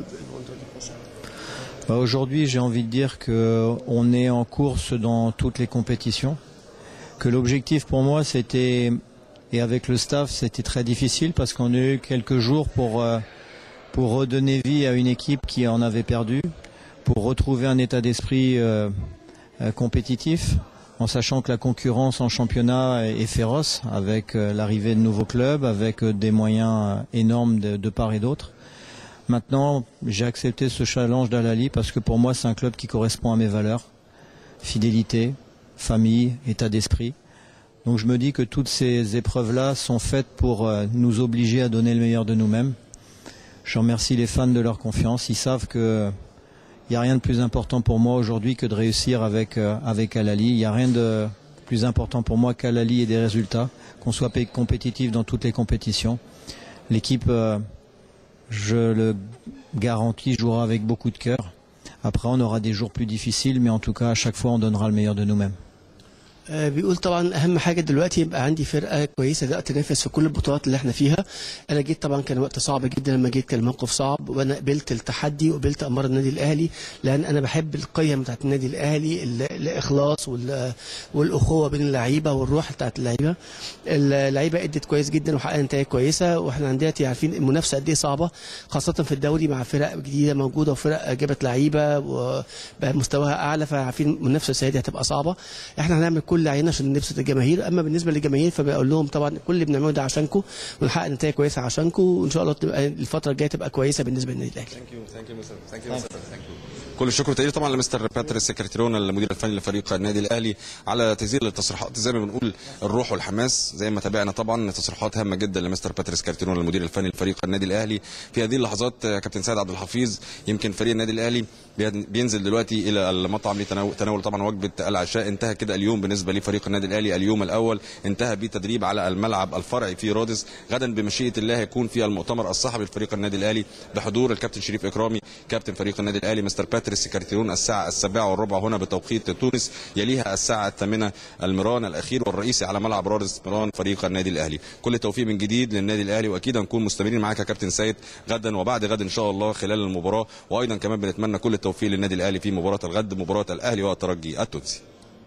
Bah, Aujourd'hui, j'ai envie de dire que on est en course dans toutes les compétitions. Que l'objectif pour moi, c'était et avec le staff, c'était très difficile parce qu'on a eu quelques jours pour euh, pour redonner vie à une équipe qui en avait perdu, pour retrouver un état d'esprit euh, euh, compétitif, en sachant que la concurrence en championnat est, est féroce avec euh, l'arrivée de nouveaux clubs, avec euh, des moyens euh, énormes de, de part et d'autre. Maintenant, j'ai accepté ce challenge d'Alali parce que pour moi, c'est un club qui correspond à mes valeurs. Fidélité, famille, état d'esprit. Donc je me dis que toutes ces épreuves-là sont faites pour euh, nous obliger à donner le meilleur de nous-mêmes. Je remercie les fans de leur confiance. Ils savent que il n'y a rien de plus important pour moi aujourd'hui que de réussir avec, euh, avec Alali. Il n'y a rien de plus important pour moi qu'Alali ait des résultats, qu'on soit payé compétitif dans toutes les compétitions. L'équipe, euh, je le garantis, jouera avec beaucoup de cœur. Après, on aura des jours plus difficiles, mais en tout cas, à chaque fois, on donnera le meilleur de nous-mêmes. آه، بيقول طبعا اهم حاجه دلوقتي يبقى عندي فرقه كويسه تقدر تنافس في كل البطولات اللي احنا فيها انا جيت طبعا كان وقت صعب جدا لما جيت كان الموقف صعب وانا قبلت التحدي وقبلت امر النادي الاهلي لان انا بحب القيم بتاعت النادي الاهلي ال- الاخلاص وال- والاخوه بين اللعيبه والروح بتاعت اللعيبه اللعيبه ادت كويس جدا وحققت نتائج كويسه واحنا عندنا عارفين المنافسه قد ايه صعبه خاصه في الدوري مع فرق جديده موجوده وفرق جابت لعيبه وبقى مستواها اعلى فعارفين المنافسه السنه دي هتبقى صعبه احنا هنعمل كل اللي علينا عشان نبسط الجماهير اما بالنسبه للجماهير فبقول لهم طبعا كل اللي بنعمله ده عشانكم ونحقق نتائج كويسه عشانكم وان شاء الله تبقى الفتره الجايه تبقى كويسه بالنسبه للنادي الاهلي كل الشكر والتقدير طبعا لمستر باتريس سكرتيرون المدير الفني لفريق النادي الاهلي على تسجيل التصريحات زي ما بنقول الروح والحماس زي ما تابعنا طبعا تصريحات هامه جدا لمستر باتريس سكرتيرون المدير الفني لفريق النادي الاهلي في هذه اللحظات آه، كابتن سيد عبد الحفيظ يمكن فريق النادي الاهلي بي- بينزل دلوقتي الى المطعم لتناول تناول طبعا وجبه العشاء انتهى كده اليوم بالنسبه لفريق النادي الاهلي اليوم الاول انتهى بتدريب على الملعب الفرعي في رادس غدا بمشيئه الله هيكون في المؤتمر الصحفي لفريق النادي الاهلي بحضور الكابتن شريف اكرامي كابتن فريق النادي الاهلي مستر باتريس سكرتيرون الساعه السابعه والربع هنا بتوقيت تونس يليها الساعه الثامنه المران الاخير والرئيسي على ملعب رادس مران فريق النادي الاهلي كل التوفيق من جديد للنادي الاهلي واكيد هنكون مستمرين معاك يا كابتن سيد غدا وبعد غد ان شاء الله خلال المباراه وايضا كمان بنتمنى كل التوفيق للنادي الاهلي في مباراه الغد مباراه الاهلي والترجي التونسي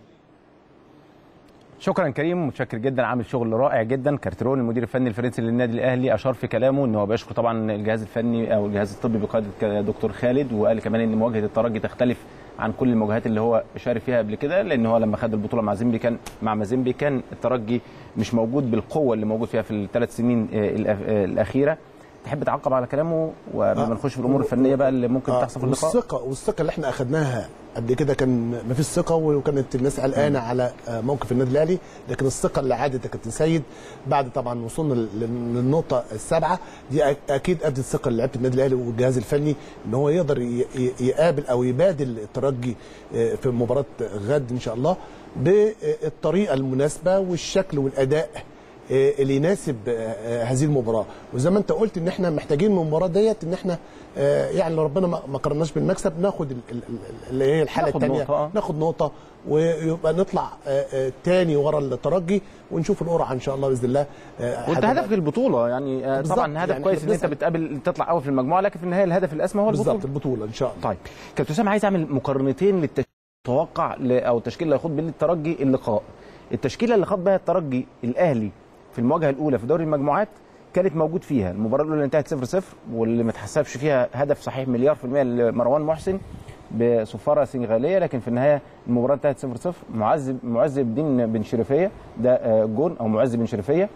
شكرا كريم متشكر جدا عامل شغل رائع جدا كارترون المدير الفني الفرنسي للنادي الاهلي اشار في كلامه ان هو بيشكر طبعا الجهاز الفني او الجهاز الطبي بقياده دكتور خالد وقال كمان ان مواجهه الترجي تختلف عن كل المواجهات اللي هو شارك فيها قبل كده لان هو لما خد البطوله مع زيمبي كان مع مازيمبي كان الترجي مش موجود بالقوه اللي موجود فيها في الثلاث سنين آه، الأخ- آه، الاخيره تحب تعقب على كلامه وقبل ما نخش في الامور الفنيه بقى اللي ممكن آه، تحصل في اللقاء والثقه والثقه اللي احنا اخذناها قبل كده كان ما فيش ثقه وكانت الناس قلقانه على آه، موقف النادي الاهلي لكن الثقه اللي عادت يا كابتن سيد بعد طبعا وصولنا لل- للنقطه السابعه دي أك- اكيد ادت ثقه لعيبه النادي الاهلي والجهاز الفني ان هو يقدر ي- ي- يقابل او يبادل الترجي آه، في مباراه غد ان شاء الله بالطريقه المناسبه والشكل والاداء آه، اللي يناسب آه، آه، هذه المباراه وزي ما انت قلت ان احنا محتاجين من المباراه ديت ان احنا آه، يعني لو ربنا ما ما قررناش بالمكسب ناخد ال- ال- ال- اللي هي الحاله ناخد الثانيه نقطة، آه. ناخد نقطه ويبقى نطلع آه، آه، تاني ورا الترجي ونشوف القرعه ان شاء الله باذن الله آه، وانت هتبقى- هدفك البطوله يعني آه، بالظبط، طبعا هدف يعني كويس إحنا ان انت بنسعى- بتقابل تطلع اول في المجموعه لكن في النهايه الهدف الاسمى هو البطوله بالظبط البطوله ان شاء الله طيب كابتن اسامه عايز اعمل مقارنتين للتوقع او التشكيله اللي هيخوض بيه الترجي اللقاء التشكيله اللي خاض بها الترجي الاهلي في المواجهه الاولى في دوري المجموعات كانت موجود فيها المباراه الاولى اللي انتهت 0 0 واللي ما اتحسبش فيها هدف صحيح مليار في المية لمروان محسن بصفاره سنغاليه لكن في النهايه المباراه انتهت 0 0 معز معز الدين بن شريفيه ده آه، جون او معز بن شريفيه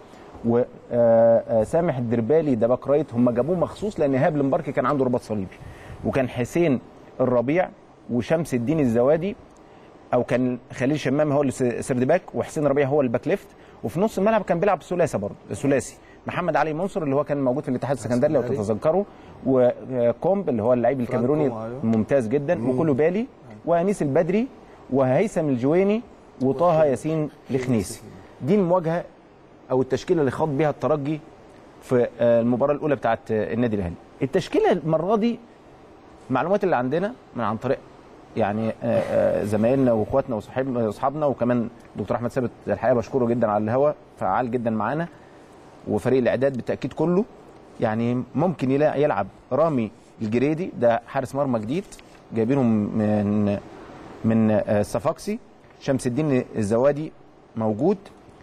وسامح الدربالي ده باك رايت هم جابوه مخصوص لان ايهاب المباركي كان عنده رباط صليبي وكان حسين الربيع وشمس الدين الزوادي او كان خليل شمام هو اللي سرد باك وحسين ربيع هو الباك ليفت وفي نص الملعب كان بيلعب ثلاثي برضه ثلاثي محمد علي منصور اللي هو كان موجود في الاتحاد السكندري لو تتذكروا وكومب اللي هو اللعيب الكاميروني كوم، أيوه. ممتاز جدا وكله بالي وانيس البدري وهيثم الجويني وطه ياسين الخنيسي دي المواجهه او التشكيله اللي خاض بيها الترجي في آه، المباراه الاولى بتاعت آه، النادي الاهلي التشكيله المره دي المعلومات اللي عندنا من عن طريق يعني آه، آه، زمايلنا واخواتنا وصحاب- واصحابنا وكمان دكتور احمد ثابت الحقيقه بشكره جدا على الهوا فعال جدا معانا وفريق الاعداد بالتاكيد كله يعني ممكن يلا- يلعب رامي الجريدي ده حارس مرمى جديد جايبينه من من آه، الصفاقسي شمس الدين الزوادي موجود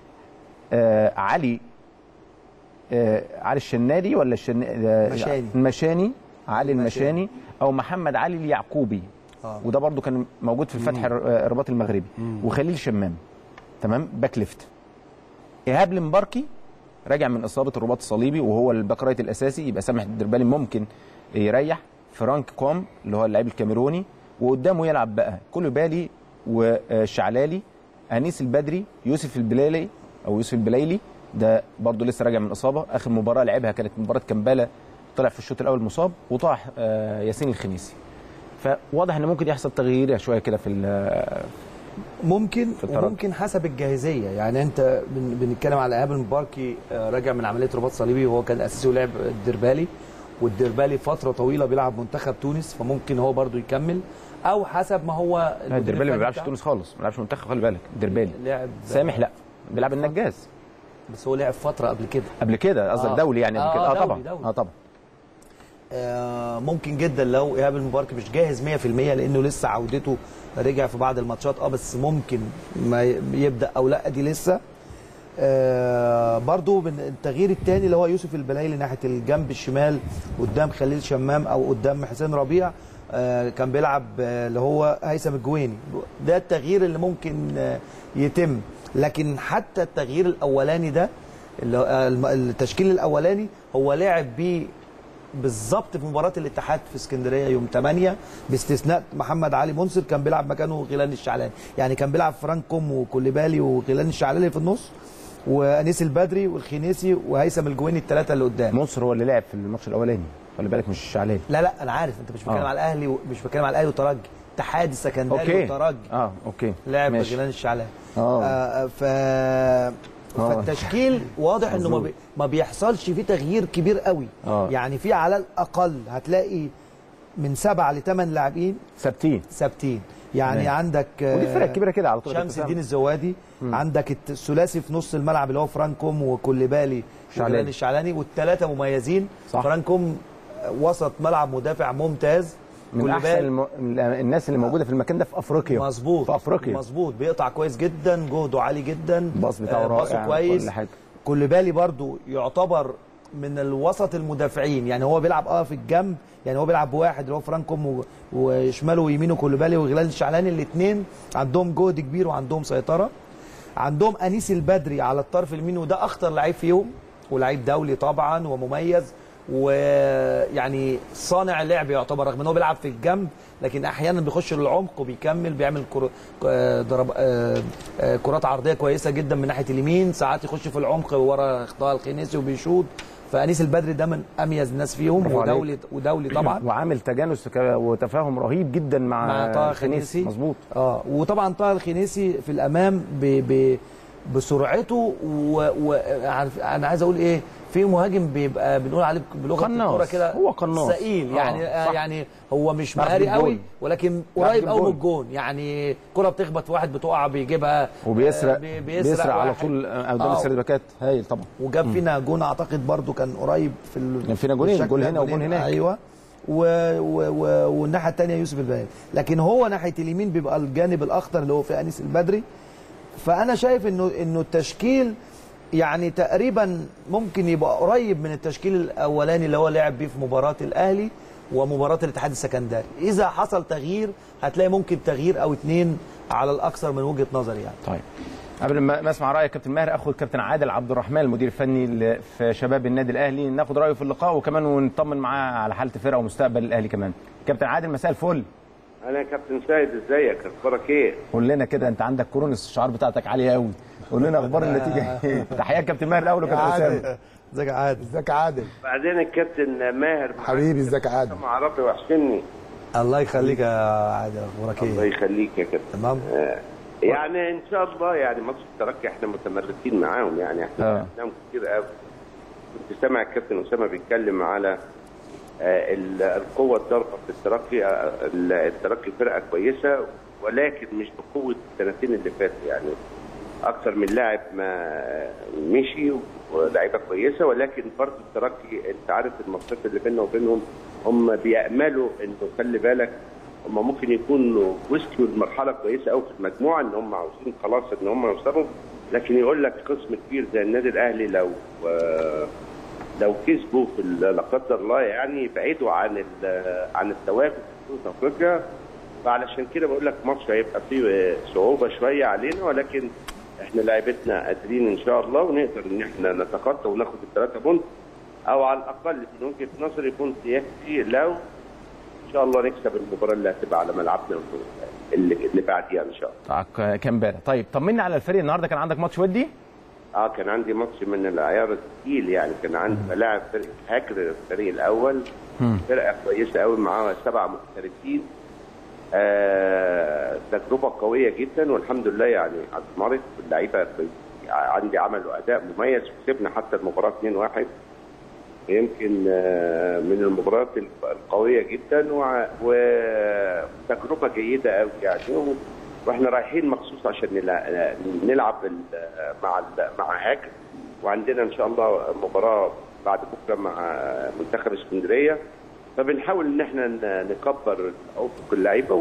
آه علي آه علي الشنادي ولا الشن... آه، مشاني. المشاني علي المشاني او محمد علي اليعقوبي آه. وده برضو كان موجود في الفتح الر- آه، الرباط المغربي وخليل شمام تمام باك ليفت ايهاب المباركي راجع من اصابه الرباط الصليبي وهو الباك رايت الاساسي يبقى سامح الدربالي ممكن يريح فرانك كوم اللي هو اللاعب الكاميروني وقدامه يلعب بقى كولوبالي والشعلالي انيس البدري يوسف البلالي او يوسف البليلي ده برضه لسه راجع من اصابه اخر مباراه لعبها كانت مباراه كمبالا طلع في الشوط الاول مصاب وطاح آه، ياسين الخنيسي فواضح ان ممكن يحصل تغيير شويه كده في ال- ممكن الترجي. وممكن حسب الجاهزيه يعني انت بن- بنتكلم على ايهاب المباركي آه، راجع من عمليه رباط صليبي وهو كان اساسي ولعب الدربالي والدربالي فتره طويله بيلعب منتخب تونس فممكن هو برضو يكمل او حسب ما هو لا الدربالي ما الفني بيلعبش بتاعه. تونس خالص ما بيلعبش منتخب خلي بالك الدربالي لعب سامح لا بيلعب النجاز بس هو لعب فتره قبل كده قبل كده قصدك آه. دولي يعني قبل آه، كده اه دولي، طبعا دولي. اه طبعا آه، ممكن جدا لو ايهاب المبارك مش جاهز 100% لانه لسه عودته رجع في بعض الماتشات اه بس ممكن ما ي- يبدا او لا دي لسه آه برضو من التغيير الثاني اللي هو يوسف البلايلي ناحيه الجنب الشمال قدام خليل شمام او قدام حسين ربيع آه كان بيلعب آه، اللي هو هيثم الجويني ده التغيير اللي ممكن آه يتم لكن حتى التغيير الاولاني ده اللي هو- آه، الم- التشكيل الاولاني هو لعب بيه بالظبط في مباراه الاتحاد في اسكندريه يوم 8 باستثناء محمد علي منصر كان بيلعب مكانه غيلان الشعلاني يعني كان بيلعب فرانكوم وكوليبالي وغيلان الشعلاني في النص وانيس البدري والخنيسي وهيثم الجويني الثلاثه اللي قدام منصر هو اللي لعب في الماتش الاولاني خلي بالك مش الشعلاني لا لا انا عارف انت مش بتكلم آه. على الاهلي و... مش بتكلم على الاهلي وترجي اتحاد السكندري اوكي وترجي اه اوكي لعب ماشي. غيلان الشعلاني اه آه ف فالتشكيل واضح انه ما, مظبوط. بي... ما بيحصلش فيه تغيير كبير قوي آه. يعني في على الاقل هتلاقي من سبعه لثمان لاعبين ثابتين ثابتين يعني تمام. عندك ودي الفرق الكبيره كده على طول شمس الدين الزوادي عندك الت- الثلاثي في نص الملعب اللي هو فرانكوم وكوليبالي شعلاني. وغيلان الشعلاني والثلاثه مميزين صح. فرانكوم وسط ملعب مدافع ممتاز من احسن كوليبالي الم... الناس اللي موجوده في المكان ده في افريقيا مظبوط في افريقيا مظبوط بيقطع كويس جدا جهده عالي جدا الباص بتاعه آه، باصه رائع كويس كل حاجه كوليبالي برضو يعتبر من الوسط المدافعين يعني هو بيلعب اه في الجنب يعني هو بيلعب بواحد اللي هو فرانكوم و- وشماله ويمينه كوليبالي وغلال الشعلاني الاثنين عندهم جهد كبير وعندهم سيطره عندهم انيس البدري على الطرف اليمين وده اخطر لعيب فيهم ولعيب دولي طبعا ومميز ويعني صانع لعب يعتبر رغم ان هو بيلعب في الجنب لكن احيانا بيخش للعمق وبيكمل بيعمل كر... آه، ضرب آه، آه، كرات عرضيه كويسه جدا من ناحيه اليمين ساعات يخش في العمق ورا خطاه الخنيسي وبيشوط فانيس البدري ده من اميز الناس فيهم برافو عليك. ودولي ودولي طبعا وعامل تجانس ك- وتفاهم رهيب جدا مع, مع طه خنيسي مظبوط اه وطبعا طه الخنيسي في الامام ب... ب... بسرعته و... و... عارف- انا عايز اقول ايه في مهاجم بيبقى بنقول عليه بلغه قناص. الكوره كده هو قناص. ثقيل آه، يعني آه صح. يعني هو مش بيعرف مهاري يجيب قوي جول. ولكن بيعرف قريب يجيب قوي من جول. الجون يعني كره بتخبط في واحد بتقع بيجيبها وبيسرق آه، بي- بيسرق, على واحد. طول قدام آه. السيرد باكات هايل طبعا وجاب فينا جون اعتقد برضو كان قريب في ال... كان فينا جونين، بالشكل جول ده، هنا وجول جولين. هناك. ايوه و... و... و... والناحيه الثانيه يوسف البيان لكن هو ناحيه اليمين بيبقى الجانب الاخضر اللي هو في انيس البدري فانا شايف انه انه التشكيل يعني تقريبا ممكن يبقى قريب من التشكيل الاولاني اللي هو لعب بيه في مباراه الاهلي ومباراه الاتحاد السكندري اذا حصل تغيير هتلاقي ممكن تغيير او اتنين على الاكثر من وجهه نظري يعني طيب قبل ما ما اسمع رايك كابتن ماهر اخد كابتن عادل عبد الرحمن المدير الفني ل- في شباب النادي الاهلي ناخد رايه في اللقاء وكمان ونطمن معاه على حاله الفرقه ومستقبل الاهلي كمان كابتن عادل مساء الفل انا يا كابتن سيد ازيك اخبارك ايه قول لنا كده انت عندك كورونس الشعار بتاعتك عاليه قوي قول لنا اخبار النتيجه ايه تحيات كابتن ماهر الاول وكابتن اسامه ازيك يا عادل ازيك يا عادل بعدين الكابتن ماهر حبيبي ازيك يا عادل مع ربي وحشني الله يخليك يا عادل اخبارك الله ايه يخليك يا كابتن تمام آه، يعني ان شاء الله يعني ماتش الترجي احنا متمرسين معاهم يعني احنا آه. عندنا كتير قوي كنت سامع الكابتن اسامه بيتكلم على آه، ال- القوه الضاربه في الترجي آه، ال- الترجي فرقه كويسه ولكن مش بقوه السنتين اللي فاتوا يعني اكثر من لاعب ما مشي ولاعيبه كويسه ولكن برضه الترجي انت عارف الماتشات اللي بيننا وبينهم هم بياملوا انه خلي بالك هم ممكن يكونوا وصلوا لمرحله كويسه قوي في المجموعه ان هم عاوزين خلاص ان هم يوصلوا لكن يقول لك قسم كبير زي النادي الاهلي لو آه، لو كسبوا في ال- لا قدر الله يعني بعيدوا عن ال- عن التواجد في بطوله افريقيا فعلشان كده بقول لك ماتش هيبقى فيه صعوبه شويه علينا ولكن احنا لعيبتنا قادرين ان شاء الله ونقدر ان احنا نتخطى وناخد الثلاثه بونت او على الاقل من وجهه نظري يكون يكفي لو ان شاء الله نكسب المباراه اللي هتبقى على ملعبنا اللي, اللي بعديها ان شاء الله. طيب، كان امبارح طيب طمنا على الفريق النهارده كان عندك ماتش ودي اه كان عندي ماتش من العيار الثقيل يعني كان عندي بلاعب فرقه هاكر الفريق الاول فرقه كويسه قوي معاها سبع محترفين آه تجربه قويه جدا والحمد لله يعني اثمرت اللعيبه ب- عندي عملوا اداء مميز وكسبنا حتى المباراه 2-1 يمكن آه، من المباريات القويه جدا وع- وتجربه جيده قوي يعني و- واحنا رايحين مخصوص عشان نلع- نلعب ال- مع ال- مع هاك وعندنا ان شاء الله مباراه بعد بكره مع منتخب اسكندريه فبنحاول ان احنا ن- نكبر افق اللعيبه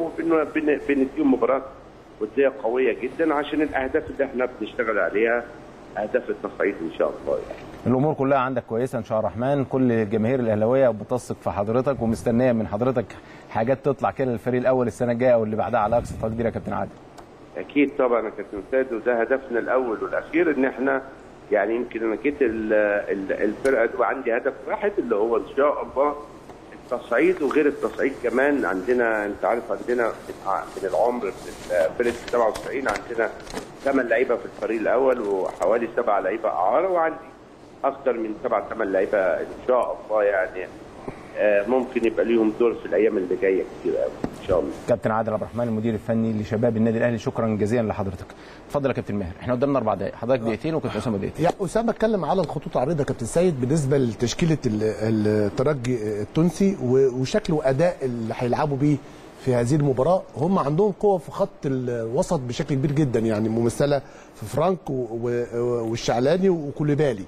وبنديهم مباراه وديه قويه جدا عشان الاهداف اللي احنا بنشتغل عليها اهداف التصعيد ان شاء الله يعني. الامور كلها عندك كويسه ان شاء الله الرحمن كل الجماهير الاهلاويه بتثق في حضرتك ومستنيه من حضرتك حاجات تطلع كده للفريق الاول السنه الجايه او اللي بعدها على اقصى تقدير يا كابتن عادل اكيد طبعا يا كابتن سيد وده هدفنا الاول والاخير ان احنا يعني يمكن انا جيت ال- ال- الفرقه دي وعندي هدف واحد اللي هو ان شاء الله التصعيد وغير التصعيد كمان عندنا انت عارف عندنا من ع- من العمر من فرقه 97 عندنا ثمان لعيبه في الفريق الاول وحوالي سبع لعيبه اعاره وعندي اكثر من سبع ثمان لعيبه ان شاء الله يعني آه، ممكن يبقى ليهم دور في الايام اللي جايه كتير قوي ان شاء الله كابتن عادل عبد الرحمن المدير الفني لشباب النادي الاهلي شكرا جزيلا لحضرتك اتفضل يا كابتن ماهر احنا قدامنا اربع دقائق حضرتك دقيقتين وكابتن اسامه دقيقتين يعني اسامه اتكلم على الخطوط العريضه يا كابتن سيد بالنسبه لتشكيله ال- الترجي التونسي و- وشكل واداء اللي هيلعبوا بيه في هذه المباراه هم عندهم قوه في خط الوسط بشكل كبير جدا يعني ممثله في فرانك و- و- والشعلاني وكوليبالي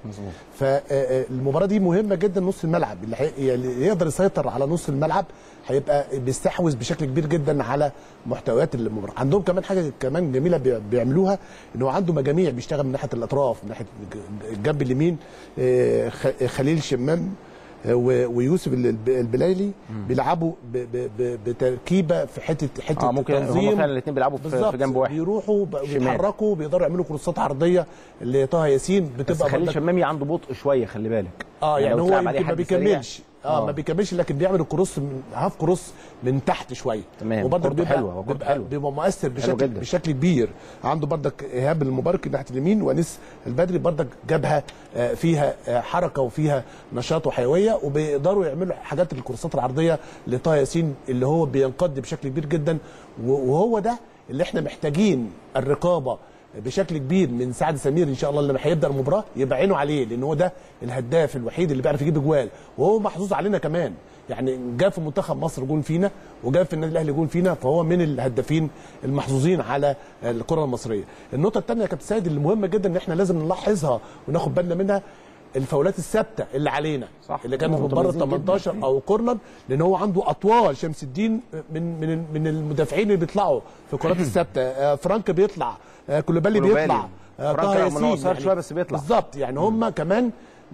فالمباراه دي مهمه جدا نص الملعب اللي هي- اللي يقدر يسيطر على نص الملعب هيبقى بيستحوذ بشكل كبير جدا على محتويات المباراه عندهم كمان حاجه كمان جميله بي- بيعملوها ان هو عنده مجاميع بيشتغل من ناحيه الاطراف من ناحيه الجنب اليمين آه، خ- خليل شمام آه، و- ويوسف ال- الب- البلايلي بيلعبوا ب- ب- ب- بتركيبه في حته حته اه ممكن هم تنظيم. فعلا الاثنين بيلعبوا في, بالظبط في جنب واحد بيروحوا ب- شمال. بيتحركوا بيقدروا يعملوا كروسات عرضيه اللي طه ياسين بس بتبقى خليل برضك- شمامي عنده بطء شويه خلي بالك اه يعني, لو هو تلعب عليه يمكن ما حد سريع- بيكملش اه ما بيكملش لكن بيعمل الكروس من هاف كروس من تحت شويه تمام. وبرضك كورته بيبقى حلوة، وكورته بيبقى, حلوة. بيبقى مؤثر بشكل جدا. بشكل كبير عنده برضك ايهاب المبارك ناحيه اليمين وانيس البدري برضك جابها آه، فيها آه، حركه وفيها نشاط وحيويه وبيقدروا يعملوا حاجات الكروسات العرضيه لطه ياسين اللي هو بينقض بشكل كبير جدا و- وهو ده اللي احنا محتاجين الرقابه بشكل كبير من سعد سمير ان شاء الله لما هيبدا المباراه يبقى عينه عليه لان هو ده الهداف الوحيد اللي بيعرف يجيب اجوال وهو محظوظ علينا كمان يعني جاب في منتخب مصر جون فينا وجاب في النادي الاهلي جون فينا فهو من الهدافين المحظوظين على الكره المصريه. النقطه الثانيه يا كابتن سيد اللي مهمه جدا ان احنا لازم نلاحظها وناخد بالنا منها الفاولات الثابته اللي علينا صح. اللي كانت من بره متميزين جداً. 18 او كورنر لان هو عنده اطوال شمس الدين من من من المدافعين اللي بيطلعوا في الكرات الثابته آه، فرانك بيطلع آه، كولوبالي كولوبالي. بيطلع آه، فرانك طه رغم إن هو ياسين قصير شوية بس بيطلع. بالظبط يعني هم كمان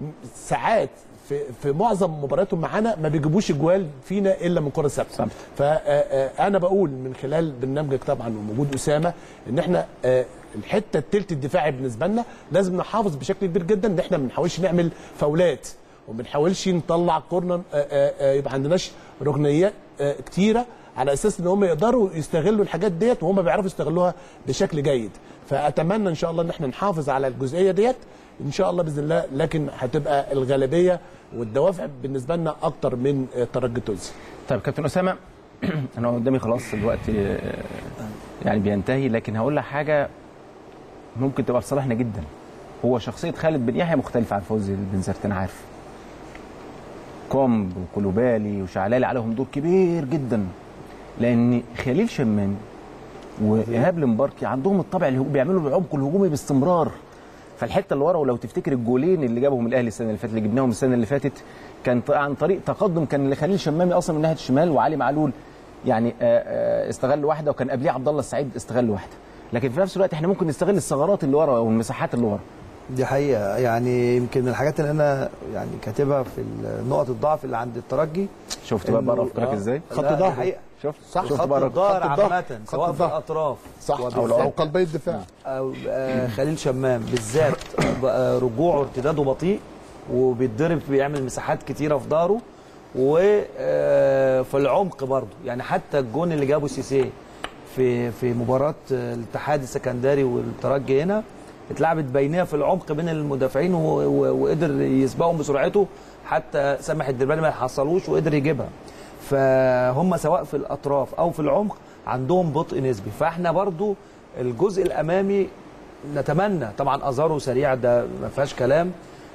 ساعات في في معظم مبارياتهم معانا ما بيجيبوش اجوال فينا الا من كره ثابته فانا بقول من خلال برنامجك طبعا وموجود اسامه ان احنا آه، الحته التلت الدفاعي بالنسبه لنا لازم نحافظ بشكل كبير جدا ان احنا ما بنحاولش نعمل فاولات وما بنحاولش نطلع كورنر آه، آه، آه، يبقى عندناش ركنيات آه، كتيره على اساس ان هم يقدروا يستغلوا الحاجات ديت وهم بيعرفوا يستغلوها بشكل جيد فاتمنى ان شاء الله ان احنا نحافظ على الجزئيه ديت ان شاء الله باذن الله لكن هتبقى الغالبيه والدوافع بالنسبه لنا اكتر من آه، الترجي التونسي طيب كابتن اسامه انا قدامي خلاص الوقت آه، يعني بينتهي لكن هقول لك حاجه ممكن تبقى في صالحنا جدا هو شخصيه خالد بن يحيى مختلفه عن فوزي بن زرت انا عارف كومب وكولوبالي وشعلالي عليهم دور كبير جدا لان خليل شمامي وايهاب المباركي عندهم الطبع اللي بيعملوا العمق الهجومي باستمرار فالحته اللي ورا ولو تفتكر الجولين اللي جابهم الاهلي السنه اللي فاتت اللي جبناهم السنه اللي فاتت كان ط- عن طريق تقدم كان لخليل شمامي اصلا من ناحيه الشمال وعلي معلول يعني آه، آه، استغل واحده وكان قبليه عبد الله السعيد استغل واحده لكن في نفس الوقت احنا ممكن نستغل الثغرات اللي ورا والمساحات اللي ورا دي حقيقة يعني يمكن الحاجات اللي أنا يعني كاتبها في نقط الضعف اللي عند الترجي شفت بقى إنه- بقى افكارك آه، ازاي؟ خط ظهر شفت صح خط شفت بقى الظهر خط الظهر. عامة خط سواء في الظهر. الأطراف صح وبالذات- او قلبي الدفاع أو آه، خليل شمام بالذات بقى رجوعه ارتداده بطيء وبيتضرب بيعمل مساحات كتيره في ظهره وفي العمق برضه يعني حتى الجون اللي جابه سيسي في في مباراه آه، الاتحاد السكندري والترجي هنا اتلعبت بينيه في العمق بين المدافعين و- و- وقدر يسبقهم بسرعته حتى سامح الدربالي ما يحصلوش وقدر يجيبها فهم سواء في الاطراف او في العمق عندهم بطء نسبي فاحنا برضو الجزء الامامي نتمنى طبعا ازارو سريع ده ما فيهاش كلام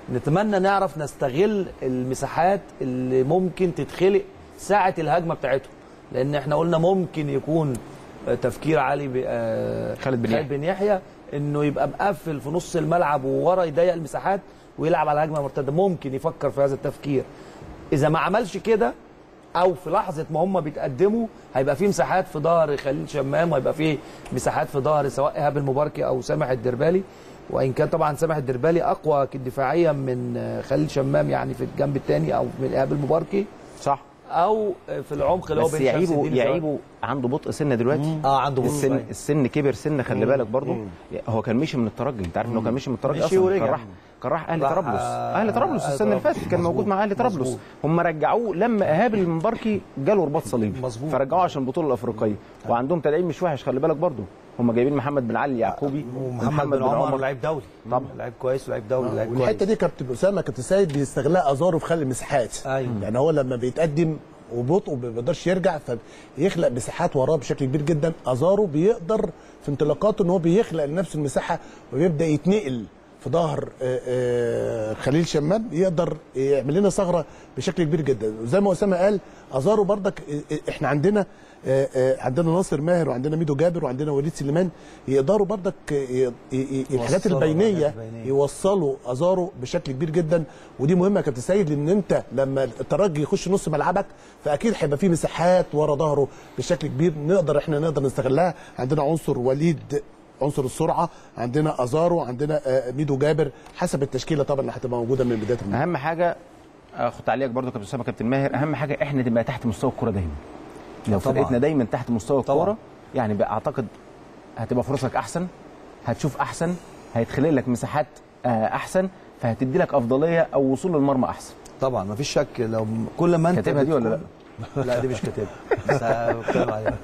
نتمنى نعرف نستغل المساحات اللي ممكن تتخلق ساعه الهجمه بتاعتهم لان احنا قلنا ممكن يكون آه، تفكير علي ب- آه، خالد بن خالد بن يحيى انه يبقى مقفل في نص الملعب وورا يضيق المساحات ويلعب على هجمه مرتده ممكن يفكر في هذا التفكير اذا ما عملش كده او في لحظه ما هم بيتقدموا هيبقى في مساحات في ظهر خليل شمام وهيبقى في مساحات في ظهر سواء ايهاب المباركي او سامح الدربالي وان كان طبعا سامح الدربالي اقوى دفاعيا من آه، خليل شمام يعني في الجنب الثاني او من ايهاب المباركي صح او في العمق اللي هو بس بين شمس يعيبوا الدين سواء. يعيبوا عنده بطء سنه دلوقتي اه عنده بطء السن شوية. السن كبر سنه خلي مم. بالك برضه مم. هو كان مشي من الترجي انت عارف انه كان مشي من الترجي مشي اصلا ورجع. كان راح كان راح اهلي راح، طرابلس آه، اهلي طرابلس أهلي السنه اللي طرابلس. فاتت كان موجود مع اهلي طرابلس مظبوط. هم رجعوه لما ايهاب المباركي جاله رباط صليبي مظبوط. فرجعوه عشان البطوله الافريقيه وعندهم تدعيم مش وحش خلي بالك برضه هم جايبين محمد بن علي يعقوبي ومحمد بن عمر لعيب دولي طبعا لعيب كويس ولعيب دولي لعيب كويس والحته دي كابتن اسامه كابتن سيد بيستغلها ازارو في خلق المساحات أيوة. يعني هو لما بيتقدم وبطء ما بيقدرش يرجع فبيخلق مساحات وراه بشكل كبير جدا ازارو بيقدر في انطلاقاته ان هو بيخلق لنفسه المساحه وبيبدا يتنقل في ظهر آه، آه، خليل شمام يقدر يعمل لنا ثغره بشكل كبير جدا وزي ما اسامه قال ازارو برضك آه، آه، احنا عندنا آه، آه، عندنا ناصر ماهر وعندنا ميدو جابر وعندنا وليد سليمان يقدروا برضك آه، ي- ي- ي- الحاجات يوصلوا البينيه الحاجات البينية. يوصلوا ازارو بشكل كبير جدا ودي مهمه يا كابتن سيد لان انت لما الترجي يخش نص ملعبك فاكيد هيبقى في مساحات ورا ظهره بشكل كبير نقدر احنا نقدر نستغلها عندنا عنصر وليد عنصر السرعه عندنا ازارو عندنا آه، ميدو جابر حسب التشكيله طبعا اللي هتبقى موجوده من بدايه المباراه اهم حاجه اخد تعليقك برضه كابتن اسامه كابتن ماهر اهم حاجه احنا نبقى تحت مستوى الكوره دايما لو طبعاً. فرقتنا دايما تحت مستوى طبعاً. الكوره يعني بقى اعتقد هتبقى فرصك احسن هتشوف احسن هيتخلق لك مساحات آه، احسن فهتدي لك افضليه او وصول للمرمى احسن طبعا مفيش شك لو كل ما انت كاتبها دي ولا لا؟ بتكون- لا دي مش كاتبها بس بتكلم عليها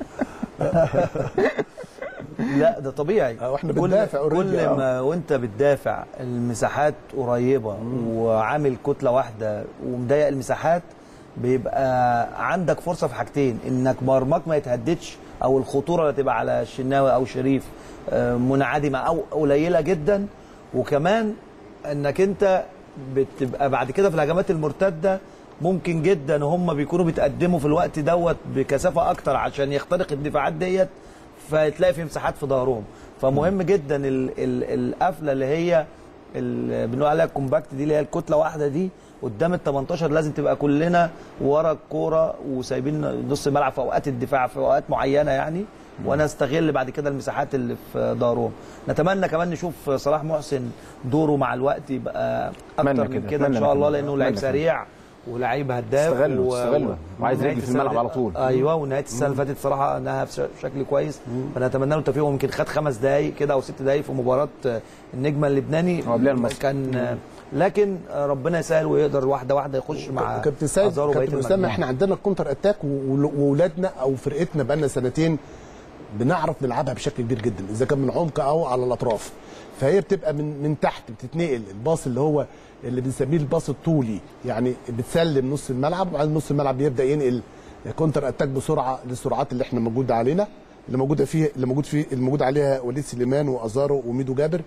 لا ده طبيعي واحنا كل- بندافع already، كل آه. ما وانت بتدافع المساحات قريبه وعامل كتله واحده ومضيق المساحات بيبقى عندك فرصه في حاجتين انك مرماك ما يتهددش او الخطوره اللي تبقى على الشناوي او شريف آه، منعدمه او قليله جدا وكمان انك انت بتبقى بعد كده في الهجمات المرتده ممكن جدا هم بيكونوا بيتقدموا في الوقت دوت بكثافه اكتر عشان يخترق الدفاعات ديت فتلاقي في مساحات في ظهرهم فمهم جدا ال- ال- القفله اللي هي اللي بنقول عليها الكومباكت دي اللي هي الكتله واحده دي قدام ال 18 لازم تبقى كلنا ورا الكوره وسايبين نص الملعب في اوقات الدفاع في اوقات معينه يعني وانا استغل بعد كده المساحات اللي في ظهرهم نتمنى كمان نشوف صلاح محسن دوره مع الوقت يبقى اكتر أتمنى من كده، كده ان أتمنى شاء الله كده. لانه أتمنى لعيب كده. سريع ولعيب هداف استغله، و- استغله. وعايز ونهاية رجل في الملعب السنة- على طول. ايوه ونهايه السنه اللي فاتت صراحه انها بشكل كويس فنتمنى له التوفيق ويمكن خد خمس دقائق كده او ست دقائق في مباراه النجم اللبناني هو قبلها المصري. كان لكن ربنا يسهل ويقدر واحده واحده يخش مع كابتن سيد أزار وبقية كابتن اسامه المجموعة. احنا عندنا الكونتر اتاك واولادنا او فرقتنا بقالنا سنتين بنعرف نلعبها بشكل كبير جدا اذا كان من عمق او على الاطراف فهي بتبقى من من تحت بتتنقل الباص اللي هو اللي بنسميه الباص الطولي يعني بتسلم نص الملعب وبعدين نص الملعب بيبدا ينقل كونتر اتاك بسرعه للسرعات اللي احنا موجوده علينا اللي موجوده فيه اللي موجود فيه اللي موجود عليها وليد سليمان وازارو وميدو جابر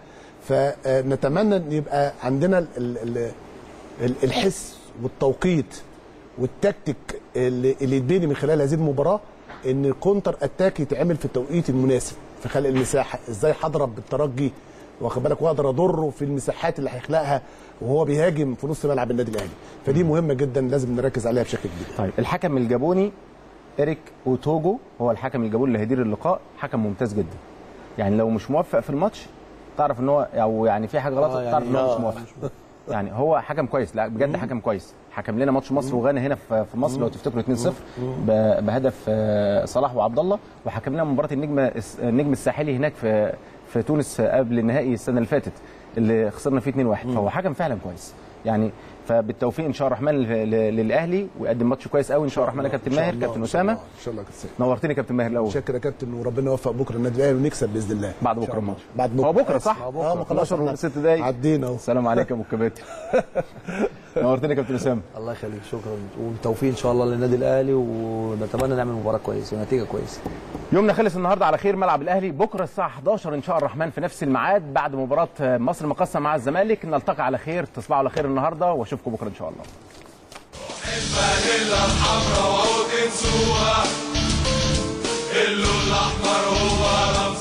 فنتمنى ان يبقى عندنا ال ال ال الحس والتوقيت والتكتيك اللي, اللي يتبني من خلال هذه المباراه ان الكونتر اتاك يتعمل في التوقيت المناسب في خلق المساحه ازاي هضرب بالترجي واخد بالك واقدر اضره في المساحات اللي هيخلقها وهو بيهاجم في نص ملعب النادي الاهلي فدي مهمه جدا لازم نركز عليها بشكل كبير طيب الحكم الجابوني إريك أوتوجو هو الحكم الجابوني اللي هيدير اللقاء حكم ممتاز جدا يعني لو مش موفق في الماتش تعرف ان هو او يعني في حاجه غلط آه، يعني تعرف ان هو آه، مش موفق يعني هو حكم كويس لا بجد حكم كويس حكم لنا ماتش مصر وغانا هنا في في مصر لو تفتكروا 2-0 ب- بهدف آه، صلاح وعبد الله وحكم لنا مباراه النجم النجم الساحلي هناك في في تونس قبل النهائي السنه اللي فاتت اللي خسرنا فيه 2-1 فهو حكم فعلا كويس يعني فبالتوفيق ان شاء الله الرحمن ل- ل- للاهلي ويقدم ماتش كويس قوي ان شاء الله الرحمن يا كابتن إن شاء ماهر الله، كابتن إن شاء الله، اسامه ان شاء الله يا كابتن سيد. نورتني يا كابتن ماهر الاول شكرا يا كابتن وربنا يوفق بكره النادي الاهلي ونكسب باذن الله بعد إن شاء بكره الله. الماتش بعد بكره هو بكره صح؟ اه ما خلاص 12 احنا وست دقايق عدينا اهو السلام عليكم يا ابو الكباتن نورتنا يا كابتن اسامه الله يخليك شكرا والتوفيق ان شاء الله للنادي الاهلي ونتمنى نعمل مباراه كويسه ونتيجه كويسه يومنا خلص النهارده على خير ملعب الاهلي بكره الساعه 11 ان شاء الرحمن في نفس الميعاد بعد مباراه مصر المقاصه مع الزمالك نلتقي على خير تصبحوا على خير النهارده واشوفكم بكره ان شاء الله الفانيلا الحمراء وتنسوها اللون الاحمر هو رمز